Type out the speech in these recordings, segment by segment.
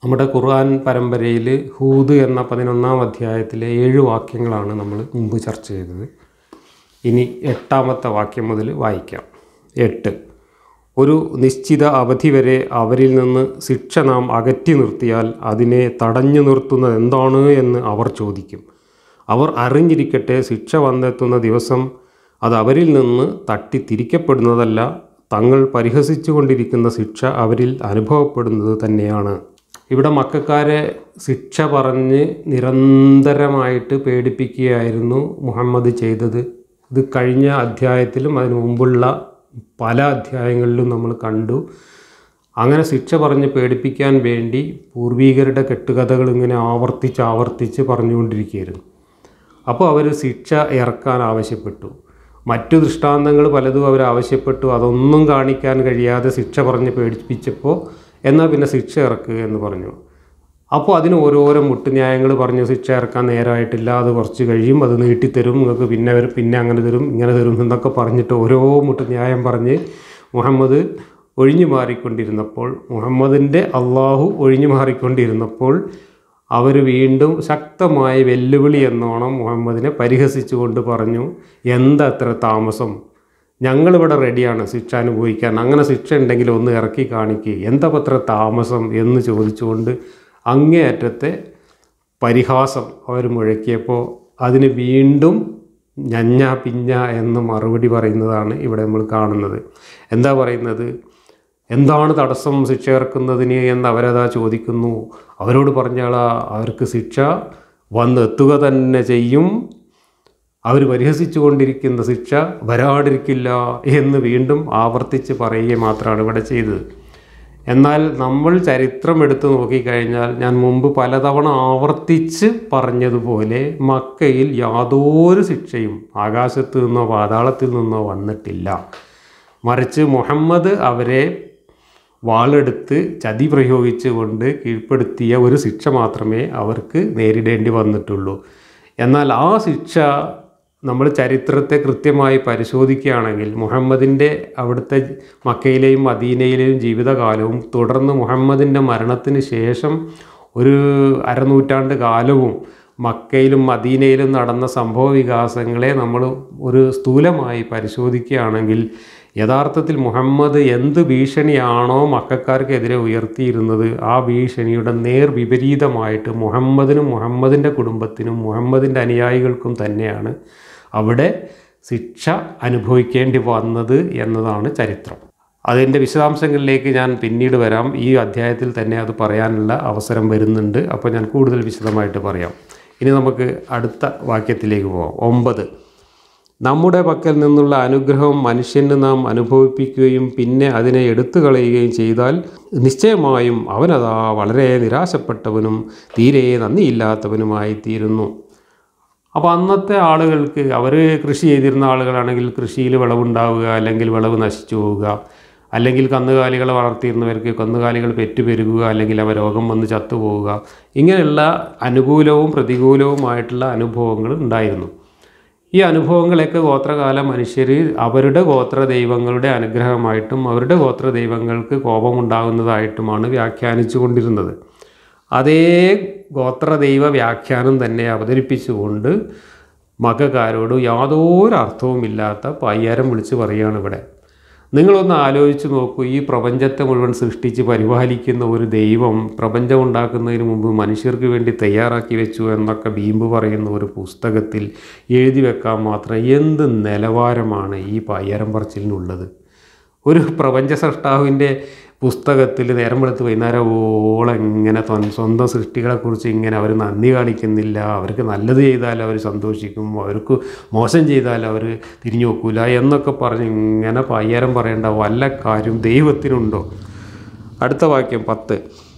നമ്മുടെ ഖുർആൻ പരമ്പരയിൽ ഹൂദ് എന്ന പതിനൊന്നാം അധ്യായത്തിലെ ഏഴ് വാക്യങ്ങളാണ് നമ്മൾ മുമ്പ് ചർച്ച ചെയ്തത് ഇനി എട്ടാമത്തെ വാക്യം മുതൽ വായിക്കാം എട്ട് ഒരു നിശ്ചിത അവധി വരെ അവരിൽ നിന്ന് ശിക്ഷ നാം അകറ്റി നിർത്തിയാൽ അതിനെ തടഞ്ഞു നിർത്തുന്നത് എന്താണ് എന്ന് അവർ ചോദിക്കും അവർ അറിഞ്ഞിരിക്കട്ടെ ശിക്ഷ വന്നെത്തുന്ന ദിവസം അത് അവരിൽ നിന്ന് തട്ടി തിരിക്കപ്പെടുന്നതല്ല തങ്ങൾ പരിഹസിച്ചു കൊണ്ടിരിക്കുന്ന ശിക്ഷ അവരിൽ അനുഭവപ്പെടുന്നത് തന്നെയാണ് ഇവിടെ മക്കാരെ ശിക്ഷ പറഞ്ഞ് നിരന്തരമായിട്ട് പേടിപ്പിക്കുകയായിരുന്നു മുഹമ്മദ് ചെയ്തത് ഇത് കഴിഞ്ഞ അധ്യായത്തിലും അതിനു മുമ്പുള്ള പല അധ്യായങ്ങളിലും നമ്മൾ കണ്ടു അങ്ങനെ ശിക്ഷ പറഞ്ഞ് പേടിപ്പിക്കാൻ വേണ്ടി പൂർവീകരുടെ കെട്ടുകഥകൾ ഇങ്ങനെ ആവർത്തിച്ച് ആവർത്തിച്ച് പറഞ്ഞുകൊണ്ടിരിക്കുകയായിരുന്നു അപ്പോൾ അവർ ശിക്ഷ ഇറക്കാൻ ആവശ്യപ്പെട്ടു മറ്റു ദൃഷ്ടാന്തങ്ങൾ പലതും അവർ ആവശ്യപ്പെട്ടു അതൊന്നും കാണിക്കാൻ കഴിയാതെ ശിക്ഷ പറഞ്ഞ് പേടിപ്പിച്ചപ്പോൾ എന്നാൽ പിന്നെ ശിക്ഷ ഇറക്കുക എന്ന് പറഞ്ഞു അപ്പോൾ അതിന് ഓരോരോ മുട്ടുന്യായങ്ങൾ പറഞ്ഞു ശിക്ഷ ഇറക്കാൻ നേരമായിട്ടില്ല അത് കുറച്ച് കഴിയും അത് നീട്ടിത്തരും നിങ്ങൾക്ക് പിന്നെ വരും പിന്നെ അങ്ങനെ തരും ഇങ്ങനെ തരും എന്നൊക്കെ പറഞ്ഞിട്ട് ഓരോ മുട്ടുന്യായം പറഞ്ഞ് മുഹമ്മദ് ഒഴിഞ്ഞു മാറിക്കൊണ്ടിരുന്നപ്പോൾ മുഹമ്മദിൻ്റെ അള്ളാഹു ഒഴിഞ്ഞു മാറിക്കൊണ്ടിരുന്നപ്പോൾ അവർ വീണ്ടും ശക്തമായ വെല്ലുവിളി എന്നോണം മുഹമ്മദിനെ പരിഹസിച്ചുകൊണ്ട് പറഞ്ഞു എന്താ അത്ര താമസം ഞങ്ങളിവിടെ റെഡിയാണ് ശിക്ഷ അനുഭവിക്കാൻ അങ്ങനെ ശിക്ഷ ഉണ്ടെങ്കിൽ ഒന്ന് ഇറക്കി കാണിക്കുക എന്താ അത്ര താമസം എന്ന് ചോദിച്ചുകൊണ്ട് അങ്ങേയറ്റത്തെ പരിഹാസം അവർ മുഴക്കിയപ്പോൾ അതിന് വീണ്ടും ഞഞ്ഞ പിഞ്ഞ എന്ന് മറുപടി പറയുന്നതാണ് ഇവിടെ നമ്മൾ കാണുന്നത് എന്താ പറയുന്നത് എന്താണ് തടസ്സം ശിക്ഷ ഇറക്കുന്നതിന് എന്ന് അവരതാ ചോദിക്കുന്നു അവരോട് പറഞ്ഞാളാ അവർക്ക് ശിക്ഷ വന്നെത്തുക തന്നെ ചെയ്യും അവർ പരിഹസിച്ചു കൊണ്ടിരിക്കുന്ന ശിക്ഷ വരാതിരിക്കില്ല എന്ന് വീണ്ടും ആവർത്തിച്ച് പറയുക മാത്രമാണ് ഇവിടെ ചെയ്തത് എന്നാൽ നമ്മൾ ചരിത്രം എടുത്തു നോക്കിക്കഴിഞ്ഞാൽ ഞാൻ മുമ്പ് പലതവണ ആവർത്തിച്ച് പറഞ്ഞതുപോലെ മക്കയിൽ യാതൊരു ശിക്ഷയും ആകാശത്ത് നിന്നോ പാതാളത്തിൽ നിന്നോ വന്നിട്ടില്ല മറിച്ച് മുഹമ്മദ് അവരെ വാളെടുത്ത് ചതി പ്രയോഗിച്ചുകൊണ്ട് കീഴ്പ്പെടുത്തിയ ഒരു ശിക്ഷ മാത്രമേ അവർക്ക് നേരിടേണ്ടി വന്നിട്ടുള്ളൂ എന്നാൽ ആ ശിക്ഷ നമ്മൾ ചരിത്രത്തെ കൃത്യമായി പരിശോധിക്കുകയാണെങ്കിൽ മുഹമ്മദിൻ്റെ അവിടുത്തെ മക്കയിലെയും മദീനയിലെയും ജീവിതകാലവും തുടർന്ന് മുഹമ്മദിൻ്റെ മരണത്തിന് ശേഷം ഒരു അരനൂറ്റാണ്ട് കാലവും മക്കയിലും മദീനയിലും നടന്ന സംഭവ വികാസങ്ങളെ നമ്മൾ ഒരു സ്ഥൂലമായി പരിശോധിക്കുകയാണെങ്കിൽ യഥാർത്ഥത്തിൽ മുഹമ്മദ് എന്ത് ഭീഷണിയാണോ മക്കാർക്കെതിരെ ഉയർത്തിയിരുന്നത് ആ ഭീഷണിയുടെ നേർ വിപരീതമായിട്ട് മുഹമ്മദിനും മുഹമ്മദിൻ്റെ കുടുംബത്തിനും മുഹമ്മദിൻ്റെ അനുയായികൾക്കും തന്നെയാണ് അവിടെ ശിക്ഷ അനുഭവിക്കേണ്ടി വന്നത് എന്നതാണ് ചരിത്രം അതിൻ്റെ വിശദാംശങ്ങളിലേക്ക് ഞാൻ പിന്നീട് വരാം ഈ അധ്യായത്തിൽ തന്നെ അത് പറയാനുള്ള അവസരം വരുന്നുണ്ട് അപ്പോൾ ഞാൻ കൂടുതൽ വിശദമായിട്ട് പറയാം ഇനി നമുക്ക് അടുത്ത വാക്യത്തിലേക്ക് പോകാം ഒമ്പത് നമ്മുടെ പക്കൽ നിന്നുള്ള അനുഗ്രഹം മനുഷ്യന് നാം അനുഭവിപ്പിക്കുകയും പിന്നെ അതിനെ എടുത്തു കളയുകയും ചെയ്താൽ നിശ്ചയമായും അവനതാ വളരെ നിരാശപ്പെട്ടവനും തീരെ നന്ദിയില്ലാത്തവനുമായി തീരുന്നു അപ്പോൾ അന്നത്തെ ആളുകൾക്ക് അവർ കൃഷി ചെയ്തിരുന്ന ആളുകളാണെങ്കിൽ കൃഷിയിൽ വിളവുണ്ടാവുക അല്ലെങ്കിൽ വിളവ് നശിച്ചു പോവുക അല്ലെങ്കിൽ കന്നുകാലികളെ വളർത്തിയിരുന്നവർക്ക് കന്നുകാലികൾ പെറ്റുപെരുകുക അല്ലെങ്കിൽ അവ രോഗം വന്ന് ചത്തുപോവുക ഇങ്ങനെയുള്ള അനുകൂലവും പ്രതികൂലവുമായിട്ടുള്ള അനുഭവങ്ങൾ ഉണ്ടായിരുന്നു ഈ അനുഭവങ്ങളൊക്കെ ഗോത്രകാല മനുഷ്യർ അവരുടെ ഗോത്ര ദൈവങ്ങളുടെ അനുഗ്രഹമായിട്ടും അവരുടെ ഗോത്ര ദൈവങ്ങൾക്ക് കോപമുണ്ടാകുന്നതായിട്ടുമാണ് വ്യാഖ്യാനിച്ചു കൊണ്ടിരുന്നത് അതേ ഗോത്രദൈവ വ്യാഖ്യാനം തന്നെ അവതരിപ്പിച്ചുകൊണ്ട് മകക്കാരോട് യാതൊരു അർത്ഥവുമില്ലാത്ത പയ്യാരം വിളിച്ച് പറയുകയാണ് ഇവിടെ നിങ്ങളൊന്ന് ആലോചിച്ച് നോക്കൂ ഈ പ്രപഞ്ചത്തെ മുഴുവൻ സൃഷ്ടിച്ച് പരിപാലിക്കുന്ന ഒരു ദൈവം പ്രപഞ്ചം ഉണ്ടാക്കുന്നതിന് മുമ്പ് മനുഷ്യർക്ക് വേണ്ടി തയ്യാറാക്കി വെച്ചു എന്നൊക്കെ ബീമ്പ് പറയുന്ന ഒരു പുസ്തകത്തിൽ എഴുതി വെക്കാൻ മാത്രം എന്ത് നിലവാരമാണ് ഈ പയ്യരം പറച്ചിലിനുള്ളത് ഒരു പ്രപഞ്ച സൃഷ്ടാവിൻ്റെ പുസ്തകത്തിൽ നേരം വെളുത്ത് വൈകുന്നേരം ഓളം ഇങ്ങനെ തൊൻ- സ്വന്തം സൃഷ്ടികളെക്കുറിച്ച് ഇങ്ങനെ അവർ നന്ദി കാണിക്കുന്നില്ല അവർക്ക് നല്ലത് ചെയ്താൽ അവർ സന്തോഷിക്കും അവർക്ക് മോശം ചെയ്താൽ അവർ തിരിഞ്ഞു നോക്കൂല എന്നൊക്കെ പറഞ്ഞ് ഇങ്ങനെ പയ്യാരം പറയേണ്ട വല്ല കാര്യം ദൈവത്തിനുണ്ടോ അടുത്ത വാക്യം പത്ത്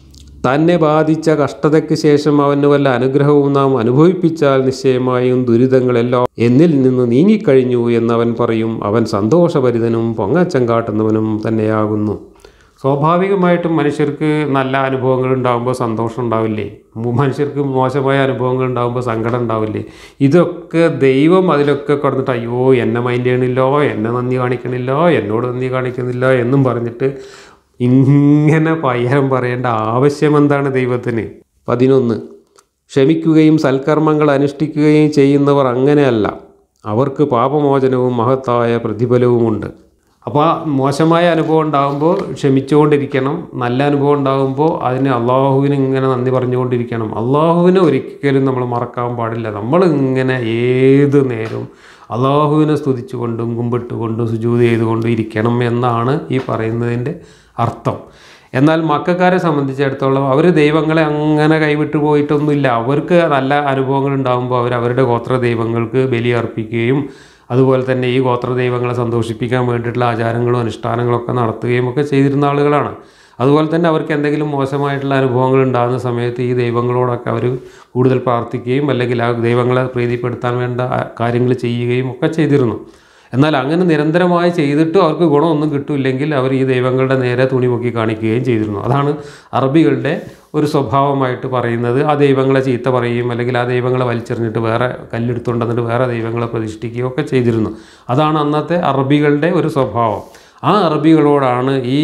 തന്നെ ബാധിച്ച കഷ്ടതയ്ക്ക് ശേഷം അവന് വല്ല അനുഗ്രഹവും നാം അനുഭവിപ്പിച്ചാൽ നിശ്ചയമായും ദുരിതങ്ങളെല്ലാം എന്നിൽ നിന്ന് നീങ്ങിക്കഴിഞ്ഞു എന്നവൻ പറയും അവൻ സന്തോഷഭരിതനും പൊങ്ങച്ചം കാട്ടുന്നവനും തന്നെയാകുന്നു സ്വാഭാവികമായിട്ടും മനുഷ്യർക്ക് നല്ല അനുഭവങ്ങൾ ഉണ്ടാകുമ്പോൾ സന്തോഷം ഉണ്ടാവില്ലേ മു- മനുഷ്യർക്ക് മോശമായ അനുഭവങ്ങൾ ഉണ്ടാകുമ്പോൾ സങ്കടം ഉണ്ടാവില്ലേ ഇതൊക്കെ ദൈവം അതിലൊക്കെ കടന്നിട്ട് അയ്യോ എന്നെ മൈൻഡ് ചെയ്യണില്ലോ എന്നെ നന്ദി കാണിക്കണില്ലോ എന്നോട് നന്ദി കാണിക്കുന്നില്ല എന്നും പറഞ്ഞിട്ട് ഇങ്ങനെ പയ്യരം പറയേണ്ട ആവശ്യം എന്താണ് ദൈവത്തിന് പതിനൊന്ന് ക്ഷമിക്കുകയും സൽക്കർമ്മങ്ങൾ അനുഷ്ഠിക്കുകയും ചെയ്യുന്നവർ അങ്ങനെയല്ല അവർക്ക് പാപമോചനവും മഹത്തായ പ്രതിഫലവുമുണ്ട് അപ്പോൾ മോശമായ അനുഭവം ഉണ്ടാകുമ്പോൾ ക്ഷമിച്ചുകൊണ്ടിരിക്കണം നല്ല അനുഭവം ഉണ്ടാകുമ്പോൾ അതിന് അള്ളാഹുവിന് ഇങ്ങനെ നന്ദി പറഞ്ഞുകൊണ്ടിരിക്കണം അള്ളാഹുവിനെ ഒരിക്കലും നമ്മൾ മറക്കാൻ പാടില്ല നമ്മൾ ഇങ്ങനെ ഏത് നേരവും അള്ളാഹുവിനെ സ്തുതിച്ചുകൊണ്ടും കുമ്പിട്ടുകൊണ്ടും സുജൂത് ചെയ്തുകൊണ്ടും ഇരിക്കണം എന്നാണ് ഈ പറയുന്നതിൻ്റെ അർത്ഥം എന്നാൽ മക്കാരെ സംബന്ധിച്ചിടത്തോളം അവർ ദൈവങ്ങളെ അങ്ങനെ കൈവിട്ട് പോയിട്ടൊന്നുമില്ല അവർക്ക് നല്ല അനുഭവങ്ങൾ ഉണ്ടാകുമ്പോൾ അവർ അവരുടെ ഗോത്ര ദൈവങ്ങൾക്ക് ബലി അർപ്പിക്കുകയും അതുപോലെ തന്നെ ഈ ഗോത്ര ദൈവങ്ങളെ സന്തോഷിപ്പിക്കാൻ വേണ്ടിയിട്ടുള്ള ആചാരങ്ങളും അനുഷ്ഠാനങ്ങളും ഒക്കെ നടത്തുകയും ഒക്കെ ചെയ്തിരുന്ന ആളുകളാണ് അതുപോലെ തന്നെ അവർക്ക് എന്തെങ്കിലും മോശമായിട്ടുള്ള അനുഭവങ്ങൾ ഉണ്ടാകുന്ന സമയത്ത് ഈ ദൈവങ്ങളോടൊക്കെ അവർ കൂടുതൽ പ്രാർത്ഥിക്കുകയും അല്ലെങ്കിൽ ആ ദൈവങ്ങളെ പ്രീതിപ്പെടുത്താൻ വേണ്ട കാര്യങ്ങൾ ചെയ്യുകയും ഒക്കെ ചെയ്തിരുന്നു എന്നാൽ അങ്ങനെ നിരന്തരമായി ചെയ്തിട്ടും അവർക്ക് ഗുണമൊന്നും കിട്ടില്ലെങ്കിൽ അവർ ഈ ദൈവങ്ങളുടെ നേരെ തുണി പൊക്കി കാണിക്കുകയും ചെയ്തിരുന്നു അതാണ് അറബികളുടെ ഒരു സ്വഭാവമായിട്ട് പറയുന്നത് ആ ദൈവങ്ങളെ ചീത്ത പറയുകയും അല്ലെങ്കിൽ ആ ദൈവങ്ങളെ വലിച്ചെറിഞ്ഞിട്ട് വേറെ കല്ലെടുത്തുകൊണ്ടുവന്നിട്ട് വേറെ ദൈവങ്ങളെ പ്രതിഷ്ഠിക്കുകയും ഒക്കെ ചെയ്തിരുന്നു അതാണ് അന്നത്തെ അറബികളുടെ ഒരു സ്വഭാവം ആ അറബികളോടാണ് ഈ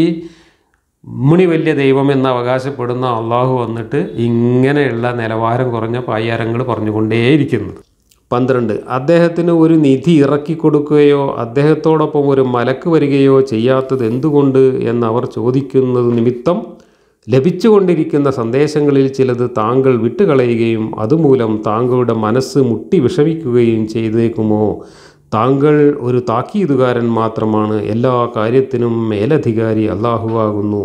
മുണി വലിയ ദൈവം എന്ന് അവകാശപ്പെടുന്ന അള്ളാഹു വന്നിട്ട് ഇങ്ങനെയുള്ള നിലവാരം കുറഞ്ഞ പായ്യാരങ്ങൾ പറഞ്ഞുകൊണ്ടേയിരിക്കുന്നത് പന്ത്രണ്ട് അദ്ദേഹത്തിന് ഒരു നിധി ഇറക്കി കൊടുക്കുകയോ അദ്ദേഹത്തോടൊപ്പം ഒരു മലക്ക് വരികയോ ചെയ്യാത്തത് എന്തുകൊണ്ട് എന്നവർ ചോദിക്കുന്നത് നിമിത്തം ലഭിച്ചുകൊണ്ടിരിക്കുന്ന സന്ദേശങ്ങളിൽ ചിലത് താങ്കൾ വിട്ടുകളയുകയും അതുമൂലം താങ്കളുടെ മനസ്സ് മുട്ടി വിഷമിക്കുകയും ചെയ്തേക്കുമോ താങ്കൾ ഒരു താക്കീതുകാരൻ മാത്രമാണ് എല്ലാ കാര്യത്തിനും മേലധികാരി അള്ളാഹുവാകുന്നു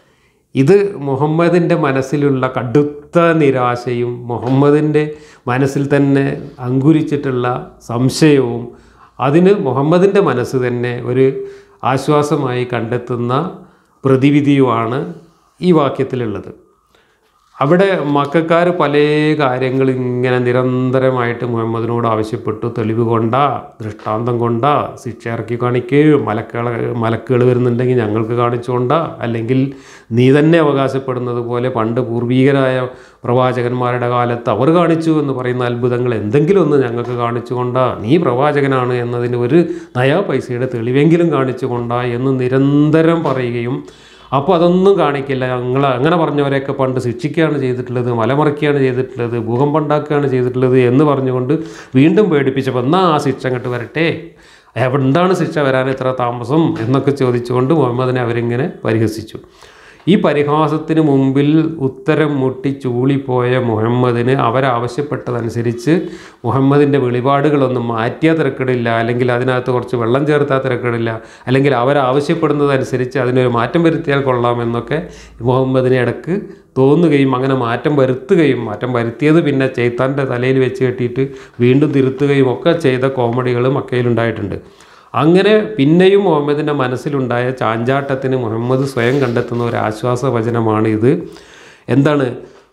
ഇത് മുഹമ്മദിൻ്റെ മനസ്സിലുള്ള കടുത്ത നിരാശയും മുഹമ്മദിൻ്റെ മനസ്സിൽ തന്നെ അങ്കുരിച്ചിട്ടുള്ള സംശയവും അതിന് മുഹമ്മദിൻ്റെ മനസ്സ് തന്നെ ഒരു ആശ്വാസമായി കണ്ടെത്തുന്ന പ്രതിവിധിയുമാണ് ഈ വാക്യത്തിലുള്ളത് അവിടെ മക്കാർ പല കാര്യങ്ങൾ ഇങ്ങനെ നിരന്തരമായിട്ട് മുഹമ്മദിനോട് ആവശ്യപ്പെട്ടു തെളിവ് കൊണ്ട ദൃഷ്ടാന്തം കൊണ്ട ശിക്ഷ ഇറക്കി കാണിക്കുകയോ മലക്കുകൾ മലക്കുകൾ വരുന്നുണ്ടെങ്കിൽ ഞങ്ങൾക്ക് കാണിച്ചുകൊണ്ട അല്ലെങ്കിൽ നീ തന്നെ അവകാശപ്പെടുന്നത് പോലെ പണ്ട് പൂർവീകരായ പ്രവാചകന്മാരുടെ കാലത്ത് അവർ കാണിച്ചു എന്ന് പറയുന്ന അത്ഭുതങ്ങൾ എന്തെങ്കിലും ഒന്ന് ഞങ്ങൾക്ക് കാണിച്ചുകൊണ്ട നീ പ്രവാചകനാണ് എന്നതിന് ഒരു നയാ പൈസയുടെ തെളിവെങ്കിലും കാണിച്ചുകൊണ്ട എന്ന് നിരന്തരം പറയുകയും അപ്പോൾ അതൊന്നും കാണിക്കില്ല ഞങ്ങൾ അങ്ങനെ പറഞ്ഞവരെയൊക്കെ പണ്ട് ശിക്ഷിക്കുകയാണ് ചെയ്തിട്ടുള്ളത് മലമറിക്കുകയാണ് ചെയ്തിട്ടുള്ളത് ഭൂകമ്പം ഉണ്ടാക്കുകയാണ് ചെയ്തിട്ടുള്ളത് എന്ന് പറഞ്ഞുകൊണ്ട് വീണ്ടും പേടിപ്പിച്ചപ്പോൾ എന്നാ ആ ശിക്ഷ അങ്ങോട്ട് വരട്ടെ എവിടെ എന്താണ് ശിക്ഷ വരാൻ ഇത്ര താമസം എന്നൊക്കെ ചോദിച്ചുകൊണ്ട് മുഹമ്മദിനെ അവരിങ്ങനെ പരിഹസിച്ചു ഈ പരിഹാസത്തിന് മുമ്പിൽ ഉത്തരം മുട്ടി ചൂളിപ്പോയ മുഹമ്മദിന് അവരാവശ്യപ്പെട്ടതനുസരിച്ച് മുഹമ്മദിൻ്റെ വെളിപാടുകളൊന്നും മാറ്റിയാൽ തിരക്കിടില്ല അല്ലെങ്കിൽ അതിനകത്ത് കുറച്ച് വെള്ളം ചേർത്താൽ തിരക്കിടില്ല അല്ലെങ്കിൽ അവരാവശ്യപ്പെടുന്നതനുസരിച്ച് അതിനൊരു മാറ്റം വരുത്തിയാൽ കൊള്ളാമെന്നൊക്കെ മുഹമ്മദിന് ഇടക്ക് തോന്നുകയും അങ്ങനെ മാറ്റം വരുത്തുകയും മാറ്റം വരുത്തിയത് പിന്നെ ചെയ്ത്താൻ്റെ തലയിൽ വെച്ച് കെട്ടിയിട്ട് വീണ്ടും തിരുത്തുകയും ഒക്കെ ചെയ്ത കോമഡികൾ മക്കയിലുണ്ടായിട്ടുണ്ട് അങ്ങനെ പിന്നെയും മുഹമ്മദിൻ്റെ മനസ്സിലുണ്ടായ ചാഞ്ചാട്ടത്തിന് മുഹമ്മദ് സ്വയം കണ്ടെത്തുന്ന ഒരു ആശ്വാസ വചനമാണ് ഇത് എന്താണ്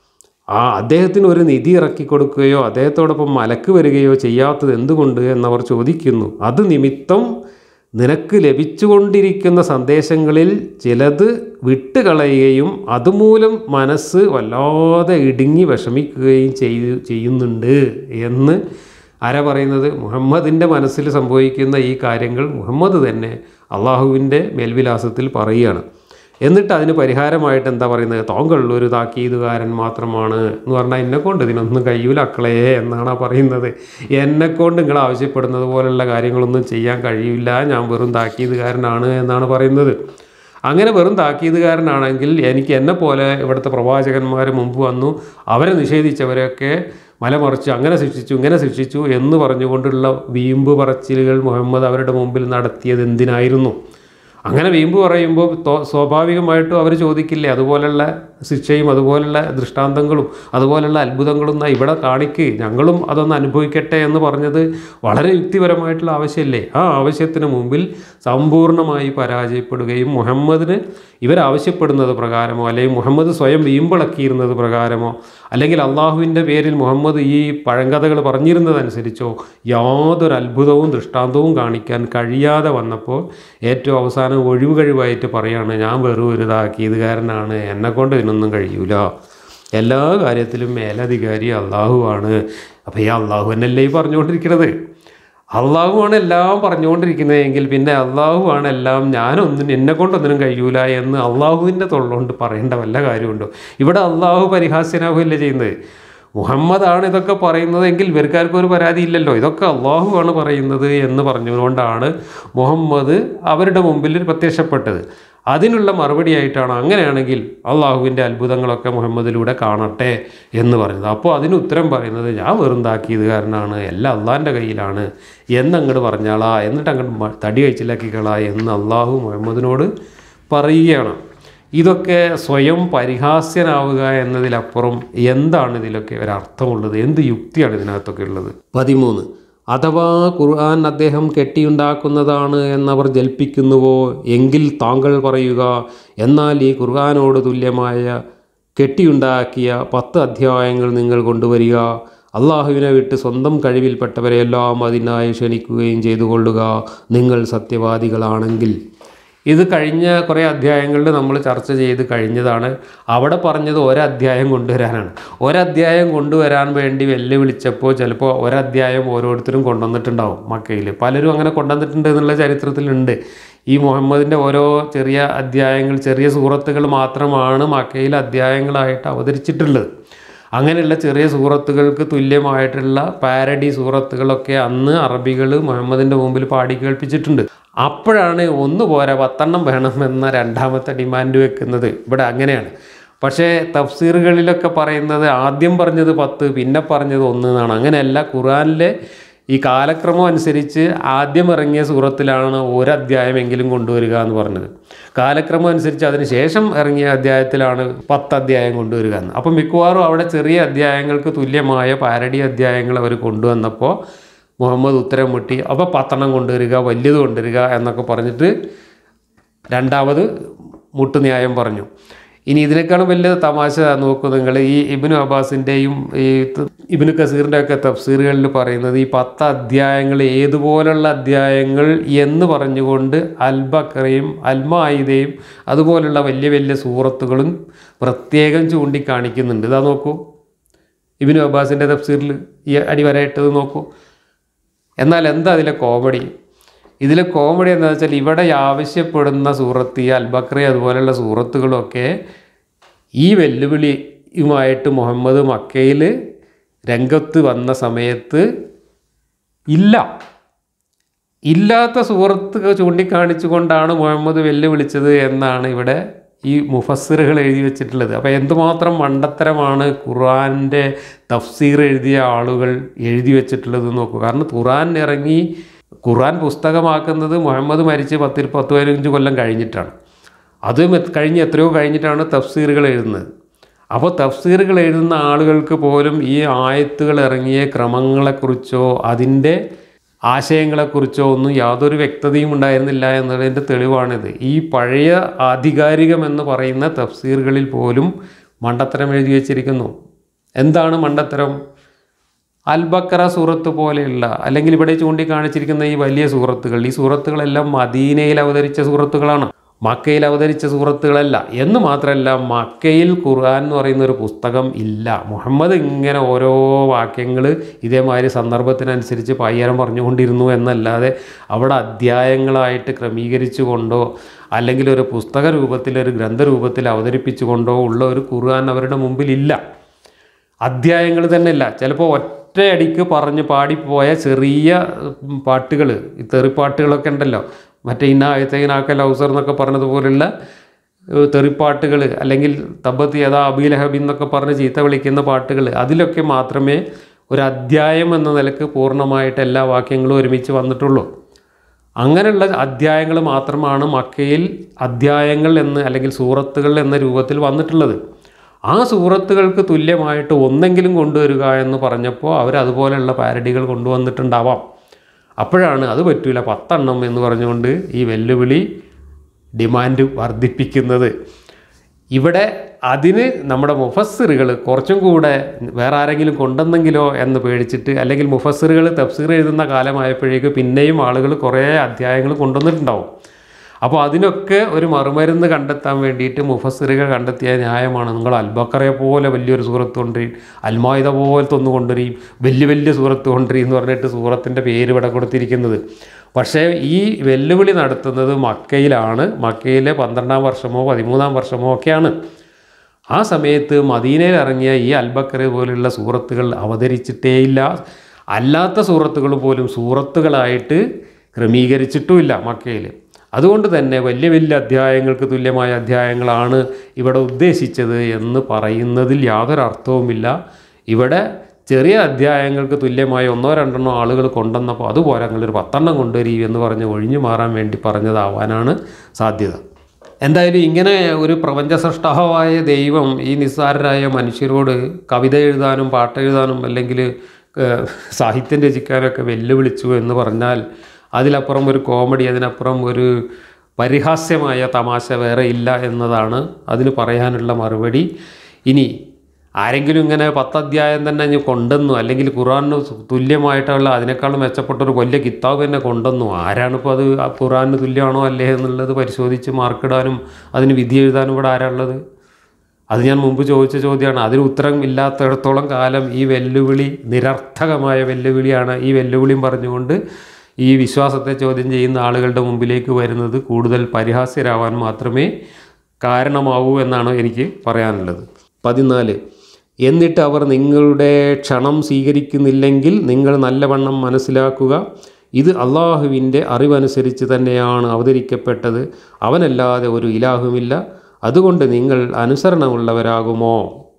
ആ അദ്ദേഹത്തിന് ഒരു നിധി ഇറക്കി കൊടുക്കുകയോ അദ്ദേഹത്തോടൊപ്പം മലക്ക് വരികയോ ചെയ്യാത്തത് എന്തുകൊണ്ട് എന്നവർ ചോദിക്കുന്നു അത് നിമിത്തം നിനക്ക് ലഭിച്ചുകൊണ്ടിരിക്കുന്ന സന്ദേശങ്ങളിൽ ചിലത് വിട്ടുകളയുകയും അതുമൂലം മനസ്സ് വല്ലാതെ ഇടുങ്ങി വിഷമിക്കുകയും ചെയ്തു ചെയ്യുന്നുണ്ട് എന്ന് ആരാ പറയുന്നത് മുഹമ്മദിൻ്റെ മനസ്സിൽ സംഭവിക്കുന്ന ഈ കാര്യങ്ങൾ മുഹമ്മദ് തന്നെ അള്ളാഹുവിൻ്റെ മേൽവിലാസത്തിൽ പറയുകയാണ് എന്നിട്ട് അതിന് പരിഹാരമായിട്ട് എന്താ പറയുന്നത് താങ്കൾ ഒരു താക്കീതുകാരൻ മാത്രമാണ് എന്ന് പറഞ്ഞാൽ എന്നെക്കൊണ്ട് ഇതിനൊന്നും കഴിയൂല അക്കളേ എന്നാണ് ആ പറയുന്നത് എന്നെക്കൊണ്ട് നിങ്ങൾ ആവശ്യപ്പെടുന്നത് പോലുള്ള കാര്യങ്ങളൊന്നും ചെയ്യാൻ കഴിയില്ല ഞാൻ വെറും താക്കീതുകാരനാണ് എന്നാണ് പറയുന്നത് അങ്ങനെ വെറും താക്കീതുകാരനാണെങ്കിൽ എനിക്ക് എന്നെ പോലെ ഇവിടുത്തെ പ്രവാചകന്മാർ മുമ്പ് വന്നു അവരെ നിഷേധിച്ചവരെയൊക്കെ മലമറിച്ചു അങ്ങനെ ശിക്ഷിച്ചു ഇങ്ങനെ ശിക്ഷിച്ചു എന്ന് പറഞ്ഞുകൊണ്ടുള്ള വീമ്പ് പറച്ചിലുകൾ മുഹമ്മദ് അവരുടെ മുമ്പിൽ നടത്തിയത് എന്തിനായിരുന്നു അങ്ങനെ വീമ്പ് പറയുമ്പോൾ തോ- സ്വാഭാവികമായിട്ടും അവർ ചോദിക്കില്ലേ അതുപോലുള്ള ശിക്ഷയും അതുപോലുള്ള ദൃഷ്ടാന്തങ്ങളും അതുപോലുള്ള അത്ഭുതങ്ങളും എന്നാ ഇവിടെ കാണിക്ക് ഞങ്ങളും അതൊന്ന് അനുഭവിക്കട്ടെ എന്ന് പറഞ്ഞത് വളരെ യുക്തിപരമായിട്ടുള്ള ആവശ്യമല്ലേ ആ ആവശ്യത്തിന് മുമ്പിൽ സമ്പൂർണ്ണമായി പരാജയപ്പെടുകയും മുഹമ്മദിന് ഇവരാവശ്യപ്പെടുന്നത് പ്രകാരമോ അല്ലെങ്കിൽ മുഹമ്മദ് സ്വയം വീമ്പിളക്കിയിരുന്നത് പ്രകാരമോ അല്ലെങ്കിൽ അള്ളാഹുവിൻ്റെ പേരിൽ മുഹമ്മദ് ഈ പഴങ്കഥകൾ പറഞ്ഞിരുന്നതനുസരിച്ചോ യാതൊരു അത്ഭുതവും ദൃഷ്ടാന്തവും കാണിക്കാൻ കഴിയാതെ വന്നപ്പോൾ ഏറ്റവും അവസാനം ഒഴിവ് കഴിവായിട്ട് പറയാണ് ഞാൻ വെറും ഒരു താക്കീതുകാരനാണ് എന്നെക്കൊണ്ട് ഇതിനൊന്നും കഴിയൂല എല്ലാ കാര്യത്തിലും മേലധികാരി അള്ളാഹുവാണ് അപ്പോൾ ഈ അള്ളാഹു എന്നല്ലേ ഈ പറഞ്ഞുകൊണ്ടിരിക്കുന്നത് അള്ളാഹുവാണ് എല്ലാം പറഞ്ഞുകൊണ്ടിരിക്കുന്നതെങ്കിൽ പിന്നെ അള്ളാഹുവാണ് എല്ലാം ഞാനൊന്നും എന്നെ കൊണ്ടൊന്നിനും കഴിയൂല എന്ന് അള്ളാഹുവിൻ്റെ തൊള്ളുകൊണ്ട് പറയേണ്ട വല്ല കാര്യമുണ്ടോ ഇവിടെ അള്ളാഹു പരിഹാസ്യനാവുകയല്ലേ ചെയ്യുന്നത് മുഹമ്മദാണ് ഇതൊക്കെ പറയുന്നതെങ്കിൽ ഇവർക്കാർക്കും ഒരു പരാതി ഇല്ലല്ലോ ഇതൊക്കെ അള്ളാഹുവാണ് പറയുന്നത് എന്ന് പറഞ്ഞുകൊണ്ടാണ് മുഹമ്മദ് അവരുടെ മുമ്പിൽ പ്രത്യക്ഷപ്പെട്ടത് അതിനുള്ള മറുപടിയായിട്ടാണ് അങ്ങനെയാണെങ്കിൽ അള്ളാഹുവിൻ്റെ അത്ഭുതങ്ങളൊക്കെ മുഹമ്മദിലൂടെ കാണട്ടെ എന്ന് പറയുന്നത് അപ്പോൾ അതിന് ഉത്തരം പറയുന്നത് ഞാൻ വെറും താക്കീതുകാരനാണ് എല്ലാം അള്ളാഹിൻ്റെ കയ്യിലാണ് എന്നങ്ങോട്ട് പറഞ്ഞാളാ എന്നിട്ട് അങ്ങോട്ട് മ- തടി കഴിച്ചിലാക്കിക്കളാ എന്ന് അള്ളാഹു മുഹമ്മദിനോട് പറയുകയാണ് ഇതൊക്കെ സ്വയം പരിഹാസ്യനാവുക എന്നതിലപ്പുറം എന്താണ് ഇതിലൊക്കെ ഒരർത്ഥമുള്ളത് എന്ത് യുക്തിയാണ് ഇതിനകത്തൊക്കെ ഉള്ളത് പതിമൂന്ന് അഥവാ ഖുർആൻ അദ്ദേഹം കെട്ടിയുണ്ടാക്കുന്നതാണ് എന്നവർ ജൽപ്പിക്കുന്നുവോ എങ്കിൽ താങ്കൾ പറയുക എന്നാൽ ഈ ഖുർആനോട് തുല്യമായ കെട്ടിയുണ്ടാക്കിയ പത്ത് അധ്യായങ്ങൾ നിങ്ങൾ കൊണ്ടുവരിക അള്ളാഹുവിനെ വിട്ട് സ്വന്തം കഴിവിൽപ്പെട്ടവരെല്ലാം അതിനായി ക്ഷണിക്കുകയും ചെയ്തു കൊള്ളുക നിങ്ങൾ സത്യവാദികളാണെങ്കിൽ ഇത് കഴിഞ്ഞ കുറേ അധ്യായങ്ങളിൽ നമ്മൾ ചർച്ച ചെയ്ത് കഴിഞ്ഞതാണ് അവിടെ പറഞ്ഞത് ഒരധ്യായം കൊണ്ടുവരാനാണ് ഒരധ്യായം കൊണ്ടുവരാൻ വേണ്ടി വെല്ലുവിളിച്ചപ്പോൾ ചിലപ്പോൾ ഒരധ്യായം ഓരോരുത്തരും കൊണ്ടുവന്നിട്ടുണ്ടാവും മക്കയിൽ പലരും അങ്ങനെ കൊണ്ടുവന്നിട്ടുണ്ട് എന്നുള്ള ചരിത്രത്തിലുണ്ട് ഈ മുഹമ്മദിൻ്റെ ഓരോ ചെറിയ അധ്യായങ്ങൾ ചെറിയ സൂറത്തുകൾ മാത്രമാണ് മക്കയിൽ അധ്യായങ്ങളായിട്ട് അവതരിച്ചിട്ടുള്ളത് അങ്ങനെയുള്ള ചെറിയ സൂറത്തുകൾക്ക് തുല്യമായിട്ടുള്ള പാരഡി സൂറത്തുകളൊക്കെ അന്ന് അറബികൾ മുഹമ്മദിൻ്റെ മുമ്പിൽ പാടി കേൾപ്പിച്ചിട്ടുണ്ട് അപ്പോഴാണ് ഒന്ന് പോരാ പത്തെണ്ണം വേണമെന്ന രണ്ടാമത്തെ ഡിമാൻഡ് വെക്കുന്നത് ഇവിടെ അങ്ങനെയാണ് പക്ഷേ തഫ്സീറുകളിലൊക്കെ പറയുന്നത് ആദ്യം പറഞ്ഞത് പത്ത് പിന്നെ പറഞ്ഞത് ഒന്ന് എന്നാണ് അങ്ങനെയല്ല ഖുറാനിലെ ഈ കാലക്രമം അനുസരിച്ച് ആദ്യം ഇറങ്ങിയ സൂറത്തിലാണ് ഒരു അധ്യായമെങ്കിലും കൊണ്ടുവരിക എന്ന് പറഞ്ഞത് കാലക്രമം അനുസരിച്ച് അതിന് ശേഷം ഇറങ്ങിയ അധ്യായത്തിലാണ് പത്ത് അധ്യായം കൊണ്ടുവരിക എന്ന് അപ്പം മിക്കവാറും അവിടെ ചെറിയ അധ്യായങ്ങൾക്ക് തുല്യമായ പാരഡി അധ്യായങ്ങൾ അവർ കൊണ്ടുവന്നപ്പോൾ മുഹമ്മദ് ഉത്തരം മുട്ടി അപ്പോൾ പത്തെണ്ണം കൊണ്ടുവരിക വലിയത് കൊണ്ടുവരിക എന്നൊക്കെ പറഞ്ഞിട്ട് രണ്ടാമത് മുട്ടുന്യായം പറഞ്ഞു ഇനി ഇതിനേക്കാളും വലിയ തമാശ നോക്കൂ നിങ്ങൾ ഈ ഇബിനു അബ്ബാസിൻ്റെയും ഈ ത- ഇബ്നു കസീറിൻ്റെ ഒക്കെ തഫ്സീറുകളിൽ പറയുന്നത് ഈ പത്ത് അധ്യായങ്ങൾ ഏതുപോലുള്ള അധ്യായങ്ങൾ എന്ന് പറഞ്ഞുകൊണ്ട് അൽ ബക്കറയും അൽമായിദയും അതുപോലുള്ള വലിയ വലിയ സൂറത്തുകളും പ്രത്യേകം ചൂണ്ടിക്കാണിക്കുന്നുണ്ട് ഇതാ നോക്കൂ ഇബിനു അബ്ബാസിൻ്റെ തഫ്സീറിൽ ഈ അടിവരായിട്ടത് നോക്കൂ എന്നാൽ എന്താ അതിലെ കോമഡി ഇതിലെ കോമഡി എന്താ വെച്ചാൽ ഇവിടെ ആവശ്യപ്പെടുന്ന സൂറത്ത് ഈ അൽബക്രി അതുപോലെയുള്ള സൂറത്തുകളൊക്കെ ഈ വെല്ലുവിളിയുമായിട്ട് മുഹമ്മദ് മക്കയിൽ രംഗത്ത് വന്ന സമയത്ത് ഇല്ല ഇല്ലാത്ത സുഹൃത്ത് ചൂണ്ടിക്കാണിച്ചുകൊണ്ടാണ് മുഹമ്മദ് വെല്ലുവിളിച്ചത് എന്നാണ് ഇവിടെ ഈ മുഫസ്സിറുകൾ എഴുതി വെച്ചിട്ടുള്ളത് അപ്പോൾ എന്തുമാത്രം മണ്ടത്തരമാണ് ഖുർആൻ്റെ തഫ്സീർ എഴുതിയ ആളുകൾ എഴുതി വെച്ചിട്ടുള്ളത് നോക്കൂ കാരണം ഖുർആൻ ഇറങ്ങി ഖുർആൻ പുസ്തകമാക്കുന്നത് മുഹമ്മദ് മരിച്ച് പത്ത് പത്ത് പതിനഞ്ച് കൊല്ലം കഴിഞ്ഞിട്ടാണ് അത് മെ- കഴിഞ്ഞ് എത്രയോ കഴിഞ്ഞിട്ടാണ് തഫ്സീറുകൾ എഴുതുന്നത് അപ്പോൾ തഫ്സീറുകൾ എഴുതുന്ന ആളുകൾക്ക് പോലും ഈ ആയത്തുകൾ ഇറങ്ങിയ ക്രമങ്ങളെക്കുറിച്ചോ അതിൻ്റെ ആശയങ്ങളെക്കുറിച്ചോ ഒന്നും യാതൊരു വ്യക്തതയും ഉണ്ടായിരുന്നില്ല എന്നതിൻ്റെ തെളിവാണിത് ഈ പഴയ ആധികാരികമെന്ന് പറയുന്ന തഫ്സീറുകളിൽ പോലും മണ്ടത്തരം എഴുതി വച്ചിരിക്കുന്നു എന്താണ് മണ്ടത്തരം അൽബക്കറ സൂറത്ത് പോലെയുള്ള അല്ലെങ്കിൽ ഇവിടെ ചൂണ്ടിക്കാണിച്ചിരിക്കുന്ന ഈ വലിയ സൂറത്തുകൾ ഈ സൂറത്തുകളെല്ലാം മദീനയിൽ അവതരിച്ച സൂറത്തുകളാണ് മക്കയിൽ അവതരിച്ച സൂറത്തുകളല്ല എന്ന് മാത്രമല്ല മക്കയിൽ ഖുർആൻ എന്ന് പറയുന്ന ഒരു പുസ്തകം ഇല്ല മുഹമ്മദ് ഇങ്ങനെ ഓരോ വാക്യങ്ങൾ ഇതേമാതിരി സന്ദർഭത്തിനനുസരിച്ച് പയ്യരം പറഞ്ഞുകൊണ്ടിരുന്നു എന്നല്ലാതെ അവിടെ അധ്യായങ്ങളായിട്ട് ക്രമീകരിച്ചു കൊണ്ടോ അല്ലെങ്കിൽ ഒരു പുസ്തക രൂപത്തിൽ ഒരു ഗ്രന്ഥരൂപത്തിൽ അവതരിപ്പിച്ചുകൊണ്ടോ ഉള്ള ഒരു ഖുർആൻ അവരുടെ മുമ്പിലില്ല അധ്യായങ്ങൾ തന്നെ ഇല്ല ചിലപ്പോൾ ഒറ്റയടിക്ക് പറഞ്ഞ് പാടിപ്പോയ ചെറിയ പാട്ടുകൾ ഈ തെറിപ്പാട്ടുകളൊക്കെ ഉണ്ടല്ലോ മറ്റേ ഇന്ന ആയത്തേനാക്ക ലൗസർ എന്നൊക്കെ പറഞ്ഞതുപോലുള്ള ഏഹ്, തെറിപ്പാട്ടുകൾ അല്ലെങ്കിൽ തബത്ത് യഥാ അബീലഹബി എന്നൊക്കെ പറഞ്ഞ് ചീത്ത വിളിക്കുന്ന പാട്ടുകൾ അതിലൊക്കെ മാത്രമേ ഒരു അധ്യായം എന്ന നിലക്ക് പൂർണ്ണമായിട്ട് എല്ലാ വാക്യങ്ങളും ഒരുമിച്ച് വന്നിട്ടുള്ളൂ അങ്ങനെയുള്ള അധ്യായങ്ങൾ മാത്രമാണ് മക്കയിൽ അധ്യായങ്ങൾ എന്ന് അല്ലെങ്കിൽ സൂറത്തുകൾ എന്ന രൂപത്തിൽ വന്നിട്ടുള്ളത് ആ സൂറത്തുകൾക്ക് തുല്യമായിട്ട് ഒന്നെങ്കിലും കൊണ്ടുവരിക എന്ന് പറഞ്ഞപ്പോൾ അവർ അതുപോലെയുള്ള പാരഡികൾ കൊണ്ടുവന്നിട്ടുണ്ടാവാം അപ്പോഴാണ് അത് പറ്റൂല പത്തെണ്ണം എന്ന് പറഞ്ഞുകൊണ്ട് ഈ വെല്ലുവിളി ഡിമാൻഡ് വർദ്ധിപ്പിക്കുന്നത് ഇവിടെ അതിന് നമ്മുടെ മുഫസ്സിറുകൾ കുറച്ചും കൂടെ വേറെ ആരെങ്കിലും കൊണ്ടെന്നെങ്കിലോ എന്ന് പേടിച്ചിട്ട് അല്ലെങ്കിൽ മുഫസ്സിറുകൾ തഫ്സീർ എഴുതുന്ന കാലമായപ്പോഴേക്ക് പിന്നെയും ആളുകൾ കുറേ അധ്യായങ്ങൾ കൊണ്ടുവന്നിട്ടുണ്ടാവും അപ്പോൾ അതിനൊക്കെ ഒരു മറുമരുന്ന് കണ്ടെത്താൻ വേണ്ടിയിട്ട് മുഫസ്സിറുകൾ കണ്ടെത്തിയ ന്യായമാണ് നിങ്ങൾ അൽബക്കറെ പോലെ വലിയൊരു സൂറത്ത് കൊണ്ടുവരും അൽമായുധ പോലത്തെ ഒന്ന് കൊണ്ടുവരും വലിയ വലിയ സൂറത്ത് കൊണ്ടുവരും എന്ന് പറഞ്ഞിട്ട് സൂറത്തിൻ്റെ പേര് ഇവിടെ കൊടുത്തിരിക്കുന്നത് പക്ഷേ ഈ വെല്ലുവിളി നടത്തുന്നത് മക്കയിലാണ് മക്കയിലെ പന്ത്രണ്ടാം വർഷമോ പതിമൂന്നാം വർഷമോ ഒക്കെയാണ് ആ സമയത്ത് മദീനയിൽ ഇറങ്ങിയ ഈ അൽബക്കർ പോലുള്ള സൂറത്തുകൾ അവതരിച്ചിട്ടേയില്ല അല്ലാത്ത സൂറത്തുകൾ പോലും സൂറത്തുകളായിട്ട് ക്രമീകരിച്ചിട്ടുമില്ല മക്കയിൽ അതുകൊണ്ട് തന്നെ വലിയ വലിയ അധ്യായങ്ങൾക്ക് തുല്യമായ അധ്യായങ്ങളാണ് ഇവിടെ ഉദ്ദേശിച്ചത് എന്ന് പറയുന്നതിൽ യാതൊരു അർത്ഥവുമില്ല ഇവിടെ ചെറിയ അധ്യായങ്ങൾക്ക് തുല്യമായ ഒന്നോ രണ്ടെണ്ണോ ആളുകൾ കൊണ്ടുവന്നപ്പോൾ അതുപോലെ നിങ്ങളൊരു പത്തെണ്ണം കൊണ്ടുവരീ എന്ന് പറഞ്ഞ് ഒഴിഞ്ഞു മാറാൻ വേണ്ടി പറഞ്ഞതാവാനാണ് സാധ്യത എന്തായാലും ഇങ്ങനെ ഒരു പ്രപഞ്ച സൃഷ്ടാവായ ദൈവം ഈ നിസ്സാരരായ മനുഷ്യരോട് കവിത എഴുതാനും പാട്ടെഴുതാനും അല്ലെങ്കിൽ ഏഹ്, സാഹിത്യം രചിക്കാനൊക്കെ വെല്ലുവിളിച്ചു എന്ന് പറഞ്ഞാൽ അതിലപ്പുറം ഒരു കോമഡി അതിനപ്പുറം ഒരു പരിഹാസ്യമായ തമാശ വേറെ ഇല്ല എന്നതാണ് അതിന് പറയാനുള്ള മറുപടി ഇനി ആരെങ്കിലും ഇങ്ങനെ പത്തധ്യായം തന്നെ ഇനി കൊണ്ടുവന്നു അല്ലെങ്കിൽ ഖുറാനിന് തുല്യമായിട്ടുള്ള അതിനേക്കാളും മെച്ചപ്പെട്ട ഒരു വലിയ കിതാബ് തന്നെ കൊണ്ടുവന്നു ആരാണിപ്പോൾ അത് ആ ഖുറാനിന് തുല്യമാണോ അല്ലേ എന്നുള്ളത് പരിശോധിച്ച് മാർക്കിടാനും അതിന് വിധി എഴുതാനും ഇവിടെ ആരാളുള്ളത് അത് ഞാൻ മുമ്പ് ചോദിച്ച ചോദ്യമാണ് അതിന് ഉത്തരം ഇല്ലാത്തിടത്തോളം കാലം ഈ വെല്ലുവിളി നിരർത്ഥകമായ വെല്ലുവിളിയാണ് ഈ വെല്ലുവിളിയും പറഞ്ഞുകൊണ്ട് ഈ വിശ്വാസത്തെ ചോദ്യം ചെയ്യുന്ന ആളുകളുടെ മുമ്പിലേക്ക് വരുന്നത് കൂടുതൽ പരിഹാസ്യരാവാൻ മാത്രമേ കാരണമാവൂ എന്നാണ് എനിക്ക് പറയാനുള്ളത് പതിനാല് എന്നിട്ട് അവർ നിങ്ങളുടെ ക്ഷണം സ്വീകരിക്കുന്നില്ലെങ്കിൽ നിങ്ങൾ നല്ലവണ്ണം മനസ്സിലാക്കുക ഇത് അള്ളാഹുവിൻ്റെ അറിവനുസരിച്ച് തന്നെയാണ് അവതരിക്കപ്പെട്ടത് അവനല്ലാതെ ഒരു ഇലാഹുമില്ല അതുകൊണ്ട് നിങ്ങൾ അനുസരണമുള്ളവരാകുമോ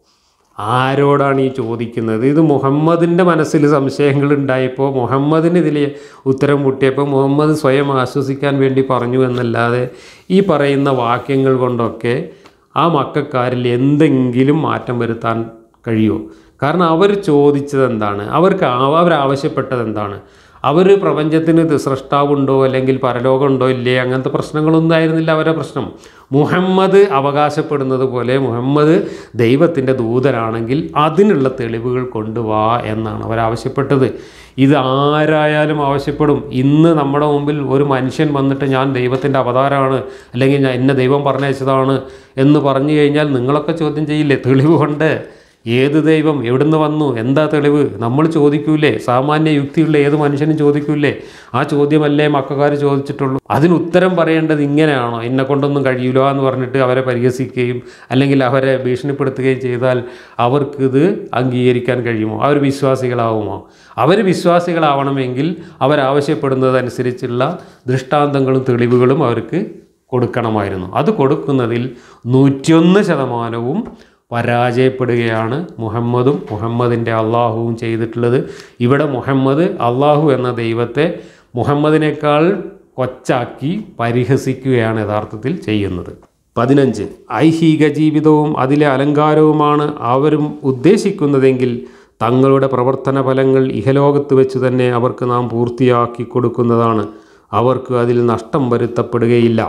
ആരോടാണ് ഈ ചോദിക്കുന്നത് ഇത് മുഹമ്മദിൻ്റെ മനസ്സിൽ സംശയങ്ങൾ ഉണ്ടായപ്പോൾ മുഹമ്മദിന് ഇതിൽ ഉത്തരം മുട്ടിയപ്പോൾ മുഹമ്മദ് സ്വയം ആശ്വസിക്കാൻ വേണ്ടി പറഞ്ഞു എന്നല്ലാതെ ഈ പറയുന്ന വാക്യങ്ങൾ കൊണ്ടൊക്കെ ആ മക്കാരിൽ എന്തെങ്കിലും മാറ്റം വരുത്താൻ കഴിയുമോ കാരണം അവർ ചോദിച്ചത് എന്താണ് അവർക്ക് ആ- അവരാവശ്യപ്പെട്ടത് എന്താണ് അവർ പ്രപഞ്ചത്തിന് ഇത് സൃഷ്ടാവുണ്ടോ അല്ലെങ്കിൽ പരലോകമുണ്ടോ ഇല്ലേ അങ്ങനത്തെ പ്രശ്നങ്ങളൊന്നും ആയിരുന്നില്ല അവരുടെ പ്രശ്നം മുഹമ്മദ് അവകാശപ്പെടുന്നത് പോലെ മുഹമ്മദ് ദൈവത്തിൻ്റെ ദൂതനാണെങ്കിൽ അതിനുള്ള തെളിവുകൾ കൊണ്ടുവാ എന്നാണ് അവരാവശ്യപ്പെട്ടത് ഇത് ആരായാലും ആവശ്യപ്പെടും ഇന്ന് നമ്മുടെ മുമ്പിൽ ഒരു മനുഷ്യൻ വന്നിട്ട് ഞാൻ ദൈവത്തിൻ്റെ അവതാരമാണ് അല്ലെങ്കിൽ ഞാൻ എന്നെ ദൈവം പറഞ്ഞയച്ചതാണ് എന്ന് പറഞ്ഞു കഴിഞ്ഞാൽ നിങ്ങളൊക്കെ ചോദ്യം ചെയ്യില്ലേ തെളിവ് കൊണ്ട് ഏത് ദൈവം എവിടുന്ന് വന്നു എന്താ തെളിവ് നമ്മൾ ചോദിക്കൂലേ സാമാന്യ യുക്തിയുള്ള ഏത് മനുഷ്യനും ചോദിക്കൂലേ ആ ചോദ്യമല്ലേ മക്കാർ ചോദിച്ചിട്ടുള്ളൂ അതിന് ഉത്തരം പറയേണ്ടത് ഇങ്ങനെയാണോ എന്നെ കൊണ്ടൊന്നും കഴിയില്ല എന്ന് പറഞ്ഞിട്ട് അവരെ പരിഹസിക്കുകയും അല്ലെങ്കിൽ അവരെ ഭീഷണിപ്പെടുത്തുകയും ചെയ്താൽ അവർക്കിത് അംഗീകരിക്കാൻ കഴിയുമോ അവർ വിശ്വാസികളാവുമോ അവർ വിശ്വാസികളാവണമെങ്കിൽ അവരാവശ്യപ്പെടുന്നതനുസരിച്ചുള്ള ദൃഷ്ടാന്തങ്ങളും തെളിവുകളും അവർക്ക് കൊടുക്കണമായിരുന്നു അത് കൊടുക്കുന്നതിൽ നൂറ്റിയൊന്ന് ശതമാനവും പരാജയപ്പെടുകയാണ് മുഹമ്മദും മുഹമ്മദിൻ്റെ അള്ളാഹുവും ചെയ്തിട്ടുള്ളത് ഇവിടെ മുഹമ്മദ് അള്ളാഹു എന്ന ദൈവത്തെ മുഹമ്മദിനേക്കാൾ കൊച്ചാക്കി പരിഹസിക്കുകയാണ് യഥാർത്ഥത്തിൽ ചെയ്യുന്നത് പതിനഞ്ച് ഐഹിക ജീവിതവും അതിലെ അലങ്കാരവുമാണ് അവരും ഉദ്ദേശിക്കുന്നതെങ്കിൽ തങ്ങളുടെ പ്രവർത്തന ഫലങ്ങൾ ഇഹലോകത്ത് വെച്ച് തന്നെ അവർക്ക് നാം പൂർത്തിയാക്കി കൊടുക്കുന്നതാണ് അവർക്ക് അതിൽ നഷ്ടം വരുത്തപ്പെടുകയില്ല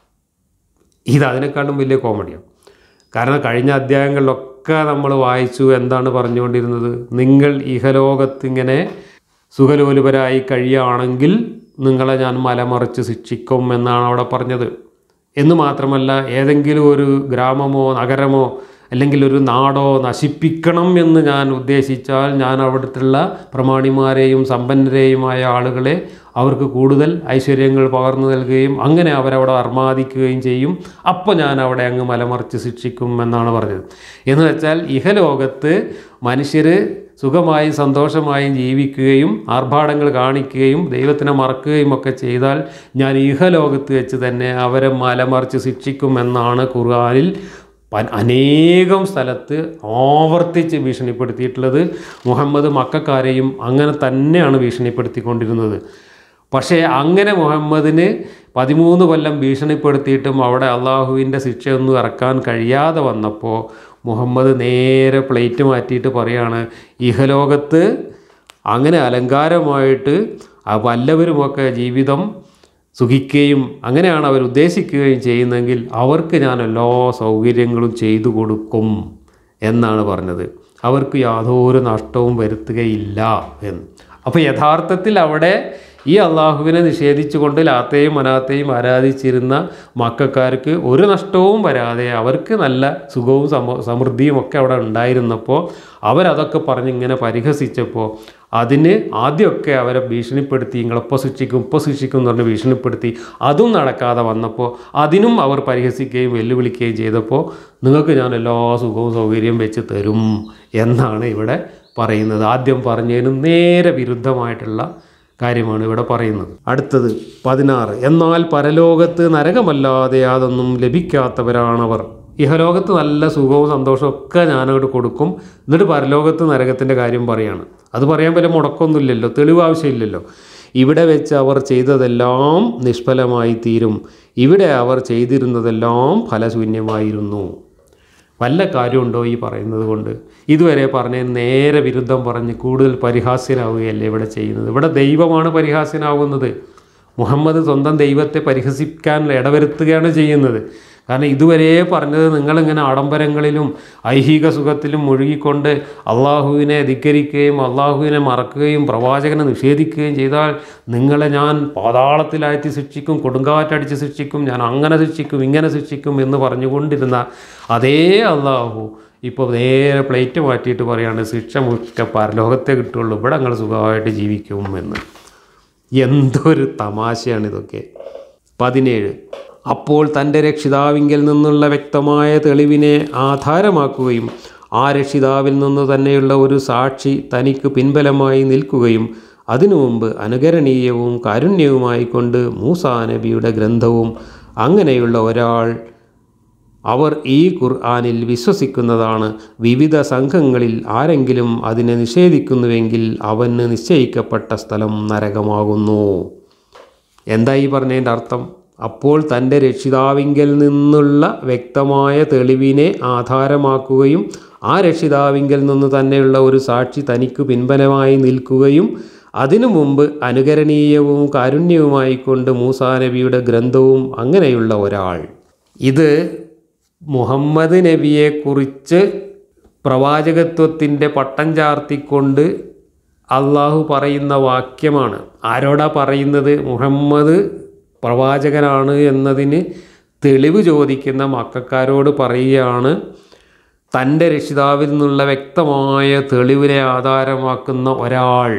ഇത് അതിനേക്കാളും വലിയ കോമഡിയാണ് കാരണം കഴിഞ്ഞ അധ്യായങ്ങളിലൊക്കെ നമ്മൾ വായിച്ചു എന്താണ് പറഞ്ഞുകൊണ്ടിരുന്നത് നിങ്ങൾ ഇഹലോകത്ത് ഇങ്ങനെ സുഖലോലുപരായി കഴിയുകയാണെങ്കിൽ നിങ്ങളെ ഞാൻ മലമറിച്ച് ശിക്ഷിക്കും എന്നാണ് അവിടെ പറഞ്ഞത് എന്ന് മാത്രമല്ല ഏതെങ്കിലും ഒരു ഗ്രാമമോ നഗരമോ അല്ലെങ്കിൽ ഒരു നാടോ നശിപ്പിക്കണം എന്ന് ഞാൻ ഉദ്ദേശിച്ചാൽ ഞാൻ അവിടുത്തുള്ള പ്രമാണിമാരെയും സമ്പന്നരെയുമായ ആളുകളെ അവർക്ക് കൂടുതൽ ഐശ്വര്യങ്ങൾ പകർന്നു നൽകുകയും അങ്ങനെ അവരവിടെ അർമാദിക്കുകയും ചെയ്യും അപ്പോൾ ഞാൻ അവിടെ അങ്ങ് മലമറിച്ച് ശിക്ഷിക്കും എന്നാണ് പറഞ്ഞത് എന്ന് വെച്ചാൽ ഇഹലോകത്ത് മനുഷ്യർ സുഖമായും സന്തോഷമായും ജീവിക്കുകയും ആർഭാടങ്ങൾ കാണിക്കുകയും ദൈവത്തിനെ മറക്കുകയും ഒക്കെ ചെയ്താൽ ഞാൻ ഇഹലോകത്ത് വെച്ച് തന്നെ അവരെ മലമറിച്ച് ശിക്ഷിക്കും എന്നാണ് ഖുർആനിൽ പ- അനേകം സ്ഥലത്ത് ആവർത്തിച്ച് ഭീഷണിപ്പെടുത്തിയിട്ടുള്ളത് മുഹമ്മദ് മക്കാരെയും അങ്ങനെ തന്നെയാണ് ഭീഷണിപ്പെടുത്തിക്കൊണ്ടിരുന്നത് പക്ഷേ അങ്ങനെ മുഹമ്മദിന് പതിമൂന്ന് കൊല്ലം ഭീഷണിപ്പെടുത്തിയിട്ടും അവിടെ അള്ളാഹുവിൻ്റെ ശിക്ഷയൊന്നും ഇറക്കാൻ കഴിയാതെ വന്നപ്പോൾ മുഹമ്മദ് നേരെ പ്ലേറ്റ് മാറ്റിയിട്ട് പറയാണ് ഇഹലോകത്ത് അങ്ങനെ അലങ്കാരമായിട്ട് ആ വല്ലവരുമൊക്കെ ജീവിതം സുഖിക്കുകയും അങ്ങനെയാണ് അവർ ഉദ്ദേശിക്കുകയും ചെയ്യുന്നതെങ്കിൽ അവർക്ക് ഞാൻ എല്ലാ സൗകര്യങ്ങളും ചെയ്തു കൊടുക്കും എന്നാണ് പറഞ്ഞത് അവർക്ക് യാതൊരു നഷ്ടവും വരുത്തുകയില്ല എന്ന് അപ്പോൾ യഥാർത്ഥത്തിൽ അവിടെ ഈ അള്ളാഹുവിനെ നിഷേധിച്ചുകൊണ്ട് ലാത്തെയും മനാത്തെയും ആരാധിച്ചിരുന്ന മക്കാർക്ക് ഒരു നഷ്ടവും വരാതെ അവർക്ക് നല്ല സുഖവും സമ സമൃദ്ധിയും ഒക്കെ അവിടെ ഉണ്ടായിരുന്നപ്പോൾ അവരതൊക്കെ പറഞ്ഞ് ഇങ്ങനെ പരിഹസിച്ചപ്പോൾ അതിന് ആദ്യമൊക്കെ അവരെ ഭീഷണിപ്പെടുത്തി നിങ്ങളെപ്പോൾ ശിക്ഷിക്കും ഇപ്പോൾ ശിക്ഷിക്കും എന്ന് പറഞ്ഞ് ഭീഷണിപ്പെടുത്തി അതും നടക്കാതെ വന്നപ്പോൾ അതിനും അവർ പരിഹസിക്കുകയും വെല്ലുവിളിക്കുകയും ചെയ്തപ്പോൾ നിങ്ങൾക്ക് ഞാൻ എല്ലാ സുഖവും സൗകര്യവും വെച്ച് തരും എന്നാണ് ഇവിടെ പറയുന്നത് ആദ്യം പറഞ്ഞതിനും നേരെ വിരുദ്ധമായിട്ടുള്ള കാര്യമാണ് ഇവിടെ പറയുന്നത് അടുത്തത് പതിനാറ് എന്നാൽ പരലോകത്ത് നരകമല്ലാതെ യാതൊന്നും ലഭിക്കാത്തവരാണവർ ഇഹലോകത്ത് നല്ല സുഖവും സന്തോഷവും ഒക്കെ ഞാനങ്ങോട്ട് കൊടുക്കും എന്നിട്ട് പരലോകത്ത് നരകത്തിൻ്റെ കാര്യം പറയാണ് അത് പറയാൻ വല്ല മുടക്കമൊന്നുമില്ലല്ലോ തെളിവ് ആവശ്യമില്ലല്ലോ ഇവിടെ വെച്ച് അവർ ചെയ്തതെല്ലാം നിഷ്ഫലമായി തീരും ഇവിടെ അവർ ചെയ്തിരുന്നതെല്ലാം ഫലശൂന്യമായിരുന്നു വല്ല കാര്യമുണ്ടോ ഈ പറയുന്നത് കൊണ്ട് ഇതുവരെ പറഞ്ഞതിന് നേരെ വിരുദ്ധം പറഞ്ഞ് കൂടുതൽ പരിഹാസ്യനാവുകയല്ലേ ഇവിടെ ചെയ്യുന്നത് ഇവിടെ ദൈവമാണ് പരിഹാസ്യനാവുന്നത് മുഹമ്മദ് സ്വന്തം ദൈവത്തെ പരിഹസിക്കാൻ ഇടവരുത്തുകയാണ് ചെയ്യുന്നത് കാരണം ഇതുവരെ പറഞ്ഞത് നിങ്ങളിങ്ങനെ ആഡംബരങ്ങളിലും ഐഹിക സുഖത്തിലും മുഴുകിക്കൊണ്ട് അള്ളാഹുവിനെ ധിക്കരിക്കുകയും അള്ളാഹുവിനെ മറക്കുകയും പ്രവാചകനെ നിഷേധിക്കുകയും ചെയ്താൽ നിങ്ങളെ ഞാൻ പാതാളത്തിലാഴ്ത്തി ശിക്ഷിക്കും കൊടുങ്കാറ്റടിച്ച് ശിക്ഷിക്കും ഞാൻ അങ്ങനെ ശിക്ഷിക്കും ഇങ്ങനെ ശിക്ഷിക്കും എന്ന് പറഞ്ഞുകൊണ്ടിരുന്ന അതേ അള്ളാഹു ഇപ്പോൾ നേരെ പ്ലേറ്റ് മാറ്റിയിട്ട് പറയാണ് ശിക്ഷ മുഖ്യ പരലോകത്തെ കിട്ടുള്ളൂ ഇവിടെ നിങ്ങൾ സുഖമായിട്ട് ജീവിക്കും എന്ന് എന്തൊരു തമാശയാണ് ഇതൊക്കെ പതിനേഴ് അപ്പോൾ തൻ്റെ രക്ഷിതാവിങ്കിൽ നിന്നുള്ള വ്യക്തമായ തെളിവിനെ ആധാരമാക്കുകയും ആ രക്ഷിതാവിൽ നിന്ന് തന്നെയുള്ള ഒരു സാക്ഷി തനിക്ക് പിൻബലമായി നിൽക്കുകയും അതിനു മുമ്പ് അനുകരണീയവും കാരുണ്യവുമായി കൊണ്ട് മൂസാ നബിയുടെ ഗ്രന്ഥവും അങ്ങനെയുള്ള ഒരാൾ അവർ ഈ ഖുർആനിൽ വിശ്വസിക്കുന്നതാണ് വിവിധ സംഘങ്ങളിൽ ആരെങ്കിലും അതിനെ നിഷേധിക്കുന്നുവെങ്കിൽ അവന് നിശ്ചയിക്കപ്പെട്ട സ്ഥലം നരകമാകുന്നു എന്താ ഈ പറഞ്ഞതിൻ്റെ അർത്ഥം അപ്പോൾ തൻ്റെ രക്ഷിതാവിങ്കൽ നിന്നുള്ള വ്യക്തമായ തെളിവിനെ ആധാരമാക്കുകയും ആ രക്ഷിതാവിങ്കൽ നിന്ന് തന്നെയുള്ള ഒരു സാക്ഷി തനിക്ക് പിൻബലമായി നിൽക്കുകയും അതിനു മുമ്പ് അനുകരണീയവും കാരുണ്യവുമായി കൊണ്ട് മൂസാ നബിയുടെ ഗ്രന്ഥവും അങ്ങനെയുള്ള ഒരാൾ ഇത് മുഹമ്മദ് നബിയെക്കുറിച്ച് പ്രവാചകത്വത്തിൻ്റെ പട്ടം ചാർത്തിക്കൊണ്ട് അള്ളാഹു പറയുന്ന വാക്യമാണ് ആരോടാ പറയുന്നത് മുഹമ്മദ് പ്രവാചകനാണ് എന്നതിന് തെളിവ് ചോദിക്കുന്ന മക്കാരോട് പറയുകയാണ് തൻ്റെ രക്ഷിതാവിൽ നിന്നുള്ള വ്യക്തമായ തെളിവിനെ ആധാരമാക്കുന്ന ഒരാൾ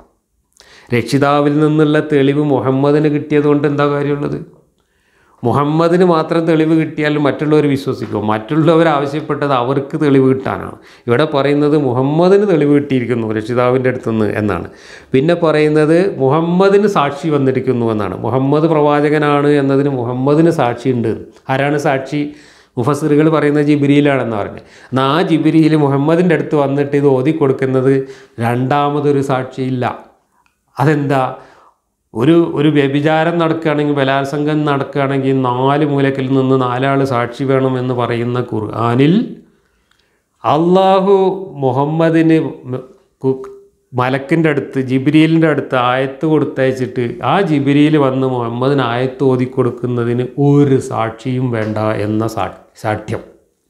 രക്ഷിതാവിൽ നിന്നുള്ള തെളിവ് മുഹമ്മദിന് കിട്ടിയതുകൊണ്ട് എന്താ കാര്യമുള്ളത് മുഹമ്മദിന് മാത്രം തെളിവ് കിട്ടിയാൽ മറ്റുള്ളവർ വിശ്വസിക്കും മറ്റുള്ളവർ ആവശ്യപ്പെട്ടത് അവർക്ക് തെളിവ് കിട്ടാനാണ് ഇവിടെ പറയുന്നത് മുഹമ്മദിന് തെളിവ് കിട്ടിയിരിക്കുന്നു രക്ഷിതാവിൻ്റെ അടുത്തുനിന്ന് എന്നാണ് പിന്നെ പറയുന്നത് മുഹമ്മദിന് സാക്ഷി വന്നിരിക്കുന്നു എന്നാണ് മുഹമ്മദ് പ്രവാചകനാണ് എന്നതിന് മുഹമ്മദിന് സാക്ഷിയുണ്ട് ആരാണ് സാക്ഷി മുഫസിറുകൾ പറയുന്നത് ജിബിരിയിലാണെന്ന് പറഞ്ഞത് എന്നാൽ ആ ജിബിരിയിൽ മുഹമ്മദിൻ്റെ അടുത്ത് വന്നിട്ട് ഇത് ഓതി കൊടുക്കുന്നത് രണ്ടാമതൊരു സാക്ഷിയില്ല അതെന്താ ഒരു ഒരു വ്യഭിചാരം നടക്കുകയാണെങ്കിൽ ബലാത്സംഗം നടക്കുകയാണെങ്കിൽ നാല് മൂലക്കിൽ നിന്ന് നാലാൾ സാക്ഷി വേണം എന്ന് പറയുന്ന ഖുർആാനിൽ അള്ളാഹു മുഹമ്മദിന് മ- കു- മലക്കിൻ്റെ അടുത്ത് ജിബിരിയിലിൻ്റെ അടുത്ത് ആയത്ത് കൊടുത്തയച്ചിട്ട് ആ ജിബിരിയിൽ വന്ന് മുഹമ്മദിന് ആയത്ത് ഓതി കൊടുക്കുന്നതിന് ഒരു സാക്ഷിയും വേണ്ട എന്ന സാ സാഠ്യം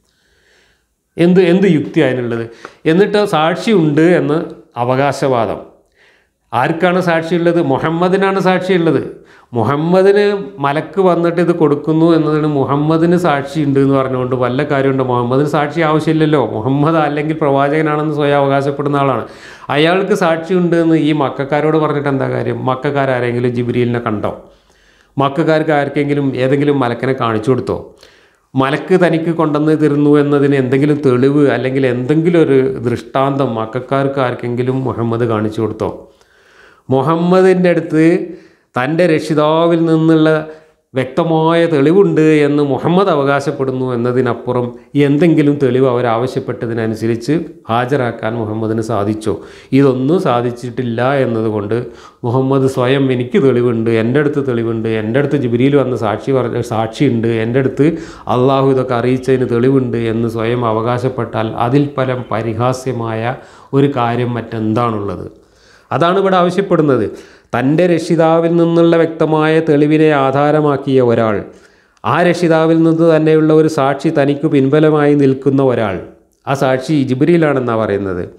എന്ത് എന്ത് യുക്തി അതിനുള്ളത് എന്നിട്ട് സാക്ഷിയുണ്ട് എന്ന് അവകാശവാദം ആർക്കാണ് സാക്ഷിയുള്ളത് മുഹമ്മദിനാണ് സാക്ഷിയുള്ളത് മുഹമ്മദിന് മലക്ക് വന്നിട്ട് ഇത് കൊടുക്കുന്നു എന്നതിന് മുഹമ്മദിന് സാക്ഷിയുണ്ട് എന്ന് പറഞ്ഞുകൊണ്ട് വല്ല കാര്യമുണ്ട് മുഹമ്മദിന് സാക്ഷി ആവശ്യമില്ലല്ലോ മുഹമ്മദ് അല്ലെങ്കിൽ പ്രവാചകനാണെന്ന് സ്വയം അവകാശപ്പെടുന്ന ആളാണ് അയാൾക്ക് സാക്ഷിയുണ്ട് എന്ന് ഈ മക്കാരോട് പറഞ്ഞിട്ട് എന്താ കാര്യം മക്കാരാരെങ്കിലും ജിബ്രീലിനെ കണ്ടോ മക്കാർക്ക് ആർക്കെങ്കിലും ഏതെങ്കിലും മലക്കിനെ കാണിച്ചു കൊടുത്തോ മലക്ക് തനിക്ക് കൊണ്ടുവന്ന് തരുന്നു എന്നതിന് എന്തെങ്കിലും തെളിവ് അല്ലെങ്കിൽ എന്തെങ്കിലും ഒരു ദൃഷ്ടാന്തം മക്കാർക്ക് ആർക്കെങ്കിലും മുഹമ്മദ് കാണിച്ചു കൊടുത്തോ മുഹമ്മദിൻ്റെ അടുത്ത് തൻ്റെ രക്ഷിതാവിൽ നിന്നുള്ള വ്യക്തമായ തെളിവുണ്ട് എന്ന് മുഹമ്മദ് അവകാശപ്പെടുന്നു എന്നതിനപ്പുറം എന്തെങ്കിലും തെളിവ് അവരാവശ്യപ്പെട്ടതിനനുസരിച്ച് ഹാജരാക്കാൻ മുഹമ്മദിന് സാധിച്ചോ ഇതൊന്നും സാധിച്ചിട്ടില്ല എന്നതുകൊണ്ട് മുഹമ്മദ് സ്വയം എനിക്ക് തെളിവുണ്ട് എൻ്റെ അടുത്ത് തെളിവുണ്ട് എൻ്റെ അടുത്ത് ജിബിരിയിൽ വന്ന് സാക്ഷി പറഞ്ഞ സാക്ഷിയുണ്ട് എൻ്റെ അടുത്ത് അള്ളാഹു ഇതൊക്കെ അറിയിച്ചതിന് തെളിവുണ്ട് എന്ന് സ്വയം അവകാശപ്പെട്ടാൽ അതിൽ പരം പരിഹാസ്യമായ ഒരു കാര്യം മറ്റെന്താണുള്ളത് അതാണ് ഇവിടെ ആവശ്യപ്പെടുന്നത് തൻ്റെ രക്ഷിതാവിൽ നിന്നുള്ള വ്യക്തമായ തെളിവിനെ ആധാരമാക്കിയ ഒരാൾ ആ രക്ഷിതാവിൽ നിന്ന് തന്നെയുള്ള ഒരു സാക്ഷി തനിക്ക് പിൻബലമായി നിൽക്കുന്ന ഒരാൾ ആ സാക്ഷി ജിബ്രിയിലാണെന്നാണ് പറയുന്നത്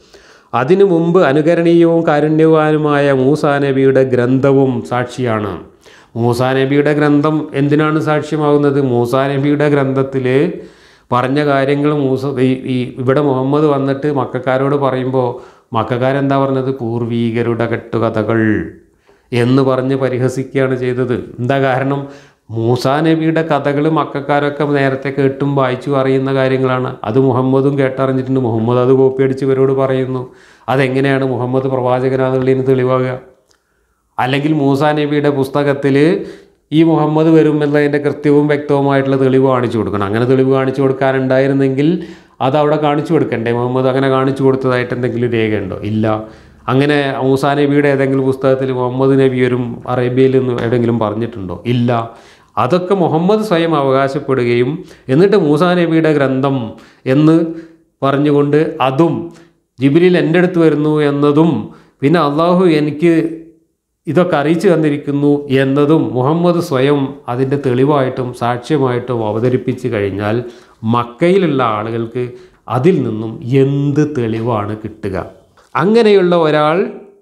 അതിനു മുമ്പ് അനുകരണീയവും കാരുണ്യവാനുമായ മൂസാ നബിയുടെ ഗ്രന്ഥവും സാക്ഷിയാണ് മൂസാ നബിയുടെ ഗ്രന്ഥം എന്തിനാണ് സാക്ഷ്യമാകുന്നത് മൂസാ നബിയുടെ ഗ്രന്ഥത്തിൽ പറഞ്ഞ കാര്യങ്ങൾ മൂസ ഈ ഈ ഇവിടെ മുഹമ്മദ് വന്നിട്ട് മക്കാരോട് പറയുമ്പോൾ മക്കാരെന്താ പറഞ്ഞത് പൂർവീകരുടെ കെട്ടുകഥകൾ എന്ന് പറഞ്ഞ് പരിഹസിക്കുകയാണ് ചെയ്തത് എന്താ കാരണം മൂസാ നബിയുടെ കഥകൾ മക്കാരൊക്കെ നേരത്തെ കേട്ടും വായിച്ചു അറിയുന്ന കാര്യങ്ങളാണ് അത് മുഹമ്മദും കേട്ടറിഞ്ഞിട്ടുണ്ട് മുഹമ്മദ് അത് കോപ്പി അടിച്ച് ഇവരോട് പറയുന്നു അതെങ്ങനെയാണ് മുഹമ്മദ് പ്രവാചകനാന്നുള്ളതിന് തെളിവാകുക അല്ലെങ്കിൽ മൂസാ നബിയുടെ പുസ്തകത്തിൽ ഈ മുഹമ്മദ് വരും എന്നതിൻ്റെ കൃത്യവും വ്യക്തവുമായിട്ടുള്ള തെളിവ് കാണിച്ചു കൊടുക്കണം അങ്ങനെ തെളിവ് കാണിച്ചു കൊടുക്കാനുണ്ടായിരുന്നെങ്കിൽ അത് അവിടെ കാണിച്ചു കൊടുക്കണ്ടേ മുഹമ്മദ് അങ്ങനെ കാണിച്ചു കൊടുത്തതായിട്ട് എന്തെങ്കിലും രേഖയുണ്ടോ ഇല്ല അങ്ങനെ മൂസാ നബിയുടെ ഏതെങ്കിലും പുസ്തകത്തിൽ മുഹമ്മദ് നബി വരും അറേബ്യയിൽ നിന്ന് എവിടെയെങ്കിലും പറഞ്ഞിട്ടുണ്ടോ ഇല്ല അതൊക്കെ മുഹമ്മദ് സ്വയം അവകാശപ്പെടുകയും എന്നിട്ട് മൂസാ നബിയുടെ ഗ്രന്ഥം എന്ന് പറഞ്ഞുകൊണ്ട് അതും ജിബിലിൽ എൻ്റെ അടുത്ത് വരുന്നു എന്നതും പിന്നെ അള്ളാഹു എനിക്ക് ഇതൊക്കെ അറിയിച്ചു തന്നിരിക്കുന്നു എന്നതും മുഹമ്മദ് സ്വയം അതിൻ്റെ തെളിവായിട്ടും സാക്ഷ്യമായിട്ടും അവതരിപ്പിച്ച് കഴിഞ്ഞാൽ മക്കയിലുള്ള ആളുകൾക്ക് അതിൽ നിന്നും എന്ത് തെളിവാണ് കിട്ടുക അങ്ങനെയുള്ള ഒരാൾ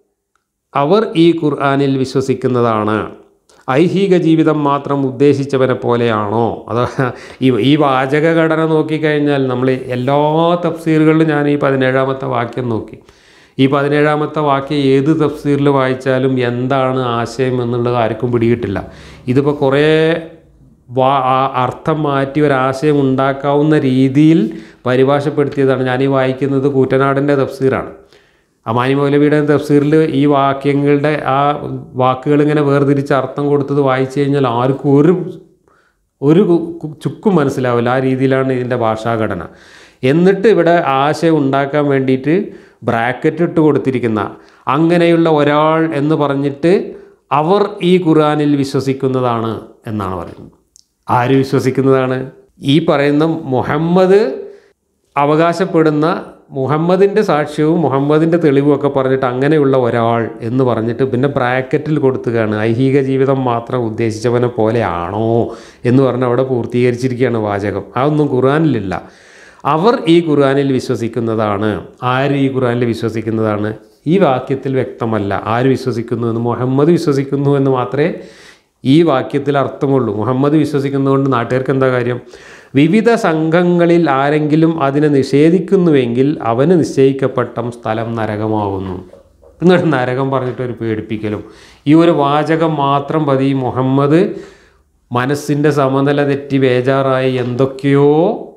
അവർ ഈ ഖുർആനിൽ വിശ്വസിക്കുന്നതാണ് ഐഹിക ജീവിതം മാത്രം ഉദ്ദേശിച്ചവനെ പോലെയാണോ അതോ ഈ ഈ വാചക ഘടന നോക്കിക്കഴിഞ്ഞാൽ നമ്മൾ എല്ലാ തഫ്സീറുകളിലും ഞാൻ ഈ പതിനേഴാമത്തെ വാക്യം നോക്കി ഈ പതിനേഴാമത്തെ വാക്യം ഏത് തഫ്സീറിൽ വായിച്ചാലും എന്താണ് ആശയം എന്നുള്ളത് ആർക്കും പിടികിട്ടില്ല ഇതിപ്പോൾ കുറേ വാ ആ- അർത്ഥം മാറ്റി ഒരാശയം ഉണ്ടാക്കാവുന്ന രീതിയിൽ പരിഭാഷപ്പെടുത്തിയതാണ് ഞാൻ ഈ വായിക്കുന്നത് കൂറ്റനാടിൻ്റെ തഫ്സീറാണ് അമാനി മൗലവിയുടെ തഫ്സീറിൽ ഈ വാക്യങ്ങളുടെ ആ വാക്കുകൾ ഇങ്ങനെ വേർതിരിച്ച് അർത്ഥം കൊടുത്തത് വായിച്ചു കഴിഞ്ഞാൽ ആർക്കും ഒരു ഒരു കു- കു- ചുക്കും മനസ്സിലാവില്ല ആ രീതിയിലാണ് ഇതിൻ്റെ ഭാഷാഘടന എന്നിട്ട് ഇവിടെ ആശയം ഉണ്ടാക്കാൻ വേണ്ടിയിട്ട് ബ്രാക്കറ്റ് ഇട്ട് കൊടുത്തിരിക്കുന്ന അങ്ങനെയുള്ള ഒരാൾ എന്ന് പറഞ്ഞിട്ട് അവർ ഈ ഖുർആനിൽ വിശ്വസിക്കുന്നതാണ് എന്നാണ് പറയുന്നത് ആര് വിശ്വസിക്കുന്നതാണ് ഈ പറയുന്ന മുഹമ്മദ് അവകാശപ്പെടുന്ന മുഹമ്മദിൻ്റെ സാക്ഷ്യവും മുഹമ്മദിൻ്റെ തെളിവും ഒക്കെ പറഞ്ഞിട്ട് അങ്ങനെയുള്ള ഒരാൾ എന്ന് പറഞ്ഞിട്ട് പിന്നെ ബ്രാക്കറ്റിൽ കൊടുത്തുകയാണ് ഐഹിക ജീവിതം മാത്രം ഉദ്ദേശിച്ചവനെ പോലെയാണോ എന്ന് പറഞ്ഞ് അവിടെ പൂർത്തീകരിച്ചിരിക്കുകയാണ് വാചകം അതൊന്നും ഖുർആനിലില്ല അവർ ഈ ഖുർആനിൽ വിശ്വസിക്കുന്നതാണ് ആര് ഈ ഖുർആനിൽ വിശ്വസിക്കുന്നതാണ് ഈ വാക്യത്തിൽ വ്യക്തമല്ല ആര് വിശ്വസിക്കുന്നു എന്ന് മുഹമ്മദ് വിശ്വസിക്കുന്നു എന്ന് മാത്രമേ ഈ വാക്യത്തിൽ അർത്ഥമുള്ളൂ മുഹമ്മദ് വിശ്വസിക്കുന്നതുകൊണ്ട് നാട്ടുകാർക്ക് എന്താ കാര്യം വിവിധ സംഘങ്ങളിൽ ആരെങ്കിലും അതിനെ നിഷേധിക്കുന്നുവെങ്കിൽ അവന് നിശ്ചയിക്കപ്പെട്ട സ്ഥലം നരകമാകുന്നു എന്നിട്ട് നരകം പറഞ്ഞിട്ട് ഒരു പേടിപ്പിക്കലും ഈ ഒരു വാചകം മാത്രം മതി മുഹമ്മദ് മനസ്സിൻ്റെ സമനില തെറ്റി ബേജാറായി എന്തൊക്കെയോ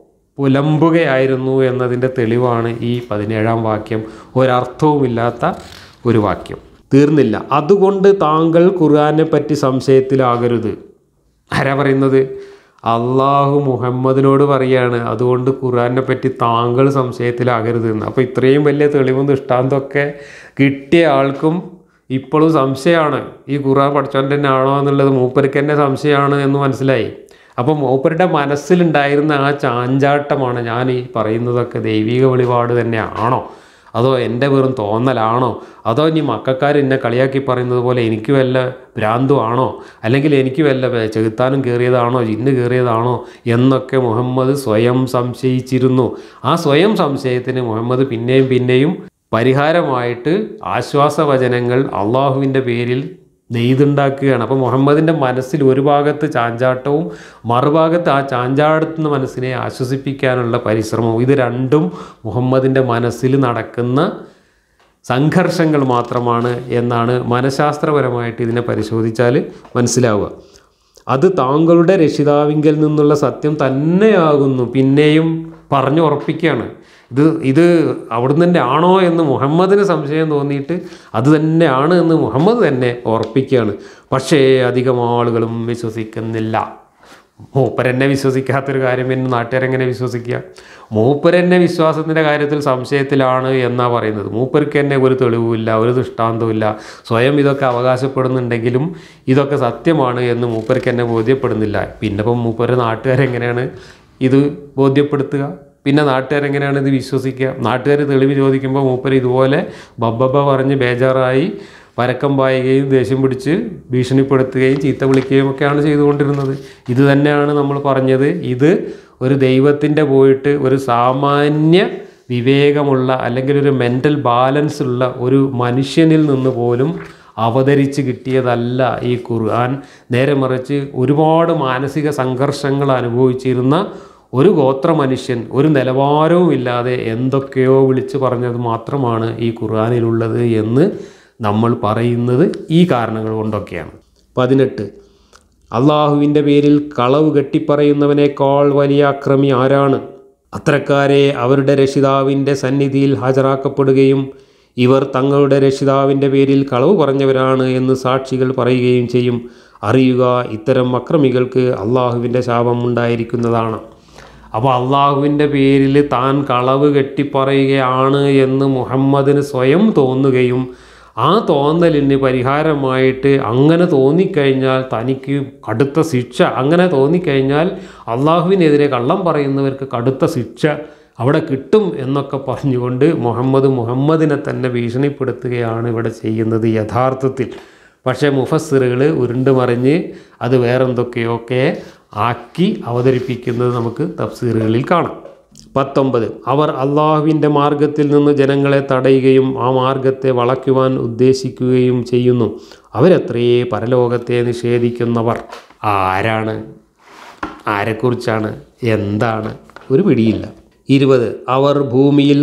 പുലമ്പുകയായിരുന്നു എന്നതിൻ്റെ തെളിവാണ് ഈ പതിനേഴാം വാക്യം ഒരർത്ഥവുമില്ലാത്ത ഒരു വാക്യം തീർന്നില്ല അതുകൊണ്ട് താങ്കൾ ഖുർആനെ പറ്റി സംശയത്തിലാകരുത് ആരാ പറയുന്നത് അള്ളാഹു മുഹമ്മദിനോട് പറയാണ് അതുകൊണ്ട് ഖുർആനെ പറ്റി താങ്കൾ സംശയത്തിലാകരുത് എന്ന് അപ്പോൾ ഇത്രയും വലിയ തെളിവും ദൃഷ്ടാന്തമൊക്കെ കിട്ടിയ ആൾക്കും ഇപ്പോഴും സംശയമാണ് ഈ ഖുർആൻ പഠിച്ചോൻ്റെ തന്നെ ആണോ എന്നുള്ളത് മൂപ്പർക്ക് തന്നെ സംശയമാണ് എന്ന് മനസ്സിലായി അപ്പോൾ മൂപ്പരുടെ മനസ്സിലുണ്ടായിരുന്ന ആ ചാഞ്ചാട്ടമാണ് ഞാൻ ഈ പറയുന്നതൊക്കെ ദൈവിക വെളിപാട് തന്നെയാണോ അതോ എൻ്റെ വെറും തോന്നലാണോ അതോ ഇനി മക്കാർ എന്നെ കളിയാക്കി പറയുന്നത് പോലെ എനിക്ക് വല്ല ഭ്രാന്തും ആണോ അല്ലെങ്കിൽ എനിക്ക് വല്ല വേ- ചെകുത്താനും കയറിയതാണോ ജിന്ന് കയറിയതാണോ എന്നൊക്കെ മുഹമ്മദ് സ്വയം സംശയിച്ചിരുന്നു ആ സ്വയം സംശയത്തിന് മുഹമ്മദ് പിന്നെയും പിന്നെയും പരിഹാരമായിട്ട് ആശ്വാസവചനങ്ങൾ അള്ളാഹുവിൻ്റെ പേരിൽ നെയ്തുണ്ടാക്കുകയാണ് അപ്പോൾ മുഹമ്മദിൻ്റെ മനസ്സിൽ ഒരു ഭാഗത്ത് ചാഞ്ചാട്ടവും മറുഭാഗത്ത് ആ ചാഞ്ചാടുന്ന മനസ്സിനെ ആശ്വസിപ്പിക്കാനുള്ള പരിശ്രമവും ഇത് രണ്ടും മുഹമ്മദിൻ്റെ മനസ്സിൽ നടക്കുന്ന സംഘർഷങ്ങൾ മാത്രമാണ് എന്നാണ് മനഃശാസ്ത്രപരമായിട്ട് ഇതിനെ പരിശോധിച്ചാൽ മനസ്സിലാവുക അത് താങ്കളുടെ രക്ഷിതാവിങ്കൽ നിന്നുള്ള സത്യം തന്നെയാകുന്നു പിന്നെയും പറഞ്ഞു ഉറപ്പിക്കുകയാണ് ഇത് ഇത് അവിടുന്ന് തന്നെ ആണോ എന്ന് മുഹമ്മദിന് സംശയം തോന്നിയിട്ട് അത് തന്നെയാണ് എന്ന് മുഹമ്മദ് തന്നെ ഉറപ്പിക്കുകയാണ് പക്ഷേ അധികം ആളുകളും വിശ്വസിക്കുന്നില്ല മൂപ്പരെന്നെ വിശ്വസിക്കാത്തൊരു കാര്യം പിന്നെ നാട്ടുകാരെങ്ങനെ വിശ്വസിക്കുക മൂപ്പരെന്നെ വിശ്വാസത്തിൻ്റെ കാര്യത്തിൽ സംശയത്തിലാണ് എന്നാ പറയുന്നത് മൂപ്പർക്ക് തന്നെ ഒരു തെളിവുമില്ല ഒരു ദൃഷ്ടാന്തവുമില്ല സ്വയം ഇതൊക്കെ അവകാശപ്പെടുന്നുണ്ടെങ്കിലും ഇതൊക്കെ സത്യമാണ് എന്ന് മൂപ്പർക്ക് തന്നെ ബോധ്യപ്പെടുന്നില്ല പിന്നെ ഇപ്പം മൂപ്പര് നാട്ടുകാരെങ്ങനെയാണ് ഇത് ബോധ്യപ്പെടുത്തുക പിന്നെ നാട്ടുകാരെങ്ങനെയാണ് ഇത് വിശ്വസിക്കുക നാട്ടുകാർ തെളിവ് ചോദിക്കുമ്പോൾ മൂപ്പർ ഇതുപോലെ ബബ്ബബ പറഞ്ഞ് ബേജാറായി പരക്കം പായുകയും ദേഷ്യം പിടിച്ച് ഭീഷണിപ്പെടുത്തുകയും ചീത്ത വിളിക്കുകയും ഒക്കെയാണ് ചെയ്തുകൊണ്ടിരുന്നത് ഇത് തന്നെയാണ് നമ്മൾ പറഞ്ഞത് ഇത് ഒരു ദൈവത്തിൻ്റെ പോയിട്ട് ഒരു സാമാന്യ വിവേകമുള്ള അല്ലെങ്കിൽ ഒരു മെൻ്റൽ ബാലൻസ് ഉള്ള ഒരു മനുഷ്യനിൽ നിന്ന് പോലും അവതരിച്ച് കിട്ടിയതല്ല ഈ ഖുർആൻ നേരെ മറിച്ച് ഒരുപാട് മാനസിക സംഘർഷങ്ങൾ അനുഭവിച്ചിരുന്ന ഒരു ഗോത്ര മനുഷ്യൻ ഒരു നിലവാരവും ഇല്ലാതെ എന്തൊക്കെയോ വിളിച്ചു പറഞ്ഞത് മാത്രമാണ് ഈ ഖുർആനിലുള്ളത് എന്ന് നമ്മൾ പറയുന്നത് ഈ കാരണങ്ങൾ കൊണ്ടൊക്കെയാണ് പതിനെട്ട് അള്ളാഹുവിൻ്റെ പേരിൽ കളവ് കെട്ടിപ്പറയുന്നവനേക്കാൾ വലിയ അക്രമി ആരാണ് അത്തരക്കാരെ അവരുടെ രക്ഷിതാവിൻ്റെ സന്നിധിയിൽ ഹാജരാക്കപ്പെടുകയും ഇവർ തങ്ങളുടെ രക്ഷിതാവിൻ്റെ പേരിൽ കളവ് പറഞ്ഞവരാണ് എന്ന് സാക്ഷികൾ പറയുകയും ചെയ്യും അറിയുക ഇത്തരം അക്രമികൾക്ക് അള്ളാഹുവിൻ്റെ ശാപം ഉണ്ടായിരിക്കുന്നതാണ് അപ്പോൾ അള്ളാഹുവിൻ്റെ പേരിൽ താൻ കളവ് കെട്ടിപ്പറയുകയാണ് എന്ന് മുഹമ്മദിന് സ്വയം തോന്നുകയും ആ തോന്നലിന് പരിഹാരമായിട്ട് അങ്ങനെ തോന്നിക്കഴിഞ്ഞാൽ തനിക്ക് കടുത്ത ശിക്ഷ അങ്ങനെ തോന്നിക്കഴിഞ്ഞാൽ അള്ളാഹുവിനെതിരെ കള്ളം പറയുന്നവർക്ക് കടുത്ത ശിക്ഷ അവിടെ കിട്ടും എന്നൊക്കെ പറഞ്ഞുകൊണ്ട് മുഹമ്മദ് മുഹമ്മദിനെ തന്നെ ഭീഷണിപ്പെടുത്തുകയാണ് ഇവിടെ ചെയ്യുന്നത് യഥാർത്ഥത്തിൽ പക്ഷേ മുഫസ്സിറുകൾ ഉരുണ്ടുമറിഞ്ഞ് അത് വേറെന്തൊക്കെയൊക്കെ ആക്കി അവതരിപ്പിക്കുന്നത് നമുക്ക് തഫ്സീറുകളിൽ കാണാം പത്തൊമ്പത് അവർ അള്ളാഹുവിൻ്റെ മാർഗത്തിൽ നിന്ന് ജനങ്ങളെ തടയുകയും ആ മാർഗത്തെ വളയ്ക്കുവാൻ ഉദ്ദേശിക്കുകയും ചെയ്യുന്നു അവരത്രയേ പരലോകത്തെ നിഷേധിക്കുന്നവർ ആരാണ് ആരെക്കുറിച്ചാണ് എന്താണ് ഒരു പിടിയില്ല ഇരുപത് അവർ ഭൂമിയിൽ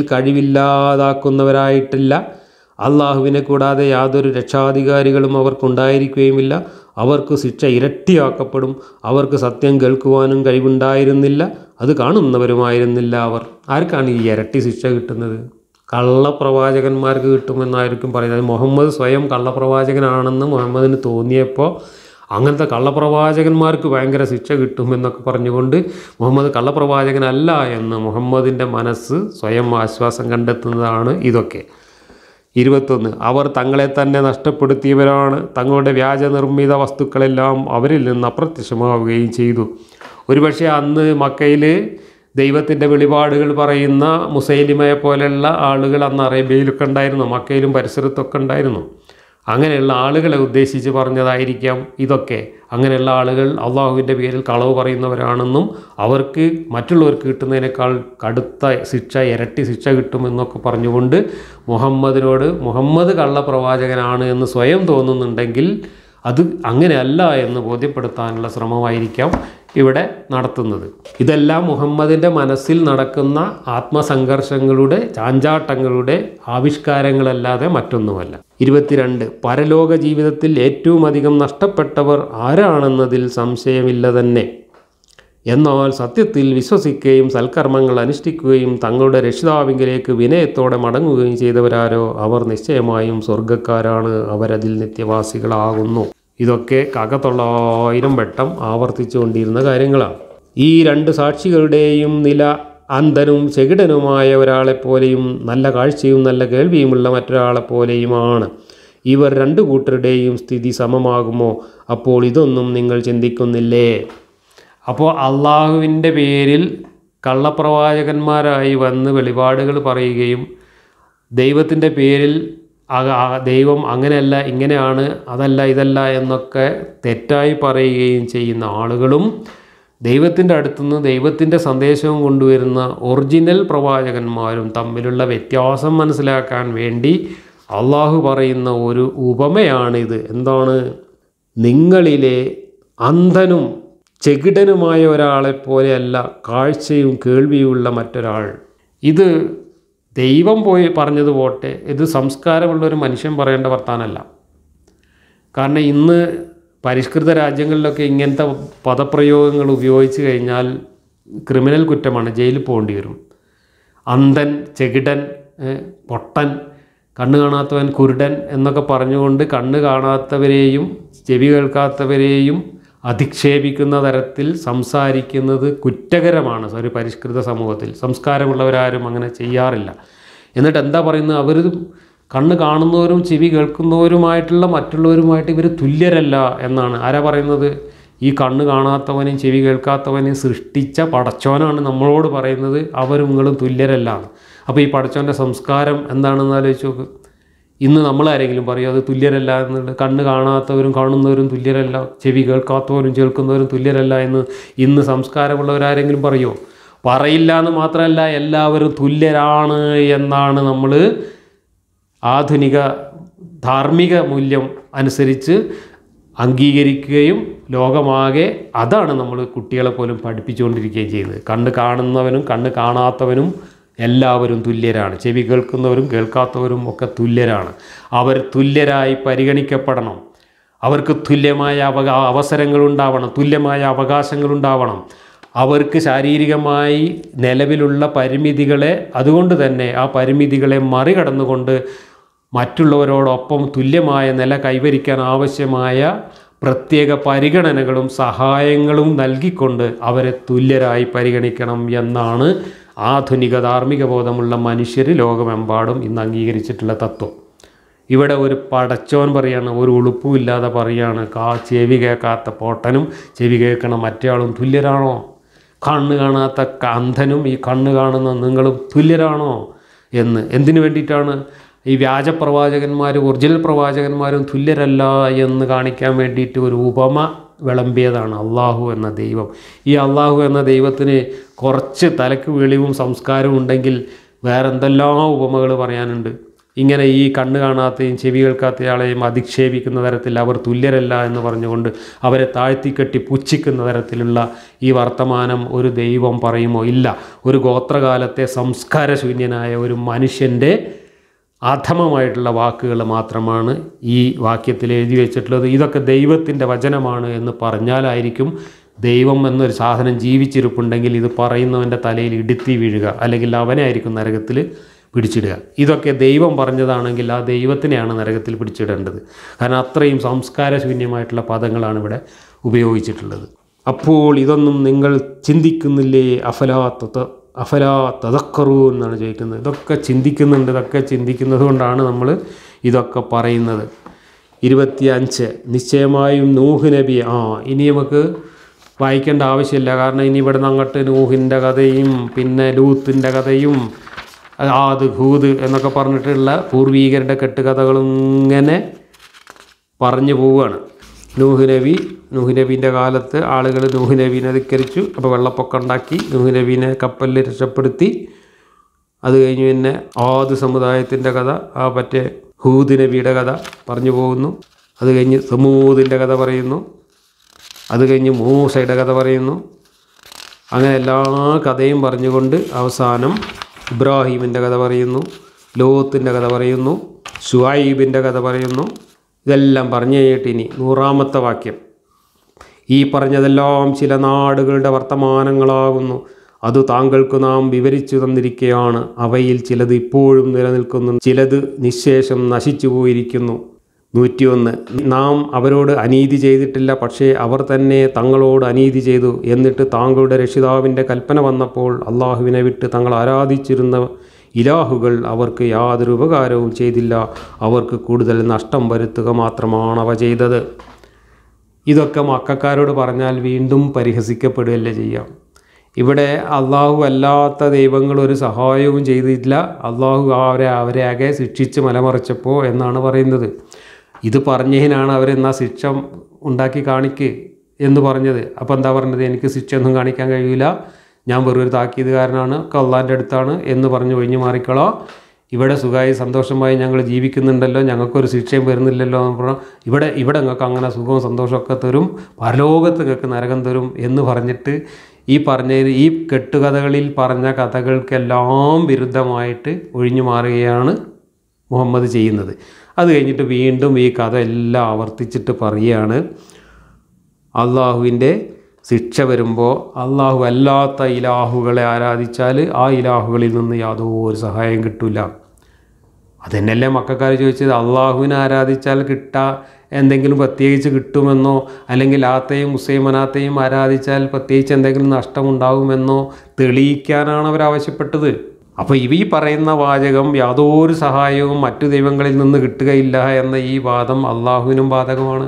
കഴിവില്ലാതാക്കുന്നവരായിട്ടില്ല അള്ളാഹുവിനെ കൂടാതെ യാതൊരു രക്ഷാധികാരികളും അവർക്കുണ്ടായിരിക്കുകയുമില്ല അവർക്ക് ശിക്ഷ ഇരട്ടിയാക്കപ്പെടും അവർക്ക് സത്യം കേൾക്കുവാനും കഴിവുണ്ടായിരുന്നില്ല അത് കാണുന്നവരുമായിരുന്നില്ല അവർ ആർക്കാണ് ഈ ഇരട്ടി ശിക്ഷ കിട്ടുന്നത് കള്ളപ്രവാചകന്മാർക്ക് കിട്ടുമെന്നായിരിക്കും പറയുന്നത് മുഹമ്മദ് സ്വയം കള്ളപ്രവാചകനാണെന്ന് മുഹമ്മദിന് തോന്നിയപ്പോൾ അങ്ങനത്തെ കള്ളപ്രവാചകന്മാർക്ക് ഭയങ്കര ശിക്ഷ കിട്ടുമെന്നൊക്കെ പറഞ്ഞുകൊണ്ട് മുഹമ്മദ് കള്ളപ്രവാചകനല്ല എന്ന് മുഹമ്മദിൻ്റെ മനസ്സ് സ്വയം ആശ്വാസം കണ്ടെത്തുന്നതാണ് ഇതൊക്കെ ഇരുപത്തൊന്ന് അവർ തങ്ങളെ തന്നെ നഷ്ടപ്പെടുത്തിയവരാണ് തങ്ങളുടെ വ്യാജ നിർമ്മിത വസ്തുക്കളെല്ലാം അവരിൽ നിന്ന് അപ്രത്യക്ഷമാവുകയും ചെയ്തു ഒരുപക്ഷെ അന്ന് മക്കയിൽ ദൈവത്തിൻ്റെ വെളിപാടുകൾ പറയുന്ന മുസൈലിമയെ പോലെയുള്ള ആളുകൾ അന്ന് അറേബ്യയിലൊക്കെ ഉണ്ടായിരുന്നു മക്കയിലും പരിസരത്തൊക്കെ ഉണ്ടായിരുന്നു അങ്ങനെയുള്ള ആളുകളെ ഉദ്ദേശിച്ച് പറഞ്ഞതായിരിക്കാം ഇതൊക്കെ അങ്ങനെയുള്ള ആളുകൾ അള്ളാഹുവിൻ്റെ പേരിൽ കളവ് പറയുന്നവരാണെന്നും അവർക്ക് മറ്റുള്ളവർക്ക് കിട്ടുന്നതിനേക്കാൾ കടുത്ത ശിക്ഷ ഇരട്ടി ശിക്ഷ കിട്ടുമെന്നൊക്കെ പറഞ്ഞുകൊണ്ട് മുഹമ്മദിനോട് മുഹമ്മദ് കള്ളപ്രവാചകനാണ് എന്ന് സ്വയം തോന്നുന്നുണ്ടെങ്കിൽ അത് അങ്ങനെയല്ല എന്ന് ബോധ്യപ്പെടുത്താനുള്ള ശ്രമമായിരിക്കാം ഇവിടെ നടത്തുന്നത് ഇതെല്ലാം മുഹമ്മദിൻ്റെ മനസ്സിൽ നടക്കുന്ന ആത്മസംഘർഷങ്ങളുടെ ചാഞ്ചാട്ടങ്ങളുടെ ആവിഷ്കാരങ്ങളല്ലാതെ മറ്റൊന്നുമല്ല ഇരുപത്തിരണ്ട് പരലോക ജീവിതത്തിൽ ഏറ്റവും അധികം നഷ്ടപ്പെട്ടവർ ആരാണെന്നതിൽ സംശയമില്ല തന്നെ എന്നാൽ സത്യത്തിൽ വിശ്വസിക്കുകയും സൽക്കർമ്മങ്ങൾ അനുഷ്ഠിക്കുകയും തങ്ങളുടെ രക്ഷിതാവിങ്കിലേക്ക് വിനയത്തോടെ മടങ്ങുകയും ചെയ്തവരാരോ അവർ നിശ്ചയമായും സ്വർഗക്കാരാണ് അവരതിൽ നിത്യവാസികളാകുന്നു ഇതൊക്കെ കകത്തൊള്ളായിരം വട്ടം ആവർത്തിച്ചുകൊണ്ടിരുന്ന കാര്യങ്ങളാണ് ഈ രണ്ട് സാക്ഷികളുടെയും നില അന്ധനും ചെകിടനുമായ ഒരാളെപ്പോലെയും നല്ല കാഴ്ചയും നല്ല കേൾവിയുമുള്ള മറ്റൊരാളെപ്പോലെയുമാണ് ഇവർ രണ്ടു കൂട്ടരുടെയും സ്ഥിതി സമമാകുമോ അപ്പോൾ ഇതൊന്നും നിങ്ങൾ ചിന്തിക്കുന്നില്ലേ അപ്പോൾ അള്ളാഹുവിൻ്റെ പേരിൽ കള്ളപ്രവാചകന്മാരായി വന്ന് വെളിപാടുകൾ പറയുകയും ദൈവത്തിൻ്റെ പേരിൽ ആ- ആ ദൈവം അങ്ങനെയല്ല ഇങ്ങനെയാണ് അതല്ല ഇതല്ല എന്നൊക്കെ തെറ്റായി പറയുകയും ചെയ്യുന്ന ആളുകളും ദൈവത്തിൻ്റെ അടുത്തുനിന്ന് ദൈവത്തിൻ്റെ സന്ദേശവും കൊണ്ടുവരുന്ന ഒറിജിനൽ പ്രവാചകന്മാരും തമ്മിലുള്ള വ്യത്യാസം മനസ്സിലാക്കാൻ വേണ്ടി അള്ളാഹു പറയുന്ന ഒരു ഉപമയാണിത് എന്താണ് നിങ്ങളിലെ അന്ധനും ചെകിടനുമായ ഒരാളെ പോലെയല്ല കാഴ്ചയും കേൾവിയുമുള്ള മറ്റൊരാൾ ഇത് ദൈവം പോയി പറഞ്ഞത് പോട്ടെ ഇത് സംസ്കാരമുള്ള ഒരു മനുഷ്യൻ പറയേണ്ട വർത്താനല്ല കാരണം ഇന്ന് പരിഷ്കൃത രാജ്യങ്ങളിലൊക്കെ ഇങ്ങനത്തെ പദപ്രയോഗങ്ങൾ ഉപയോഗിച്ച് കഴിഞ്ഞാൽ ക്രിമിനൽ കുറ്റമാണ് ജയിലിൽ പോകേണ്ടി വരും അന്ധൻ ചെകിടൻ ഏഹ്, പൊട്ടൻ കണ്ണ് കാണാത്തവൻ കുരുടൻ എന്നൊക്കെ പറഞ്ഞുകൊണ്ട് കണ്ണ് കാണാത്തവരെയും ചെവി കേൾക്കാത്തവരെയും അധിക്ഷേപിക്കുന്ന തരത്തിൽ സംസാരിക്കുന്നത് കുറ്റകരമാണ് ഒരു പരിഷ്കൃത സമൂഹത്തിൽ സംസ്കാരമുള്ളവരാരും അങ്ങനെ ചെയ്യാറില്ല എന്നിട്ട് എന്താ പറയുന്നത് അവർ കണ്ണ് കാണുന്നവരും ചെവി കേൾക്കുന്നവരുമായിട്ടുള്ള മറ്റുള്ളവരുമായിട്ട് ഇവർ തുല്യരല്ല എന്നാണ് ആരാ പറയുന്നത് ഈ കണ്ണ് കാണാത്തവനെയും ചെവി കേൾക്കാത്തവനെയും സൃഷ്ടിച്ച പടച്ചോനാണ് നമ്മളോട് പറയുന്നത് അവരും നിങ്ങളും തുല്യരല്ല അപ്പോൾ ഈ പടച്ചോൻ്റെ സംസ്കാരം എന്താണെന്ന് ആലോചിച്ച് നോക്ക് ഇന്ന് നമ്മളാരെങ്കിലും പറയും അത് തുല്യരല്ല എന്നുള്ളത് കണ്ണ് കാണാത്തവരും കാണുന്നവരും തുല്യരല്ല ചെവി കേൾക്കാത്തവരും കേൾക്കുന്നവരും തുല്യരല്ല എന്ന് ഇന്ന് സംസ്കാരമുള്ളവരാരെങ്കിലും പറയുമോ പറയില്ല എന്ന് മാത്രമല്ല എല്ലാവരും തുല്യരാണ് എന്നാണ് നമ്മൾ ആധുനിക ധാർമ്മിക മൂല്യം അനുസരിച്ച് അംഗീകരിക്കുകയും ലോകമാകെ അതാണ് നമ്മൾ കുട്ടികളെ പോലും പഠിപ്പിച്ചുകൊണ്ടിരിക്കുകയും ചെയ്യുന്നത് കണ്ണ് കാണുന്നവനും കണ്ണ് കാണാത്തവനും എല്ലാവരും തുല്യരാണ് ചെവി കേൾക്കുന്നവരും കേൾക്കാത്തവരും ഒക്കെ തുല്യരാണ് അവർ തുല്യരായി പരിഗണിക്കപ്പെടണം അവർക്ക് തുല്യമായ അവകാ അവസരങ്ങളുണ്ടാവണം തുല്യമായ അവകാശങ്ങളുണ്ടാവണം അവർക്ക് ശാരീരികമായി നിലവിലുള്ള പരിമിതികളെ അതുകൊണ്ട് തന്നെ ആ പരിമിതികളെ മറികടന്നുകൊണ്ട് മറ്റുള്ളവരോടൊപ്പം തുല്യമായ നില കൈവരിക്കാൻ ആവശ്യമായ പ്രത്യേക പരിഗണനകളും സഹായങ്ങളും നൽകിക്കൊണ്ട് അവരെ തുല്യരായി പരിഗണിക്കണം എന്നാണ് ആധുനിക ധാർമ്മിക ബോധമുള്ള മനുഷ്യർ ലോകമെമ്പാടും ഇന്ന് അംഗീകരിച്ചിട്ടുള്ള തത്വം ഇവിടെ ഒരു പടച്ചോൻ പറയാണ് ഒരു ഉളുപ്പുമില്ലാതെ പറയാണ് കാ ചെവി കേൾക്കാത്ത പൊട്ടനും ചെവി കേൾക്കണ മറ്റേയാളും തുല്യരാണോ കണ്ണ് കാണാത്ത അന്ധനും ഈ കണ്ണ് കാണുന്ന നിങ്ങളും തുല്യരാണോ എന്ന് എന്തിനു വേണ്ടിയിട്ടാണ് ഈ വ്യാജ പ്രവാചകന്മാർ ഒറിജിനൽ പ്രവാചകന്മാരും തുല്യരല്ല എന്ന് കാണിക്കാൻ വേണ്ടിയിട്ട് ഒരു ഉപമ വിളമ്പിയതാണ് അള്ളാഹു എന്ന ദൈവം ഈ അള്ളാഹു എന്ന ദൈവത്തിന് കുറച്ച് തലക്ക് വെളിവും സംസ്കാരവും ഉണ്ടെങ്കിൽ വേറെ എന്തെല്ലാം ഉപമകൾ പറയാനുണ്ട് ഇങ്ങനെ ഈ കണ്ണ് കാണാത്തയും ചെവി കേൾക്കാത്തയാളെയും അധിക്ഷേപിക്കുന്ന തരത്തിൽ അവർ തുല്യരല്ല എന്ന് പറഞ്ഞുകൊണ്ട് അവരെ താഴ്ത്തിക്കെട്ടി പുച്ഛിക്കുന്ന തരത്തിലുള്ള ഈ വർത്തമാനം ഒരു ദൈവം പറയുമോ ഇല്ല ഒരു ഗോത്രകാലത്തെ സംസ്കാരശൂന്യനായ ഒരു മനുഷ്യൻ്റെ അധമമായിട്ടുള്ള വാക്കുകൾ മാത്രമാണ് ഈ വാക്യത്തിൽ എഴുതി വെച്ചിട്ടുള്ളത് ഇതൊക്കെ ദൈവത്തിൻ്റെ വചനമാണ് എന്ന് പറഞ്ഞാലായിരിക്കും ദൈവം എന്നൊരു സാധനം ജീവിച്ചിരിപ്പുണ്ടെങ്കിൽ ഇത് പറയുന്നവൻ്റെ തലയിൽ ഇടുത്തി വീഴുക അല്ലെങ്കിൽ അവനെ ആയിരിക്കും നരകത്തിൽ പിടിച്ചിടുക ഇതൊക്കെ ദൈവം പറഞ്ഞതാണെങ്കിൽ ആ ദൈവത്തിനെയാണ് നരകത്തിൽ പിടിച്ചിടേണ്ടത് കാരണം അത്രയും സംസ്കാരശൂന്യമായിട്ടുള്ള പദങ്ങളാണ് ഇവിടെ ഉപയോഗിച്ചിട്ടുള്ളത് അപ്പോൾ ഇതൊന്നും നിങ്ങൾ ചിന്തിക്കുന്നില്ലേ അഫലാ തത അഫലാ തതക്കറു എന്നാണ് ചോദിക്കുന്നത് ഇതൊക്കെ ചിന്തിക്കുന്നുണ്ട് ഇതൊക്കെ ചിന്തിക്കുന്നത് കൊണ്ടാണ് നമ്മൾ ഇതൊക്കെ പറയുന്നത് ഇരുപത്തിയഞ്ച് നിശ്ചയമായും നൂഹ് നബി ആ ഇനി നമുക്ക് വായിക്കേണ്ട ആവശ്യമില്ല കാരണം ഇനി ഇവിടെ നിന്ന് അങ്ങോട്ട് നൂഹിൻ്റെ കഥയും പിന്നെ ലൂത്തിൻ്റെ കഥയും ആദ് ഹൂദ് എന്നൊക്കെ പറഞ്ഞിട്ടുള്ള പൂർവീകരുടെ കെട്ടുകഥകളും ഇങ്ങനെ പറഞ്ഞു പോവുകയാണ് നൂഹ് നബി നൂഹ് നബീൻ്റെ കാലത്ത് ആളുകൾ നൂഹ് നബീനെ ധിക്കരിച്ചു അപ്പോൾ വെള്ളപ്പൊക്കം ഉണ്ടാക്കി നൂഹ് നബീനെ കപ്പലിൽ രക്ഷപ്പെടുത്തി അത് കഴിഞ്ഞ് പിന്നെ ആദ് സമുദായത്തിൻ്റെ കഥ ആ മറ്റേ ഹൂദ് നബിയുടെ കഥ പറഞ്ഞു പോകുന്നു അത് കഴിഞ്ഞ് സമൂദിൻ്റെ കഥ പറയുന്നു അത് കഴിഞ്ഞ് മൂസയുടെ കഥ പറയുന്നു അങ്ങനെ എല്ലാ കഥയും പറഞ്ഞുകൊണ്ട് അവസാനം ഇബ്രാഹീമിൻ്റെ കഥ പറയുന്നു ലോത്തിൻ്റെ കഥ പറയുന്നു ഷുഹൈബിൻ്റെ കഥ പറയുന്നു ഇതെല്ലാം പറഞ്ഞു കഴിഞ്ഞിട്ട് ഇനി നൂറാമത്തെ വാക്യം ഈ പറഞ്ഞതെല്ലാം ചില നാടുകളുടെ വർത്തമാനങ്ങളാകുന്നു അത് താങ്കൾക്ക് നാം വിവരിച്ചു തന്നിരിക്കുകയാണ് അവയിൽ ചിലത് ഇപ്പോഴും നിലനിൽക്കുന്നു ചിലത് നിശേഷം നശിച്ചു പോയിരിക്കുന്നു നൂറ്റിയൊന്ന് നാം അവരോട് അനീതി ചെയ്തിട്ടില്ല പക്ഷേ അവർ തന്നെ തങ്ങളോട് അനീതി ചെയ്തു എന്നിട്ട് താങ്കളുടെ രക്ഷിതാവിൻ്റെ കൽപ്പന വന്നപ്പോൾ അള്ളാഹുവിനെ വിട്ട് തങ്ങൾ ആരാധിച്ചിരുന്ന ഇലാഹുകൾ അവർക്ക് യാതൊരു ഉപകാരവും ചെയ്തില്ല അവർക്ക് കൂടുതൽ നഷ്ടം വരുത്തുക മാത്രമാണ് അവ ചെയ്തത് ഇതൊക്കെ മക്കാരോട് പറഞ്ഞാൽ വീണ്ടും പരിഹസിക്കപ്പെടുകയല്ലേ ചെയ്യാം ഇവിടെ അള്ളാഹു അല്ലാത്ത ദൈവങ്ങൾ ഒരു സഹായവും ചെയ്തിട്ടില്ല അള്ളാഹു അവരെ അവരെ ആകെ ശിക്ഷിച്ച് മലമറിച്ചപ്പോൾ എന്നാണ് പറയുന്നത് ഇത് പറഞ്ഞതിനാണ് അവരെന്നാ ശിക്ഷ ഉണ്ടാക്കി കാണിക്ക് എന്ന് പറഞ്ഞത് അപ്പോൾ എന്താ പറഞ്ഞത് എനിക്ക് ശിക്ഷയൊന്നും കാണിക്കാൻ കഴിയില്ല ഞാൻ വെറൊരു താക്കീതുകാരനാണ് ഒക്കെ അള്ളാൻ്റെ അടുത്താണ് എന്ന് പറഞ്ഞ് ഒഴിഞ്ഞു മാറിക്കളോ ഇവിടെ സുഖമായി സന്തോഷമായി ഞങ്ങൾ ജീവിക്കുന്നുണ്ടല്ലോ ഞങ്ങൾക്കൊരു ശിക്ഷയും വരുന്നില്ലല്ലോ എന്ന് പറഞ്ഞാൽ ഇവിടെ ഇവിടെ നിങ്ങൾക്ക് അങ്ങനെ സുഖവും സന്തോഷമൊക്കെ തരും പരലോകത്ത് നിങ്ങൾക്ക് നരകം തരും എന്ന് പറഞ്ഞിട്ട് ഈ പറഞ്ഞ ഈ കെട്ടുകഥകളിൽ പറഞ്ഞ കഥകൾക്കെല്ലാം വിരുദ്ധമായിട്ട് ഒഴിഞ്ഞു മാറുകയാണ് മുഹമ്മദ് ചെയ്യുന്നത് അത് കഴിഞ്ഞിട്ട് വീണ്ടും ഈ കഥ എല്ലാം ആവർത്തിച്ചിട്ട് പറയുകയാണ് അള്ളാഹുവിൻ്റെ ശിക്ഷ വരുമ്പോൾ അള്ളാഹു അല്ലാത്ത ഇലാഹുകളെ ആരാധിച്ചാൽ ആ ഇലാഹുകളിൽ നിന്ന് യാതൊരു സഹായം കിട്ടില്ല അതന്നെയല്ലേ മക്കാർ ചോദിച്ചത് അള്ളാഹുവിനെ ആരാധിച്ചാൽ കിട്ടാ എന്തെങ്കിലും പ്രത്യേകിച്ച് കിട്ടുമെന്നോ അല്ലെങ്കിൽ ആത്തെയും മുസൈമനാത്തെയും ആരാധിച്ചാൽ പ്രത്യേകിച്ച് എന്തെങ്കിലും നഷ്ടമുണ്ടാകുമെന്നോ തെളിയിക്കാനാണ് അവർ ആവശ്യപ്പെട്ടത് അപ്പോൾ ഇവ ഈ പറയുന്ന വാചകം യാതൊരു സഹായവും മറ്റു ദൈവങ്ങളിൽ നിന്ന് കിട്ടുകയില്ല എന്ന ഈ വാദം അള്ളാഹുവിനും ബാധകമാണ്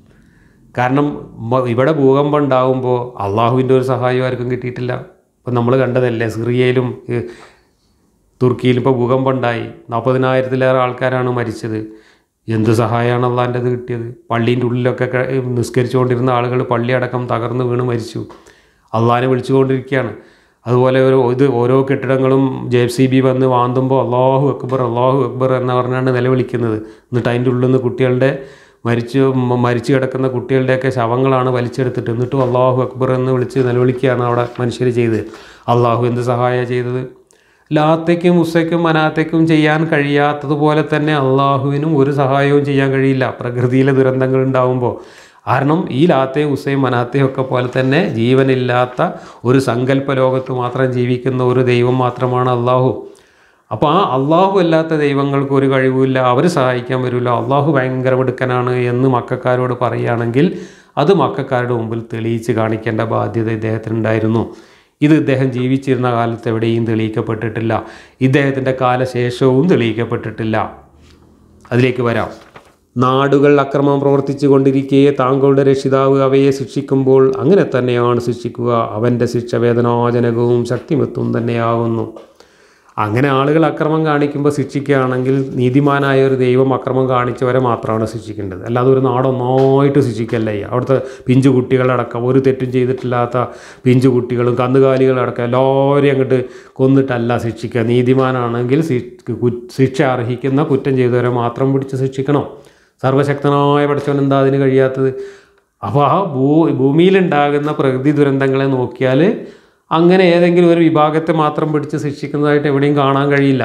കാരണം മ- ഇവിടെ ഭൂകമ്പം ഉണ്ടാകുമ്പോൾ അള്ളാഹുവിൻ്റെ ഒരു സഹായം ആർക്കും കിട്ടിയിട്ടില്ല ഇപ്പം നമ്മൾ കണ്ടതല്ലേ സിറിയയിലും ഏ, തുർക്കിയിലും ഇപ്പോൾ ഭൂകമ്പം ഉണ്ടായി നാൽപ്പതിനായിരത്തിലേറെ ആൾക്കാരാണ് മരിച്ചത് എന്ത് സഹായമാണ് അള്ളാൻ്റെത് കിട്ടിയത് പള്ളീൻ്റെ ഉള്ളിലൊക്കെ ക- നിസ്കരിച്ചുകൊണ്ടിരുന്ന ആളുകൾ പള്ളി അടക്കം തകർന്ന് വീണ് മരിച്ചു അള്ളാഹിനെ വിളിച്ചുകൊണ്ടിരിക്കുകയാണ് അതുപോലെ ഒരു ഇത് ഓരോ കെട്ടിടങ്ങളും ജെ സി ബി വന്ന് വാന്തുമ്പോൾ അള്ളാഹു അക്ബർ അള്ളാഹു അക്ബർ എന്ന് പറഞ്ഞാണ് നിലവിളിക്കുന്നത് എന്നിട്ട് അതിൻ്റെ ഉള്ളിൽ നിന്ന് കുട്ടികളുടെ മരിച്ചു മ- മരിച്ചു കിടക്കുന്ന കുട്ടികളുടെയൊക്കെ ശവങ്ങളാണ് വലിച്ചെടുത്തിട്ട് എന്നിട്ടും അള്ളാഹു അക്ബർ എന്ന് വിളിച്ച് നിലവിളിക്കുകയാണ് അവിടെ മനുഷ്യർ ചെയ്തത് അള്ളാഹു എന്ത് സഹായമാണ് ചെയ്തത് ലാത്തേക്കും ഉസ്സയ്ക്കും മനാത്തേക്കും ചെയ്യാൻ കഴിയാത്തതുപോലെ തന്നെ അള്ളാഹുവിനും ഒരു സഹായവും ചെയ്യാൻ കഴിയില്ല പ്രകൃതിയിലെ ദുരന്തങ്ങൾ ഉണ്ടാകുമ്പോൾ കാരണം ഈ ലാത്തയും ഉസ്സയും മനാത്തയും ഒക്കെ പോലെ തന്നെ ജീവനില്ലാത്ത ഒരു സങ്കല്പ ലോകത്ത് മാത്രം ജീവിക്കുന്ന ഒരു ദൈവം മാത്രമാണ് അള്ളാഹു അപ്പോൾ ആ അള്ളാഹു അല്ലാത്ത ദൈവങ്ങൾക്ക് ഒരു കഴിവുമില്ല അവർ സഹായിക്കാൻ വരില്ല അള്ളാഹു ഭയങ്കര മിടുക്കനാണ് എന്ന് മക്കാരോട് പറയുകയാണെങ്കിൽ അത് മക്കാരുടെ മുമ്പിൽ തെളിയിച്ച് കാണിക്കേണ്ട ബാധ്യത ഇദ്ദേഹത്തിനുണ്ടായിരുന്നു ഇത് ഇദ്ദേഹം ജീവിച്ചിരുന്ന കാലത്ത് എവിടെയും തെളിയിക്കപ്പെട്ടിട്ടില്ല ഇദ്ദേഹത്തിൻ്റെ കാലശേഷവും തെളിയിക്കപ്പെട്ടിട്ടില്ല അതിലേക്ക് വരാം നാടുകൾ അക്രമം പ്രവർത്തിച്ചു കൊണ്ടിരിക്കെ താങ്കളുടെ രക്ഷിതാവ് അവയെ ശിക്ഷിക്കുമ്പോൾ അങ്ങനെ തന്നെയാണ് ശിക്ഷിക്കുക അവൻ്റെ ശിക്ഷ വേദനാജനകവും ശക്തിമത്വം തന്നെയാകുന്നു അങ്ങനെ ആളുകൾ അക്രമം കാണിക്കുമ്പോൾ ശിക്ഷിക്കുകയാണെങ്കിൽ നീതിമാനായ ഒരു ദൈവം അക്രമം കാണിച്ചവരെ മാത്രമാണ് ശിക്ഷിക്കേണ്ടത് അല്ലാതെ ഒരു നാടൊന്നായിട്ട് ശിക്ഷിക്കല്ല ചെയ്യുക അവിടുത്തെ പിഞ്ചു കുട്ടികളടക്കം ഒരു തെറ്റും ചെയ്തിട്ടില്ലാത്ത പിഞ്ചു കുട്ടികളും കന്നുകാലികളടക്കം എല്ലാവരെയും അങ്ങോട്ട് കൊന്നിട്ടല്ല ശിക്ഷിക്കുക നീതിമാനാണെങ്കിൽ ശി- കു- ശിക്ഷ അർഹിക്കുന്ന കുറ്റം ചെയ്തവരെ മാത്രം പിടിച്ച് ശിക്ഷിക്കണം സർവശക്തനായ പഠിച്ചവൻ എന്താ അതിന് കഴിയാത്തത് അപ്പോൾ ആ ഭൂ ഭൂമിയിലുണ്ടാകുന്ന പ്രകൃതി ദുരന്തങ്ങളെ നോക്കിയാൽ അങ്ങനെ ഏതെങ്കിലും ഒരു വിഭാഗത്തെ മാത്രം പിടിച്ച് ശിക്ഷിക്കുന്നതായിട്ട് എവിടെയും കാണാൻ കഴിയില്ല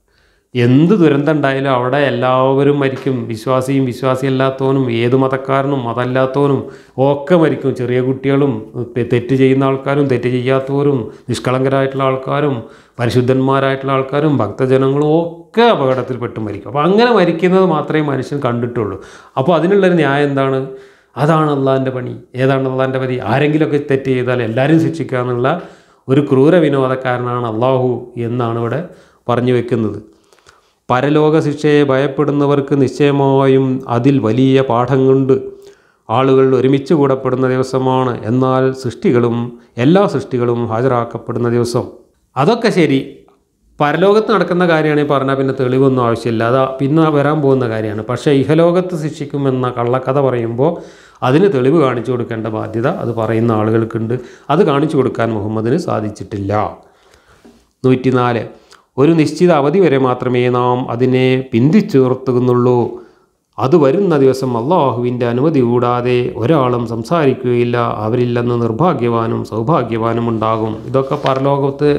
എന്ത് ദുരന്തം ഉണ്ടായാലും അവിടെ എല്ലാവരും മരിക്കും വിശ്വാസിയും വിശ്വാസിയല്ലാത്തവനും ഏത് മതക്കാരനും മതമല്ലാത്തവനും ഒക്കെ മരിക്കും ചെറിയ കുട്ടികളും തെ- തെറ്റ് ചെയ്യുന്ന ആൾക്കാരും തെറ്റ് ചെയ്യാത്തവരും നിഷ്കളങ്കരായിട്ടുള്ള ആൾക്കാരും പരിശുദ്ധന്മാരായിട്ടുള്ള ആൾക്കാരും ഭക്തജനങ്ങളും ഒക്കെ അപകടത്തിൽപ്പെട്ട് മരിക്കും അപ്പോൾ അങ്ങനെ മരിക്കുന്നത് മാത്രമേ മനുഷ്യൻ കണ്ടിട്ടുള്ളൂ അപ്പോൾ അതിനുള്ളൊരു ന്യായം എന്താണ് അതാണ് അള്ളാഹിൻ്റെ പണി ഏതാണ് അള്ളാഹിൻ്റെ പതി ആരെങ്കിലുമൊക്കെ തെറ്റ് ചെയ്താൽ എല്ലാവരും ശിക്ഷിക്കുക എന്നുള്ള ഒരു ക്രൂര വിനോദക്കാരനാണ് അള്ളാഹു എന്നാണ് ഇവിടെ പറഞ്ഞു വെക്കുന്നത് പരലോക ശിക്ഷയെ ഭയപ്പെടുന്നവർക്ക് നിശ്ചയമായും അതിൽ വലിയ പാഠങ്ങളുണ്ട് ആളുകൾ ഒരുമിച്ച് കൂടപ്പെടുന്ന ദിവസമാണ് എന്നാൽ സൃഷ്ടികളും എല്ലാ സൃഷ്ടികളും ഹാജരാക്കപ്പെടുന്ന ദിവസം അതൊക്കെ ശരി പരലോകത്ത് നടക്കുന്ന കാര്യമാണ് ഈ പറഞ്ഞാൽ പിന്നെ തെളിവൊന്നും ആവശ്യമില്ല അത് പിന്നെ വരാൻ പോകുന്ന കാര്യമാണ് പക്ഷേ ഇഹലോകത്ത് ശിക്ഷിക്കുമെന്ന കള്ളക്കഥ പറയുമ്പോൾ അതിന് തെളിവ് കാണിച്ചു കൊടുക്കേണ്ട ബാധ്യത അത് പറയുന്ന ആളുകൾക്കുണ്ട് അത് കാണിച്ചു കൊടുക്കാൻ മുഹമ്മദിന് സാധിച്ചിട്ടില്ല നൂറ്റിനാല് ഒരു നിശ്ചിത അവധി വരെ മാത്രമേ നാം അതിനെ പിന്തിച്ചു നിർത്തുന്നുള്ളൂ അത് വരുന്ന ദിവസം അള്ളാഹുവിൻ്റെ അനുമതി കൂടാതെ ഒരാളും സംസാരിക്കുകയില്ല അവരില്ലെന്ന് നിർഭാഗ്യവാനും സൗഭാഗ്യവാനും ഉണ്ടാകും ഇതൊക്കെ പരലോകത്ത്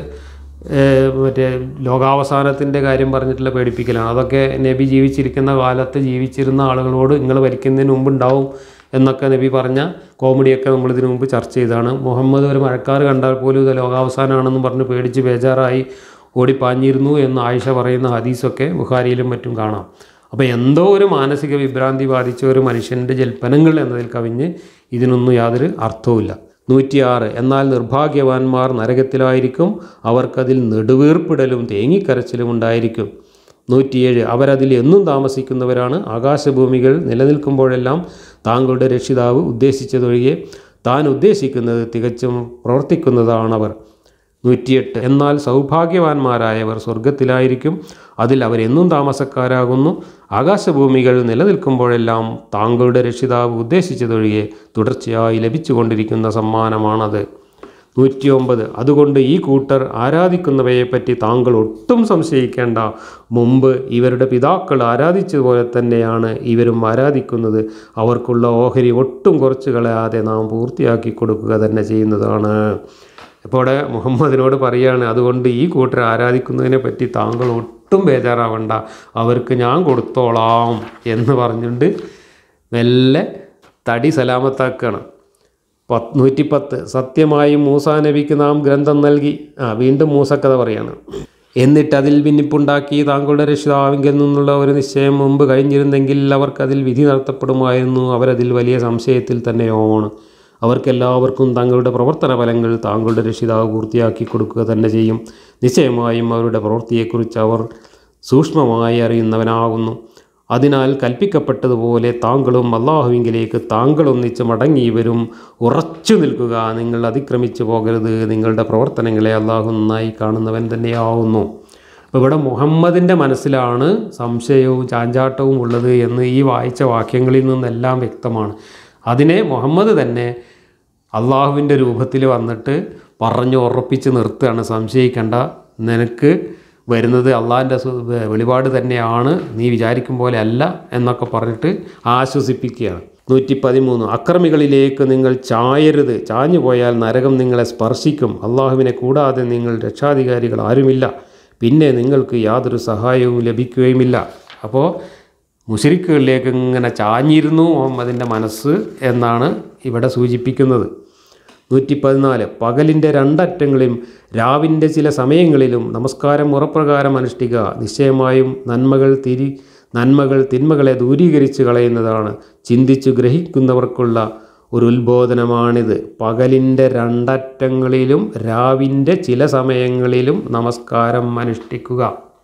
ഏഹ്, മറ്റേ ലോകാവസാനത്തിൻ്റെ കാര്യം പറഞ്ഞിട്ടുള്ള പേടിപ്പിക്കലാണ് അതൊക്കെ നബി ജീവിച്ചിരിക്കുന്ന കാലത്ത് ജീവിച്ചിരുന്ന ആളുകളോട് നിങ്ങൾ ഭരിക്കുന്നതിന് മുമ്പ് ഉണ്ടാവും എന്നൊക്കെ നബി പറഞ്ഞ കോമഡിയൊക്കെ നമ്മൾ ഇതിനു മുമ്പ് ചർച്ച ചെയ്താണ് മുഹമ്മദ് ഒരു മഴക്കാർ കണ്ടാൽ പോലും ഇത് ലോകാവസാനമാണെന്ന് പറഞ്ഞ് പേടിച്ച് ബേജാറായി ഓടിപ്പാഞ്ഞിരുന്നു എന്ന് ആയിഷ പറയുന്ന ഹദീസൊക്കെ ബുഖാരിയിലും മറ്റും കാണാം അപ്പോൾ എന്തോ ഒരു മാനസിക വിഭ്രാന്തി ബാധിച്ച ഒരു മനുഷ്യൻ്റെ ജൽപ്പനങ്ങൾ എന്നതിൽ കവിഞ്ഞ് ഇതിനൊന്നും യാതൊരു അർത്ഥവുമില്ല നൂറ്റിയാറ് എന്നാൽ നിർഭാഗ്യവാന്മാർ നരകത്തിലായിരിക്കും അവർക്കതിൽ നെടുവീർപ്പിടലും തേങ്ങിക്കരച്ചിലും ഉണ്ടായിരിക്കും നൂറ്റിയേഴ് അവരതിൽ എന്നും താമസിക്കുന്നവരാണ് ആകാശഭൂമികൾ നിലനിൽക്കുമ്പോഴെല്ലാം താങ്കളുടെ രക്ഷിതാവ് ഉദ്ദേശിച്ചതൊഴികെ താൻ ഉദ്ദേശിക്കുന്നത് തികച്ചും പ്രവർത്തിക്കുന്നതാണവർ നൂറ്റിയെട്ട് എന്നാൽ സൗഭാഗ്യവാന്മാരായവർ സ്വർഗത്തിലായിരിക്കും അതിൽ അവരെന്നും താമസക്കാരാകുന്നു ആകാശഭൂമികൾ നിലനിൽക്കുമ്പോഴെല്ലാം താങ്കളുടെ രക്ഷിതാവ് ഉദ്ദേശിച്ചതൊഴികെ തുടർച്ചയായി ലഭിച്ചുകൊണ്ടിരിക്കുന്ന സമ്മാനമാണത് നൂറ്റിയൊമ്പത് അതുകൊണ്ട് ഈ കൂട്ടർ ആരാധിക്കുന്നവയെപ്പറ്റി താങ്കൾ ഒട്ടും സംശയിക്കേണ്ട മുമ്പ് ഇവരുടെ പിതാക്കൾ ആരാധിച്ചതുപോലെ തന്നെയാണ് ഇവരും ആരാധിക്കുന്നത് അവർക്കുള്ള ഓഹരി ഒട്ടും കുറച്ച് കളയാതെ നാം പൂർത്തിയാക്കി കൊടുക്കുക തന്നെ ചെയ്യുന്നതാണ് ഇപ്പോൾ ഇവിടെ മുഹമ്മദിനോട് പറയുകയാണ് അതുകൊണ്ട് ഈ കൂട്ടർ ആരാധിക്കുന്നതിനെ പറ്റി താങ്കൾ ഒട്ടും ബേജാറാവണ്ട അവർക്ക് ഞാൻ കൊടുത്തോളാം എന്ന് പറഞ്ഞുകൊണ്ട് മെല്ലെ തടി സലാമത്താക്കുകയാണ് പത്ത് നൂറ്റിപ്പത്ത് സത്യമായും മൂസാ നബിക്ക് നാം ഗ്രന്ഥം നൽകി ആ വീണ്ടും മൂസക്കഥ പറയാണ് എന്നിട്ട് അതിൽ ഭിന്നിപ്പുണ്ടാക്കി താങ്കളുടെ രക്ഷിതാവിങ്കിൽ നിന്നുള്ള ഒരു നിശ്ചയം മുമ്പ് കഴിഞ്ഞിരുന്നെങ്കിൽ അവർക്കതിൽ വിധി നടത്തപ്പെടുമായിരുന്നു അവരതിൽ വലിയ സംശയത്തിൽ തന്നെയാണ് അവർക്കെല്ലാവർക്കും തങ്ങളുടെ പ്രവർത്തന ഫലങ്ങൾ താങ്കളുടെ രക്ഷിതാവ് പൂർത്തിയാക്കി കൊടുക്കുക തന്നെ ചെയ്യും നിശ്ചയമായും അവരുടെ പ്രവൃത്തിയെക്കുറിച്ച് അവർ സൂക്ഷ്മമായി അറിയുന്നവനാകുന്നു അതിനാൽ കൽപ്പിക്കപ്പെട്ടതുപോലെ താങ്കളും അള്ളാഹുവിങ്കിലേക്ക് താങ്കൾ ഒന്നിച്ച് മടങ്ങിയവരും ഉറച്ചു നിൽക്കുക നിങ്ങൾ അതിക്രമിച്ചു പോകരുത് നിങ്ങളുടെ പ്രവർത്തനങ്ങളെ അള്ളാഹു നന്നായി കാണുന്നവൻ തന്നെയാവുന്നു അപ്പോൾ ഇവിടെ മുഹമ്മദിൻ്റെ മനസ്സിലാണ് സംശയവും ചാഞ്ചാട്ടവും ഉള്ളത് എന്ന് ഈ വായിച്ച വാക്യങ്ങളിൽ നിന്നെല്ലാം വ്യക്തമാണ് അതിനെ മുഹമ്മദ് തന്നെ അള്ളാഹുവിൻ്റെ രൂപത്തിൽ വന്നിട്ട് പറഞ്ഞ് ഉറപ്പിച്ച് നിർത്തുകയാണ് സംശയിക്കേണ്ട നിനക്ക് വരുന്നത് അള്ളാഹിൻ്റെ വെളിപാട് തന്നെയാണ് നീ വിചാരിക്കും പോലെ അല്ല എന്നൊക്കെ പറഞ്ഞിട്ട് ആശ്വസിപ്പിക്കുകയാണ് നൂറ്റി പതിമൂന്ന് അക്രമികളിലേക്ക് നിങ്ങൾ ചായരുത് ചാഞ്ഞു പോയാൽ നരകം നിങ്ങളെ സ്പർശിക്കും അള്ളാഹുവിനെ കൂടാതെ നിങ്ങൾ രക്ഷാധികാരികൾ ആരുമില്ല പിന്നെ നിങ്ങൾക്ക് യാതൊരു സഹായവും ലഭിക്കുകയുമില്ല അപ്പോൾ മുഷരിക്കുകളിലേക്ക് ഇങ്ങനെ ചാഞ്ഞിരുന്നു മുഹമ്മദിൻ്റെ മനസ്സ് എന്നാണ് ഇവിടെ സൂചിപ്പിക്കുന്നത് നൂറ്റി പതിനാല് പകലിൻ്റെ രണ്ടറ്റങ്ങളിലും രാവിൻ്റെ ചില സമയങ്ങളിലും നമസ്കാരം മുറപ്രകാരം അനുഷ്ഠിക്കുക നിശ്ചയമായും നന്മകൾ തിരി നന്മകൾ തിന്മകളെ ദൂരീകരിച്ച് കളയുന്നതാണ് ചിന്തിച്ചു ഗ്രഹിക്കുന്നവർക്കുള്ള ഒരു ഉത്ബോധനമാണിത് പകലിൻ്റെ രണ്ടറ്റങ്ങളിലും രാവിൻ്റെ ചില സമയങ്ങളിലും നമസ്കാരം അനുഷ്ഠിക്കുക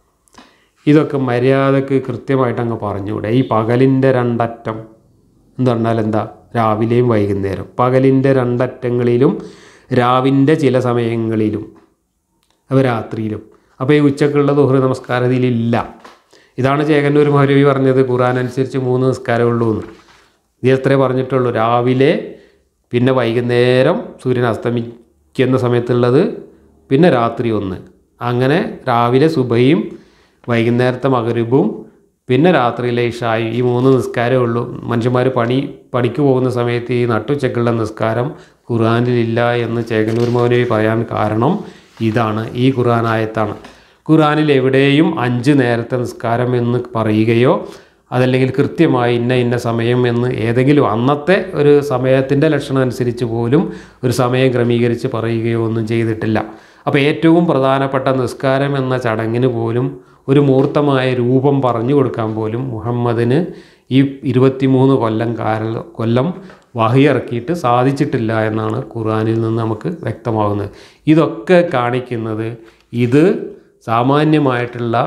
ഇതൊക്കെ മര്യാദക്ക് കൃത്യമായിട്ട് അങ്ങ് പറഞ്ഞുകൂടെ ഈ പകലിൻ്റെ രണ്ടറ്റം എന്ന് പറഞ്ഞാൽ എന്താ രാവിലെയും വൈകുന്നേരം പകലിൻ്റെ രണ്ടറ്റങ്ങളിലും രാവിൻ്റെ ചില സമയങ്ങളിലും അപ്പോൾ രാത്രിയിലും അപ്പോൾ ഈ ഉച്ചക്കുള്ള ദുഹൃ നമസ്കാരം ഇതിലില്ല ഇതാണ് ചേകന്നൂർ മൗലവി പറഞ്ഞത് ഖുറാൻ അനുസരിച്ച് മൂന്ന് നിസ്കാരമേ ഉള്ളൂ എന്ന് ഇത് എത്രേ പറഞ്ഞിട്ടുള്ളൂ രാവിലെ പിന്നെ വൈകുന്നേരം സൂര്യൻ അസ്തമിക്കുന്ന സമയത്തുള്ളത് പിന്നെ രാത്രി ഒന്ന് അങ്ങനെ രാവിലെ സുബയും വൈകുന്നേരത്തെ മകരുബും പിന്നെ രാത്രിയിലെ ഇഷായും ഈ മൂന്ന് നിസ്കാരമേ ഉള്ളൂ മനുഷ്യന്മാർ പണി പണിക്ക് പോകുന്ന സമയത്ത് ഈ നട്ടുച്ചക്കുള്ള നിസ്കാരം ഖുർആാനിലില്ല എന്ന് ചേകന്നൂർ മൗലവി പറയാൻ കാരണം ഇതാണ് ഈ ഖുർആൻ ആയത്താണ് ഖുർആാനിൽ എവിടെയും അഞ്ച് നേരത്തെ നിസ്കാരം എന്ന് പറയുകയോ അതല്ലെങ്കിൽ കൃത്യമായി ഇന്ന ഇന്ന സമയം എന്ന് ഏതെങ്കിലും അന്നത്തെ ഒരു സമയത്തിൻ്റെ ലക്ഷണം അനുസരിച്ച് പോലും ഒരു സമയം ക്രമീകരിച്ച് പറയുകയോ ഒന്നും ചെയ്തിട്ടില്ല അപ്പോൾ ഏറ്റവും പ്രധാനപ്പെട്ട നിസ്കാരം എന്ന ചടങ്ങിന് പോലും ഒരു മൂർത്തമായ രൂപം പറഞ്ഞു കൊടുക്കാൻ പോലും മുഹമ്മദിന് ഈ ഇരുപത്തിമൂന്ന് കൊല്ലം കാല കൊല്ലം വഹിയിറക്കിയിട്ട് സാധിച്ചിട്ടില്ല എന്നാണ് ഖുർആനിൽ നിന്ന് നമുക്ക് വ്യക്തമാകുന്നത് ഇതൊക്കെ കാണിക്കുന്നത് ഇത് സാമാന്യമായിട്ടുള്ള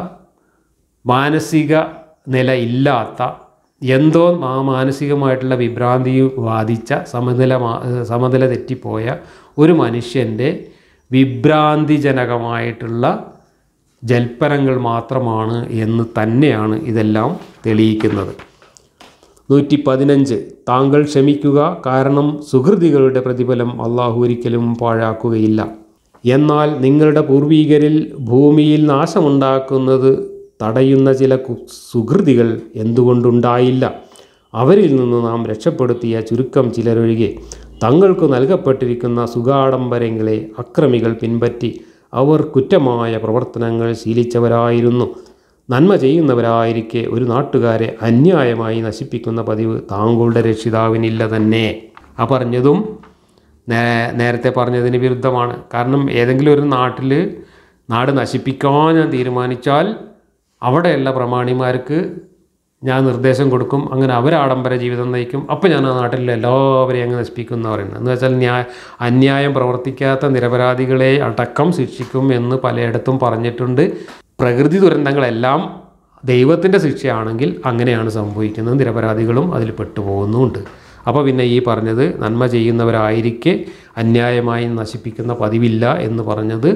മാനസിക നില ഇല്ലാത്ത എന്തോ ആ മാനസികമായിട്ടുള്ള വിഭ്രാന്തി ബാധിച്ച സമനില മാ- സമനില തെറ്റിപ്പോയ ഒരു മനുഷ്യൻ്റെ വിഭ്രാന്തിജനകമായിട്ടുള്ള ജൽപ്പനങ്ങൾ മാത്രമാണ് എന്ന് തന്നെയാണ് ഇതെല്ലാം തെളിയിക്കുന്നത് നൂറ്റി പതിനഞ്ച് താങ്കൾ ക്ഷമിക്കുക കാരണം സുഹൃതികളുടെ പ്രതിഫലം അള്ളാഹു ഒരിക്കലും പാഴാക്കുകയില്ല എന്നാൽ നിങ്ങളുടെ പൂർവീകരിൽ ഭൂമിയിൽ നാശമുണ്ടാക്കുന്നത് തടയുന്ന ചില കു- സുഹൃതികൾ എന്തുകൊണ്ടുണ്ടായില്ല അവരിൽ നിന്ന് നാം രക്ഷപ്പെടുത്തിയ ചുരുക്കം ചിലരൊഴികെ തങ്ങൾക്ക് നൽകപ്പെട്ടിരിക്കുന്ന സുഖാഡംബരങ്ങളെ അക്രമികൾ പിൻപറ്റി അവർ കുറ്റമായ പ്രവർത്തനങ്ങൾ ശീലിച്ചവരായിരുന്നു നന്മ ചെയ്യുന്നവരായിരിക്കെ ഒരു നാട്ടുകാരെ അന്യായമായി നശിപ്പിക്കുന്ന പതിവ് താങ്കളുടെ രക്ഷിതാവിനില്ല തന്നെ ആ പറഞ്ഞതും നേ- നേരത്തെ പറഞ്ഞതിന് വിരുദ്ധമാണ് കാരണം ഏതെങ്കിലും ഒരു നാട്ടിൽ നാട് നശിപ്പിക്കാൻ ഞാൻ തീരുമാനിച്ചാൽ അവിടെയുള്ള പ്രമാണിമാർക്ക് ഞാൻ നിർദ്ദേശം കൊടുക്കും അങ്ങനെ അവർ ആഡംബര ജീവിതം നയിക്കും അപ്പോൾ ഞാൻ ആ നാട്ടിലെ എല്ലാവരെയും അങ്ങ് നശിപ്പിക്കും എന്ന് പറയുന്നത് എന്ന് വെച്ചാൽ ന്യായ അന്യായം പ്രവർത്തിക്കാത്ത നിരപരാധികളെ അടക്കം ശിക്ഷിക്കും എന്ന് പലയിടത്തും പറഞ്ഞിട്ടുണ്ട് പ്രകൃതി ദുരന്തങ്ങളെല്ലാം ദൈവത്തിൻ്റെ ശിക്ഷയാണെങ്കിൽ അങ്ങനെയാണ് സംഭവിക്കുന്നത് നിരപരാധികളും അതിൽ പെട്ടുപോകുന്നുമുണ്ട് അപ്പോൾ പിന്നെ ഈ പറഞ്ഞത് നന്മ ചെയ്യുന്നവരായിരിക്കെ അന്യായമായി നശിപ്പിക്കുന്ന പതിവില്ല എന്ന് പറഞ്ഞത്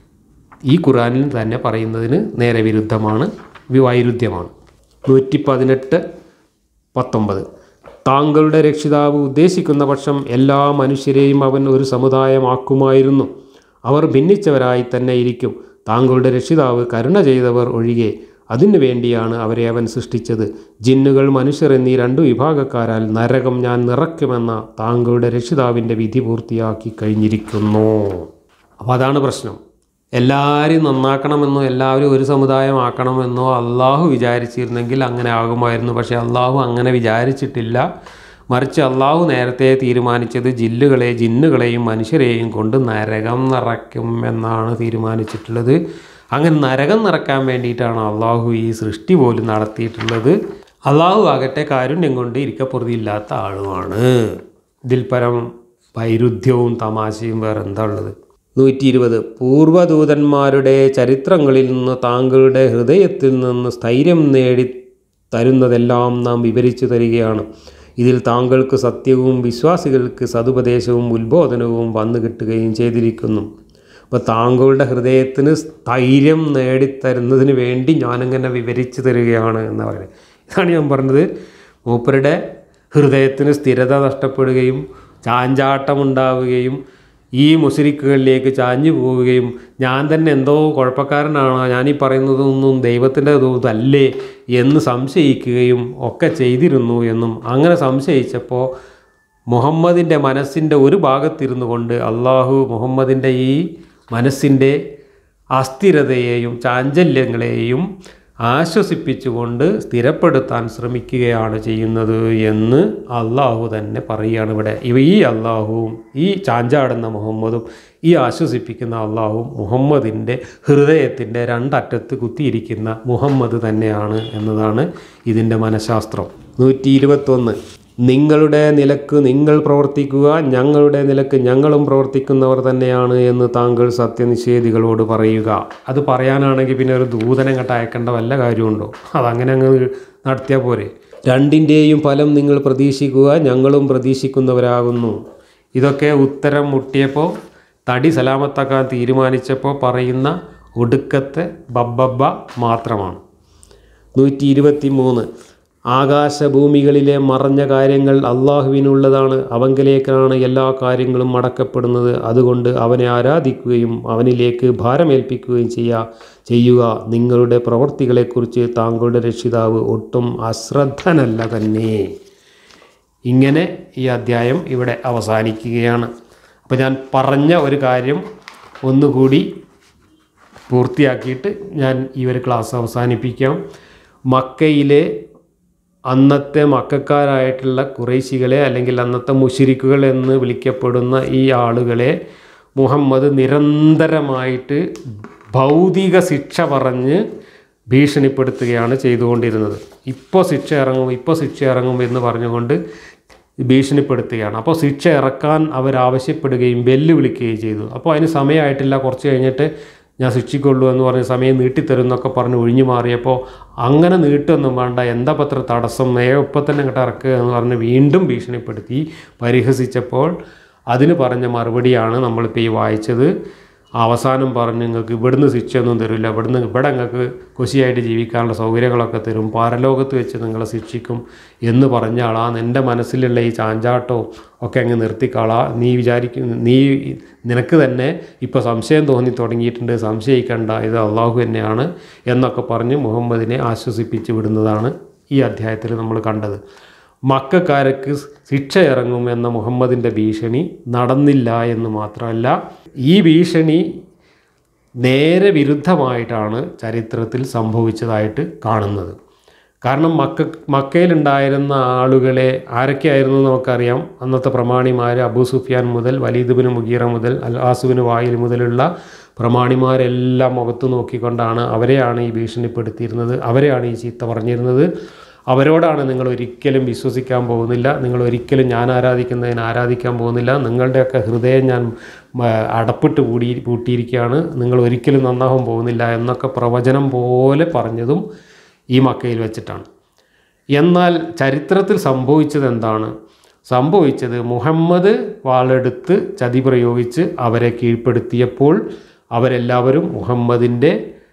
ഈ ഖുറാനിൽ തന്നെ പറയുന്നതിന് നേരെ വിരുദ്ധമാണ് വി- വൈരുദ്ധ്യമാണ് നൂറ്റി പതിനെട്ട് പത്തൊമ്പത് താങ്കളുടെ രക്ഷിതാവ് ഉദ്ദേശിക്കുന്ന പക്ഷം എല്ലാ മനുഷ്യരെയും അവൻ ഒരു സമുദായമാക്കുമായിരുന്നു അവർ ഭിന്നിച്ചവരായി തന്നെ ഇരിക്കും താങ്കളുടെ രക്ഷിതാവ് കരുണ ചെയ്തവർ ഒഴികെ അതിനു വേണ്ടിയാണ് അവരെ അവൻ സൃഷ്ടിച്ചത് ജിന്നുകൾ മനുഷ്യർ എന്നീ രണ്ടു വിഭാഗക്കാരാൽ നരകം ഞാൻ നിറയ്ക്കുമെന്ന താങ്കളുടെ രക്ഷിതാവിൻ്റെ വിധി പൂർത്തിയാക്കി കഴിഞ്ഞിരിക്കുന്നു അപ്പോൾ അതാണ് പ്രശ്നം എല്ലാവരെയും നന്നാക്കണമെന്നോ എല്ലാവരും ഒരു സമുദായമാക്കണമെന്നോ അള്ളാഹു വിചാരിച്ചിരുന്നെങ്കിൽ അങ്ങനെ ആകുമായിരുന്നു പക്ഷേ അള്ളാഹു അങ്ങനെ വിചാരിച്ചിട്ടില്ല മറിച്ച് അള്ളാഹു നേരത്തെ തീരുമാനിച്ചത് ജില്ലുകളെ ജിന്നുകളെയും മനുഷ്യരെയും കൊണ്ട് നരകം നിറയ്ക്കും എന്നാണ് തീരുമാനിച്ചിട്ടുള്ളത് അങ്ങനെ നരകം നിറക്കാൻ വേണ്ടിയിട്ടാണ് അള്ളാഹു ഈ സൃഷ്ടി പോലും നടത്തിയിട്ടുള്ളത് അള്ളാഹു ആകട്ടെ കാരുണ്യം കൊണ്ട് ഇരിക്കപ്പുറതിയില്ലാത്ത ആളുമാണ് ഇതിൽ പരം വൈരുദ്ധ്യവും തമാശയും വേറെ എന്താ ഉള്ളത് നൂറ്റി ഇരുപത് പൂർവദൂതന്മാരുടെ ചരിത്രങ്ങളിൽ നിന്ന് താങ്കളുടെ ഹൃദയത്തിൽ നിന്ന് സ്ഥൈര്യം നേടി തരുന്നതെല്ലാം നാം വിവരിച്ചു തരികയാണ് ഇതിൽ താങ്കൾക്ക് സത്യവും വിശ്വാസികൾക്ക് സതുപദേശവും ഉത്ബോധനവും വന്നു കിട്ടുകയും ചെയ്തിരിക്കുന്നു അപ്പോൾ താങ്കളുടെ ഹൃദയത്തിന് സ്ഥൈര്യം നേടിത്തരുന്നതിന് വേണ്ടി ഞാനിങ്ങനെ വിവരിച്ചു തരികയാണ് എന്ന് പറയുന്നത് ഇതാണ് ഞാൻ പറഞ്ഞത് മൂപ്പരുടെ ഹൃദയത്തിന് സ്ഥിരത നഷ്ടപ്പെടുകയും ചാഞ്ചാട്ടമുണ്ടാവുകയും ഈ മുസ്ലിക്കുകളിലേക്ക് ചാഞ്ഞു പോവുകയും ഞാൻ തന്നെ എന്തോ കുഴപ്പക്കാരനാണോ ഞാനീ പറയുന്നതൊന്നും ദൈവത്തിൻ്റെ ഇതല്ലേ എന്ന് സംശയിക്കുകയും ഒക്കെ ചെയ്തിരുന്നു എന്നും അങ്ങനെ സംശയിച്ചപ്പോൾ മുഹമ്മദിൻ്റെ മനസ്സിൻ്റെ ഒരു ഭാഗത്തിരുന്നു കൊണ്ട് അള്ളാഹു മുഹമ്മദിൻ്റെ ഈ മനസ്സിൻ്റെ അസ്ഥിരതയെയും ചാഞ്ചല്യങ്ങളെയും ആശ്വസിപ്പിച്ചുകൊണ്ട് സ്ഥിരപ്പെടുത്താൻ ശ്രമിക്കുകയാണ് ചെയ്യുന്നത് എന്ന് അള്ളാഹു തന്നെ പറയുകയാണ് ഇവിടെ ഇവ ഈ അള്ളാഹുവും ഈ ചാഞ്ചാടുന്ന മുഹമ്മദും ഈ ആശ്വസിപ്പിക്കുന്ന അള്ളാഹുവും മുഹമ്മദിൻ്റെ ഹൃദയത്തിൻ്റെ രണ്ടറ്റത്ത് കുത്തിയിരിക്കുന്ന മുഹമ്മദ് തന്നെയാണ് എന്നതാണ് ഇതിൻ്റെ മനഃശാസ്ത്രം നൂറ്റി ഇരുപത്തൊന്ന് നിങ്ങളുടെ നിലക്ക് നിങ്ങൾ പ്രവർത്തിക്കുക ഞങ്ങളുടെ നിലക്ക് ഞങ്ങളും പ്രവർത്തിക്കുന്നവർ തന്നെയാണ് എന്ന് താങ്കൾ സത്യനിഷേധികളോട് പറയുക അത് പറയാനാണെങ്കിൽ പിന്നെ ഒരു ദൂതനങ്ങട്ട് അയക്കേണ്ട വല്ല കാര്യമുണ്ടോ അതങ്ങനെ അങ്ങ് നടത്തിയാൽ പോരെ രണ്ടിൻ്റെയും ഫലം നിങ്ങൾ പ്രതീക്ഷിക്കുക ഞങ്ങളും പ്രതീക്ഷിക്കുന്നവരാകുന്നു ഇതൊക്കെ ഉത്തരം മുട്ടിയപ്പോൾ തടി സലാമത്താക്കാൻ തീരുമാനിച്ചപ്പോൾ പറയുന്ന ഒടുക്കത്തെ ബബ്ബബ്ബ മാത്രമാണ് നൂറ്റി ഇരുപത്തി മൂന്ന് ആകാശഭൂമികളിലെ മറഞ്ഞ കാര്യങ്ങൾ അള്ളാഹുവിനുള്ളതാണ് അവങ്കലേക്കാണ് എല്ലാ കാര്യങ്ങളും മടക്കപ്പെടുന്നത് അതുകൊണ്ട് അവനെ ആരാധിക്കുകയും അവനിലേക്ക് ഭാരമേൽപ്പിക്കുകയും ചെയ്യുക ചെയ്യുക നിങ്ങളുടെ പ്രവർത്തികളെക്കുറിച്ച് താങ്കളുടെ രക്ഷിതാവ് ഒട്ടും അശ്രദ്ധനല്ല തന്നെ ഇങ്ങനെ ഈ അധ്യായം ഇവിടെ അവസാനിക്കുകയാണ് അപ്പോൾ ഞാൻ പറഞ്ഞ ഒരു കാര്യം ഒന്നുകൂടി പൂർത്തിയാക്കിയിട്ട് ഞാൻ ഈ ഒരു ക്ലാസ് അവസാനിപ്പിക്കാം മക്കയിലെ അന്നത്തെ മക്കാരായിട്ടുള്ള കുറേശികളെ അല്ലെങ്കിൽ അന്നത്തെ മുഷിരിക്കുകൾ എന്ന് വിളിക്കപ്പെടുന്ന ഈ ആളുകളെ മുഹമ്മദ് നിരന്തരമായിട്ട് ഭൗതിക ശിക്ഷ പറഞ്ഞ് ഭീഷണിപ്പെടുത്തുകയാണ് ചെയ്തുകൊണ്ടിരുന്നത് ഇപ്പോൾ ശിക്ഷ ഇറങ്ങും ഇപ്പോൾ ശിക്ഷ ഇറങ്ങും എന്ന് പറഞ്ഞുകൊണ്ട് ഭീഷണിപ്പെടുത്തുകയാണ് അപ്പോൾ ശിക്ഷ ഇറക്കാൻ അവരാവശ്യപ്പെടുകയും വെല്ലുവിളിക്കുകയും ചെയ്തു അപ്പോൾ അതിന് സമയമായിട്ടില്ല കുറച്ച് കഴിഞ്ഞിട്ട് ഞാൻ ശിക്ഷിക്കൊള്ളൂ എന്ന് പറഞ്ഞ് സമയം നീട്ടിത്തരും എന്നൊക്കെ പറഞ്ഞ് ഒഴിഞ്ഞു മാറിയപ്പോൾ അങ്ങനെ നീട്ടൊന്നും വേണ്ട എന്താ പത്ര തടസ്സം നേപ്പം തന്നെ ഇങ്ങോട്ട് ഇറക്കുക എന്ന് പറഞ്ഞ് വീണ്ടും ഭീഷണിപ്പെടുത്തി പരിഹസിച്ചപ്പോൾ അതിന് പറഞ്ഞ മറുപടിയാണ് നമ്മളിപ്പോൾ ഈ വായിച്ചത് അവസാനം പറഞ്ഞ് നിങ്ങൾക്ക് ഇവിടുന്ന് ശിക്ഷയൊന്നും തരില്ല ഇവിടുന്ന് ഇവിടെ നിങ്ങൾക്ക് കുശിയായിട്ട് ജീവിക്കാനുള്ള സൗകര്യങ്ങളൊക്കെ തരും പരലോകത്ത് വെച്ച് നിങ്ങളെ ശിക്ഷിക്കും എന്ന് പറഞ്ഞ ആളാ എൻ്റെ മനസ്സിലുള്ള ഈ ചാഞ്ചാട്ടവും ഒക്കെ അങ്ങ് നിർത്തിക്കാളാ നീ വിചാരിക്കും നീ നിനക്ക് തന്നെ ഇപ്പോൾ സംശയം തോന്നി തുടങ്ങിയിട്ടുണ്ട് സംശയിക്കണ്ട ഇത് അള്ളാഹു തന്നെയാണ് എന്നൊക്കെ പറഞ്ഞ് മുഹമ്മദിനെ ആശ്വസിപ്പിച്ച് വിടുന്നതാണ് ഈ അധ്യായത്തിൽ നമ്മൾ കണ്ടത് മക്കാർക്ക് ശിക്ഷ ഇറങ്ങും എന്ന മുഹമ്മദിൻ്റെ ഭീഷണി നടന്നില്ല എന്ന് മാത്രമല്ല ഈ ഭീഷണി നേരെ വിരുദ്ധമായിട്ടാണ് ചരിത്രത്തിൽ സംഭവിച്ചതായിട്ട് കാണുന്നത് കാരണം മക്ക മക്കയിലുണ്ടായിരുന്ന ആളുകളെ ആരൊക്കെയായിരുന്നു എന്ന് നമുക്കറിയാം അന്നത്തെ പ്രമാണിമാർ അബൂ സുഫിയാൻ മുതൽ വലീദുബിന് മുഗീറ മുതൽ അൽ ആസുബിന് വായിൽ മുതലുള്ള പ്രമാണിമാരെല്ലാം മുഖത്ത് നോക്കിക്കൊണ്ടാണ് അവരെയാണ് ഈ ഭീഷണിപ്പെടുത്തിയിരുന്നത് അവരെയാണ് ഈ ചീത്ത പറഞ്ഞിരുന്നത് അവരോടാണ് നിങ്ങൾ ഒരിക്കലും വിശ്വസിക്കാൻ പോകുന്നില്ല നിങ്ങൾ ഒരിക്കലും ഞാൻ ആരാധിക്കുന്നതിന് ആരാധിക്കാൻ പോകുന്നില്ല നിങ്ങളുടെയൊക്കെ ഹൃദയം ഞാൻ മ, അടപ്പിട്ട് പൂടി പൂട്ടിയിരിക്കുകയാണ് നിങ്ങൾ ഒരിക്കലും നന്നാവാൻ പോകുന്നില്ല എന്നൊക്കെ പ്രവചനം പോലെ പറഞ്ഞതും ഈ മക്കയിൽ വെച്ചിട്ടാണ് എന്നാൽ ചരിത്രത്തിൽ സംഭവിച്ചത് എന്താണ് സംഭവിച്ചത് മുഹമ്മദ് വാളെടുത്ത് ചതി പ്രയോഗിച്ച് അവരെ കീഴ്പ്പെടുത്തിയപ്പോൾ അവരെല്ലാവരും മുഹമ്മദിൻ്റെ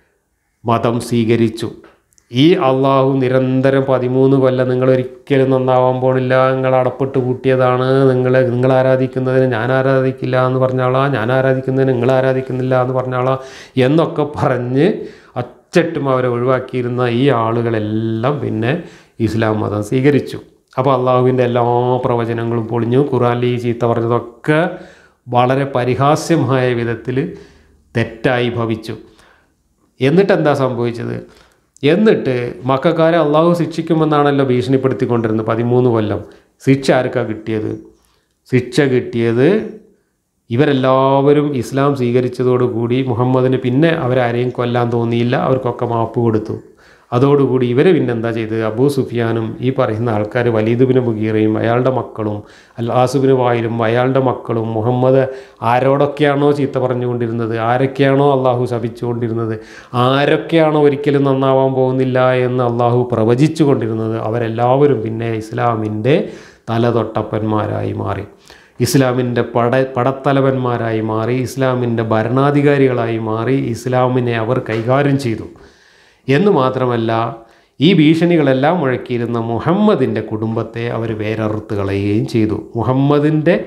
മതം സ്വീകരിച്ചു ഈ അള്ളാഹു നിരന്തരം പതിമൂന്ന് കൊല്ലം നിങ്ങൾ ഒരിക്കലും നന്നാവാൻ പോണില്ല നിങ്ങൾ അടപ്പെട്ട് കൂട്ടിയതാണ് നിങ്ങൾ നിങ്ങൾ ആരാധിക്കുന്നതിന് ഞാൻ ആരാധിക്കില്ല എന്ന് പറഞ്ഞാളാ ഞാൻ ആരാധിക്കുന്നതിന് നിങ്ങൾ ആരാധിക്കുന്നില്ല എന്ന് പറഞ്ഞാളാ എന്നൊക്കെ പറഞ്ഞ് അച്ചട്ടും അവരെ ഒഴിവാക്കിയിരുന്ന ഈ ആളുകളെല്ലാം പിന്നെ ഇസ്ലാം മതം സ്വീകരിച്ചു അപ്പോൾ അള്ളാഹുവിൻ്റെ എല്ലാ പ്രവചനങ്ങളും പൊളിഞ്ഞു ഖുറാനിൽ ഈ ചീത്ത പറഞ്ഞതൊക്കെ വളരെ പരിഹാസ്യമായ വിധത്തിൽ തെറ്റായി ഭവിച്ചു എന്നിട്ട് എന്താ സംഭവിച്ചത് എന്നിട്ട് മക്കാരെ അള്ളാഹു ശിക്ഷിക്കുമെന്നാണല്ലോ ഭീഷണിപ്പെടുത്തിക്കൊണ്ടിരുന്നത് പതിമൂന്ന് കൊല്ലം ശിക്ഷ ആർക്കാ കിട്ടിയത് ശിക്ഷ കിട്ടിയത് ഇവരെല്ലാവരും ഇസ്ലാം സ്വീകരിച്ചതോടുകൂടി മുഹമ്മദിന് പിന്നെ അവരാരെയും കൊല്ലാൻ തോന്നിയില്ല അവർക്കൊക്കെ മാപ്പ് കൊടുത്തു അതോടുകൂടി ഇവരെ പിന്നെ എന്താ ചെയ്തത് അബൂ സുഫിയാനും ഈ പറയുന്ന ആൾക്കാർ വലീദുബിന് മുഗീറയും അയാളുടെ മക്കളും അൽ ആസുബിന് വായിലും അയാളുടെ മക്കളും മുഹമ്മദ് ആരോടൊക്കെയാണോ ചീത്ത പറഞ്ഞുകൊണ്ടിരുന്നത് ആരൊക്കെയാണോ അള്ളാഹു ശപിച്ചുകൊണ്ടിരുന്നത് ആരൊക്കെയാണോ ഒരിക്കലും നന്നാവാൻ പോകുന്നില്ല എന്ന് അള്ളാഹു പ്രവചിച്ചു കൊണ്ടിരുന്നത് അവരെല്ലാവരും പിന്നെ ഇസ്ലാമിൻ്റെ തലതൊട്ടപ്പന്മാരായി മാറി ഇസ്ലാമിൻ്റെ പട പടത്തലവന്മാരായി മാറി ഇസ്ലാമിൻ്റെ ഭരണാധികാരികളായി മാറി ഇസ്ലാമിനെ അവർ കൈകാര്യം ചെയ്തു എന്ന് മാത്രമല്ല ഈ ഭീഷണികളെല്ലാം മുഴക്കിയിരുന്ന മുഹമ്മദിൻ്റെ കുടുംബത്തെ അവർ വേരറുത്ത് കളയുകയും ചെയ്തു മുഹമ്മദിൻ്റെ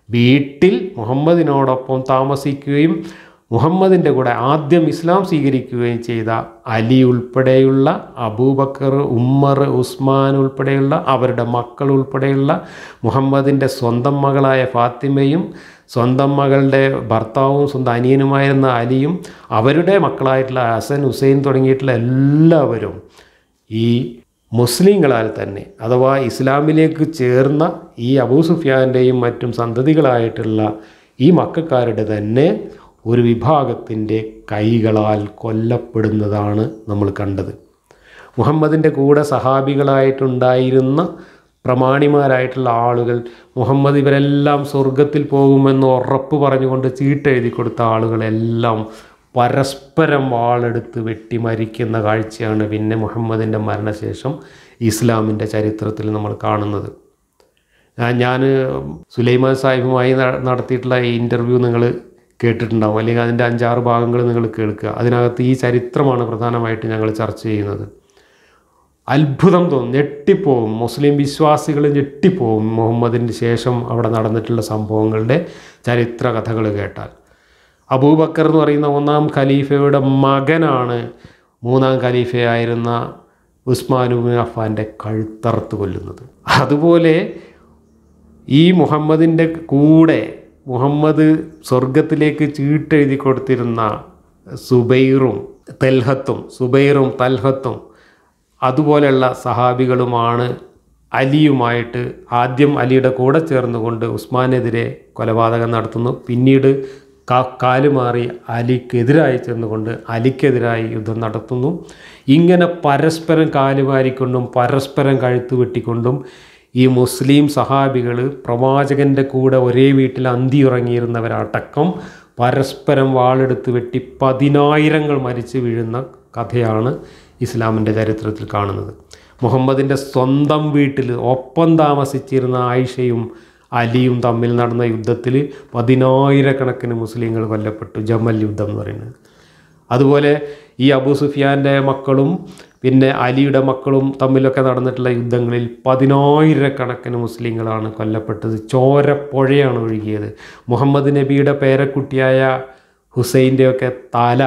വീട്ടിൽ മുഹമ്മദിനോടൊപ്പം താമസിക്കുകയും മുഹമ്മദിൻ്റെ കൂടെ ആദ്യം ഇസ്ലാം സ്വീകരിക്കുകയും ചെയ്ത അലി ഉൾപ്പെടെയുള്ള അബൂബക്കർ ഉമ്മർ ഉസ്മാൻ ഉൾപ്പെടെയുള്ള അവരുടെ മക്കൾ ഉൾപ്പെടെയുള്ള മുഹമ്മദിൻ്റെ സ്വന്തം മകളായ ഫാത്തിമയും സ്വന്തം മകളുടെ ഭർത്താവും സ്വന്തം അനിയനുമായിരുന്ന അലിയും അവരുടെ മക്കളായിട്ടുള്ള ഹസൻ ഹുസൈൻ തുടങ്ങിയിട്ടുള്ള എല്ലാവരും ഈ മുസ്ലിങ്ങളാൽ തന്നെ അഥവാ ഇസ്ലാമിലേക്ക് ചേർന്ന ഈ അബൂ സുഫിയാൻ്റെയും മറ്റും സന്തതികളായിട്ടുള്ള ഈ മക്കാരുടെ തന്നെ ഒരു വിഭാഗത്തിൻ്റെ കൈകളാൽ കൊല്ലപ്പെടുന്നതാണ് നമ്മൾ കണ്ടത് മുഹമ്മദിൻ്റെ കൂടെ സഹാബികളായിട്ടുണ്ടായിരുന്ന പ്രമാണിമാരായിട്ടുള്ള ആളുകൾ മുഹമ്മദ് ഇവരെല്ലാം സ്വർഗത്തിൽ പോകുമെന്ന് ഉറപ്പ് പറഞ്ഞുകൊണ്ട് ചീട്ടെഴുതി കൊടുത്ത ആളുകളെല്ലാം പരസ്പരം വാളെടുത്ത് വെട്ടി മരിക്കുന്ന കാഴ്ചയാണ് പിന്നെ മുഹമ്മദിൻ്റെ മരണശേഷം ഇസ്ലാമിൻ്റെ ചരിത്രത്തിൽ നമ്മൾ കാണുന്നത് ഞാൻ സുലൈമാൻ സാഹിബുമായി ന- നടത്തിയിട്ടുള്ള ഈ ഇൻ്റർവ്യൂ നിങ്ങൾ കേട്ടിട്ടുണ്ടാവും അല്ലെങ്കിൽ അതിൻ്റെ അഞ്ചാറ് ഭാഗങ്ങൾ നിങ്ങൾ കേൾക്കുക അതിനകത്ത് ഈ ചരിത്രമാണ് പ്രധാനമായിട്ട് ഞങ്ങൾ ചർച്ച ചെയ്യുന്നത് അത്ഭുതം തോന്നും ഞെട്ടിപ്പോവും മുസ്ലിം വിശ്വാസികൾ ഞെട്ടിപ്പോവും മുഹമ്മദിന് ശേഷം അവിടെ നടന്നിട്ടുള്ള സംഭവങ്ങളുടെ ചരിത്ര കഥകൾ കേട്ടാൽ അബൂബക്കർ എന്ന് പറയുന്ന ഒന്നാം ഖലീഫയുടെ മകനാണ് മൂന്നാം ഖലീഫയായിരുന്ന ഉസ്മാനുബിൻ അഫാൻ്റെ കഴുത്തറുത്ത് കൊല്ലുന്നത് അതുപോലെ ഈ മുഹമ്മദിൻ്റെ കൂടെ മുഹമ്മദ് സ്വർഗത്തിലേക്ക് ചീട്ടെഴുതി കൊടുത്തിരുന്ന സുബൈറും തെൽഹത്തും സുബൈറും തൽഹത്തും അതുപോലെയുള്ള സഹാബികളുമാണ് അലിയുമായിട്ട് ആദ്യം അലിയുടെ കൂടെ ചേർന്നുകൊണ്ട് ഉസ്മാനെതിരെ കൊലപാതകം നടത്തുന്നു പിന്നീട് കാ- കാലുമാറി അലിക്കെതിരായി ചെന്നുകൊണ്ട് അലിക്കെതിരായി യുദ്ധം നടത്തുന്നു ഇങ്ങനെ പരസ്പരം കാലുമാരിക്കൊണ്ടും പരസ്പരം കഴുത്ത് വെട്ടിക്കൊണ്ടും ഈ മുസ്ലിം സഹാബികൾ പ്രവാചകൻ്റെ കൂടെ ഒരേ വീട്ടിൽ അന്തി ഉറങ്ങിയിരുന്നവരടക്കം പരസ്പരം വാളെടുത്ത് വെട്ടി പതിനായിരങ്ങൾ മരിച്ചു വീഴുന്ന കഥയാണ് ഇസ്ലാമിൻ്റെ ചരിത്രത്തിൽ കാണുന്നത് മുഹമ്മദിൻ്റെ സ്വന്തം വീട്ടിൽ ഒപ്പം താമസിച്ചിരുന്ന ആയിഷയും അലിയും തമ്മിൽ നടന്ന യുദ്ധത്തിൽ പതിനായിരക്കണക്കിന് മുസ്ലിങ്ങൾ കൊല്ലപ്പെട്ടു ജമൽ യുദ്ധം എന്ന് പറയുന്നത് അതുപോലെ ഈ അബൂ സുഫിയാൻ്റെ മക്കളും പിന്നെ അലിയുടെ മക്കളും തമ്മിലൊക്കെ നടന്നിട്ടുള്ള യുദ്ധങ്ങളിൽ പതിനായിരക്കണക്കിന് മുസ്ലിങ്ങളാണ് കൊല്ലപ്പെട്ടത് ചോരപ്പുഴയാണ് ഒഴുകിയത് മുഹമ്മദ് നബിയുടെ പേരക്കുട്ടിയായ ഹുസൈൻ്റെയൊക്കെ തല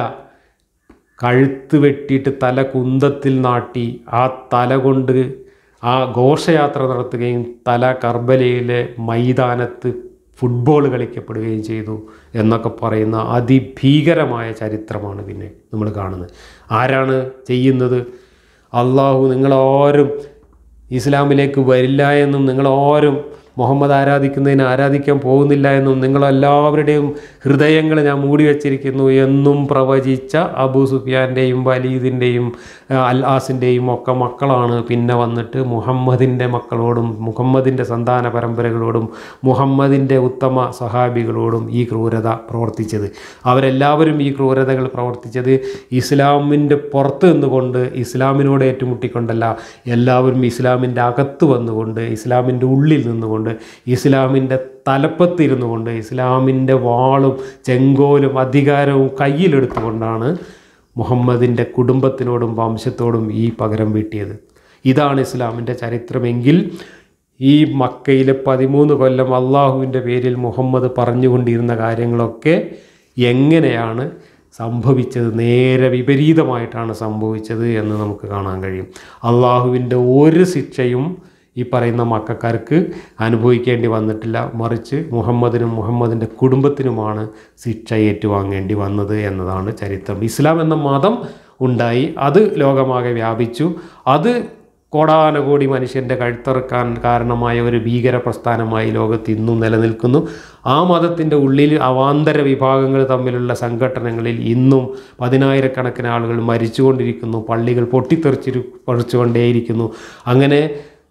കഴുത്ത് വെട്ടിയിട്ട് തല കുന്തത്തിൽ നാട്ടി ആ തല കൊണ്ട് ആ ഘോഷയാത്ര നടത്തുകയും തല കർബലയിലെ മൈതാനത്ത് ഫുട്ബോൾ കളിക്കപ്പെടുകയും ചെയ്തു എന്നൊക്കെ പറയുന്ന അതിഭീകരമായ ചരിത്രമാണ് പിന്നെ നമ്മൾ കാണുന്നത് ആരാണ് ചെയ്യുന്നത് അള്ളാഹു നിങ്ങളാരും ഇസ്ലാമിലേക്ക് വരില്ല എന്നും നിങ്ങളാരും മുഹമ്മദ് ആരാധിക്കുന്നതിന് ആരാധിക്കാൻ പോകുന്നില്ല എന്നും നിങ്ങളെല്ലാവരുടെയും ഹൃദയങ്ങൾ ഞാൻ മൂടി വച്ചിരിക്കുന്നു എന്നും പ്രവചിച്ച അബൂ സുഫിയാൻ്റെയും വലീദിൻ്റെയും അൽ ആസിൻ്റെയും ഒക്കെ മക്കളാണ് പിന്നെ വന്നിട്ട് മുഹമ്മദിൻ്റെ മക്കളോടും മുഹമ്മദിൻ്റെ സന്താന പരമ്പരകളോടും മുഹമ്മദിൻ്റെ ഉത്തമ സഹാബികളോടും ഈ ക്രൂരത പ്രവർത്തിച്ചത് അവരെല്ലാവരും ഈ ക്രൂരതകൾ പ്രവർത്തിച്ചത് ഇസ്ലാമിൻ്റെ പുറത്ത് നിന്നുകൊണ്ട് ഇസ്ലാമിനോട് ഏറ്റുമുട്ടിക്കൊണ്ടല്ല എല്ലാവരും ഇസ്ലാമിൻ്റെ അകത്ത് വന്നുകൊണ്ട് ഇസ്ലാമിൻ്റെ ഉള്ളിൽ നിന്നുകൊണ്ട് ഇസ്ലാമിൻ്റെ തലപ്പത്തിരുന്നു കൊണ്ട് ഇസ്ലാമിൻ്റെ വാളും ചെങ്കോലും അധികാരവും കയ്യിലെടുത്തുകൊണ്ടാണ് മുഹമ്മദിൻ്റെ കുടുംബത്തിനോടും വംശത്തോടും ഈ പകരം വീട്ടിയത് ഇതാണ് ഇസ്ലാമിൻ്റെ ചരിത്രമെങ്കിൽ ഈ മക്കയിലെ പതിമൂന്ന് കൊല്ലം അള്ളാഹുവിൻ്റെ പേരിൽ മുഹമ്മദ് പറഞ്ഞുകൊണ്ടിരുന്ന കാര്യങ്ങളൊക്കെ എങ്ങനെയാണ് സംഭവിച്ചത് നേരെ വിപരീതമായിട്ടാണ് സംഭവിച്ചത് എന്ന് നമുക്ക് കാണാൻ കഴിയും അള്ളാഹുവിൻ്റെ ഒരു ശിക്ഷയും ഈ പറയുന്ന മക്കാർക്ക് അനുഭവിക്കേണ്ടി വന്നിട്ടില്ല മറിച്ച് മുഹമ്മദിനും മുഹമ്മദിൻ്റെ കുടുംബത്തിനുമാണ് ശിക്ഷ ഏറ്റുവാങ്ങേണ്ടി വന്നത് എന്നതാണ് ചരിത്രം ഇസ്ലാം എന്ന മതം ഉണ്ടായി അത് ലോകമാകെ വ്യാപിച്ചു അത് കോടാനകോടി മനുഷ്യൻ്റെ കഴുത്തറക്കാൻ കാരണമായ ഒരു ഭീകര പ്രസ്ഥാനമായി ലോകത്ത് ഇന്നും നിലനിൽക്കുന്നു ആ മതത്തിൻ്റെ ഉള്ളിൽ അവാന്തര വിഭാഗങ്ങൾ തമ്മിലുള്ള സംഘടനകളിൽ ഇന്നും പതിനായിരക്കണക്കിന് ആളുകൾ മരിച്ചുകൊണ്ടിരിക്കുന്നു പള്ളികൾ പൊട്ടിത്തെറിച്ചിരു പറിച്ചുകൊണ്ടേയിരിക്കുന്നു അങ്ങനെ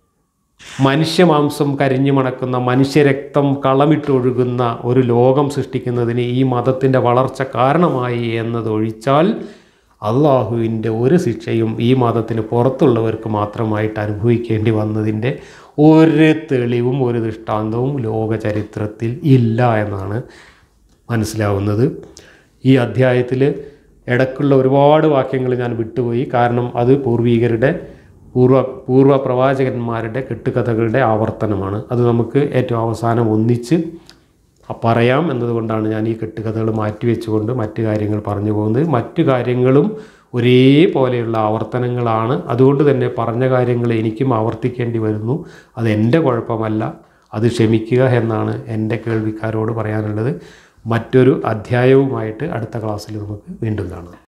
മനുഷ്യമാംസം കരിഞ്ഞു മണക്കുന്ന മനുഷ്യരക്തം കളമിട്ടൊഴുകുന്ന ഒരു ലോകം സൃഷ്ടിക്കുന്നതിന് ഈ മതത്തിൻ്റെ വളർച്ച കാരണമായി എന്നതൊഴിച്ചാൽ അള്ളാഹുവിൻ്റെ ഒരു ശിക്ഷയും ഈ മതത്തിന് പുറത്തുള്ളവർക്ക് മാത്രമായിട്ട് അനുഭവിക്കേണ്ടി വന്നതിൻ്റെ ഒരു തെളിവും ഒരു ദൃഷ്ടാന്തവും ലോക ചരിത്രത്തിൽ ഇല്ല എന്നാണ് മനസ്സിലാവുന്നത് ഈ അധ്യായത്തിൽ ഇടയ്ക്കുള്ള ഒരുപാട് വാക്യങ്ങൾ ഞാൻ വിട്ടുപോയി കാരണം അത് പൂർവീകരുടെ പൂർവ പൂർവ്വ പ്രവാചകന്മാരുടെ കെട്ടുകഥകളുടെ ആവർത്തനമാണ് അത് നമുക്ക് ഏറ്റവും അവസാനം ഒന്നിച്ച് പറയാം എന്നതുകൊണ്ടാണ് ഞാൻ ഈ കെട്ടുകഥകൾ മാറ്റിവെച്ചുകൊണ്ട് മറ്റു കാര്യങ്ങൾ പറഞ്ഞു പോകുന്നത് മറ്റു കാര്യങ്ങളും ഒരേപോലെയുള്ള ആവർത്തനങ്ങളാണ് അതുകൊണ്ട് തന്നെ പറഞ്ഞ കാര്യങ്ങൾ എനിക്കും ആവർത്തിക്കേണ്ടി വരുന്നു അത് എൻ്റെ കുഴപ്പമല്ല അത് ക്ഷമിക്കുക എന്നാണ് എൻ്റെ കേൾവിക്കാരോട് പറയാനുള്ളത് മറ്റൊരു അധ്യായവുമായിട്ട് അടുത്ത ക്ലാസ്സിൽ നമുക്ക് വീണ്ടും കാണാം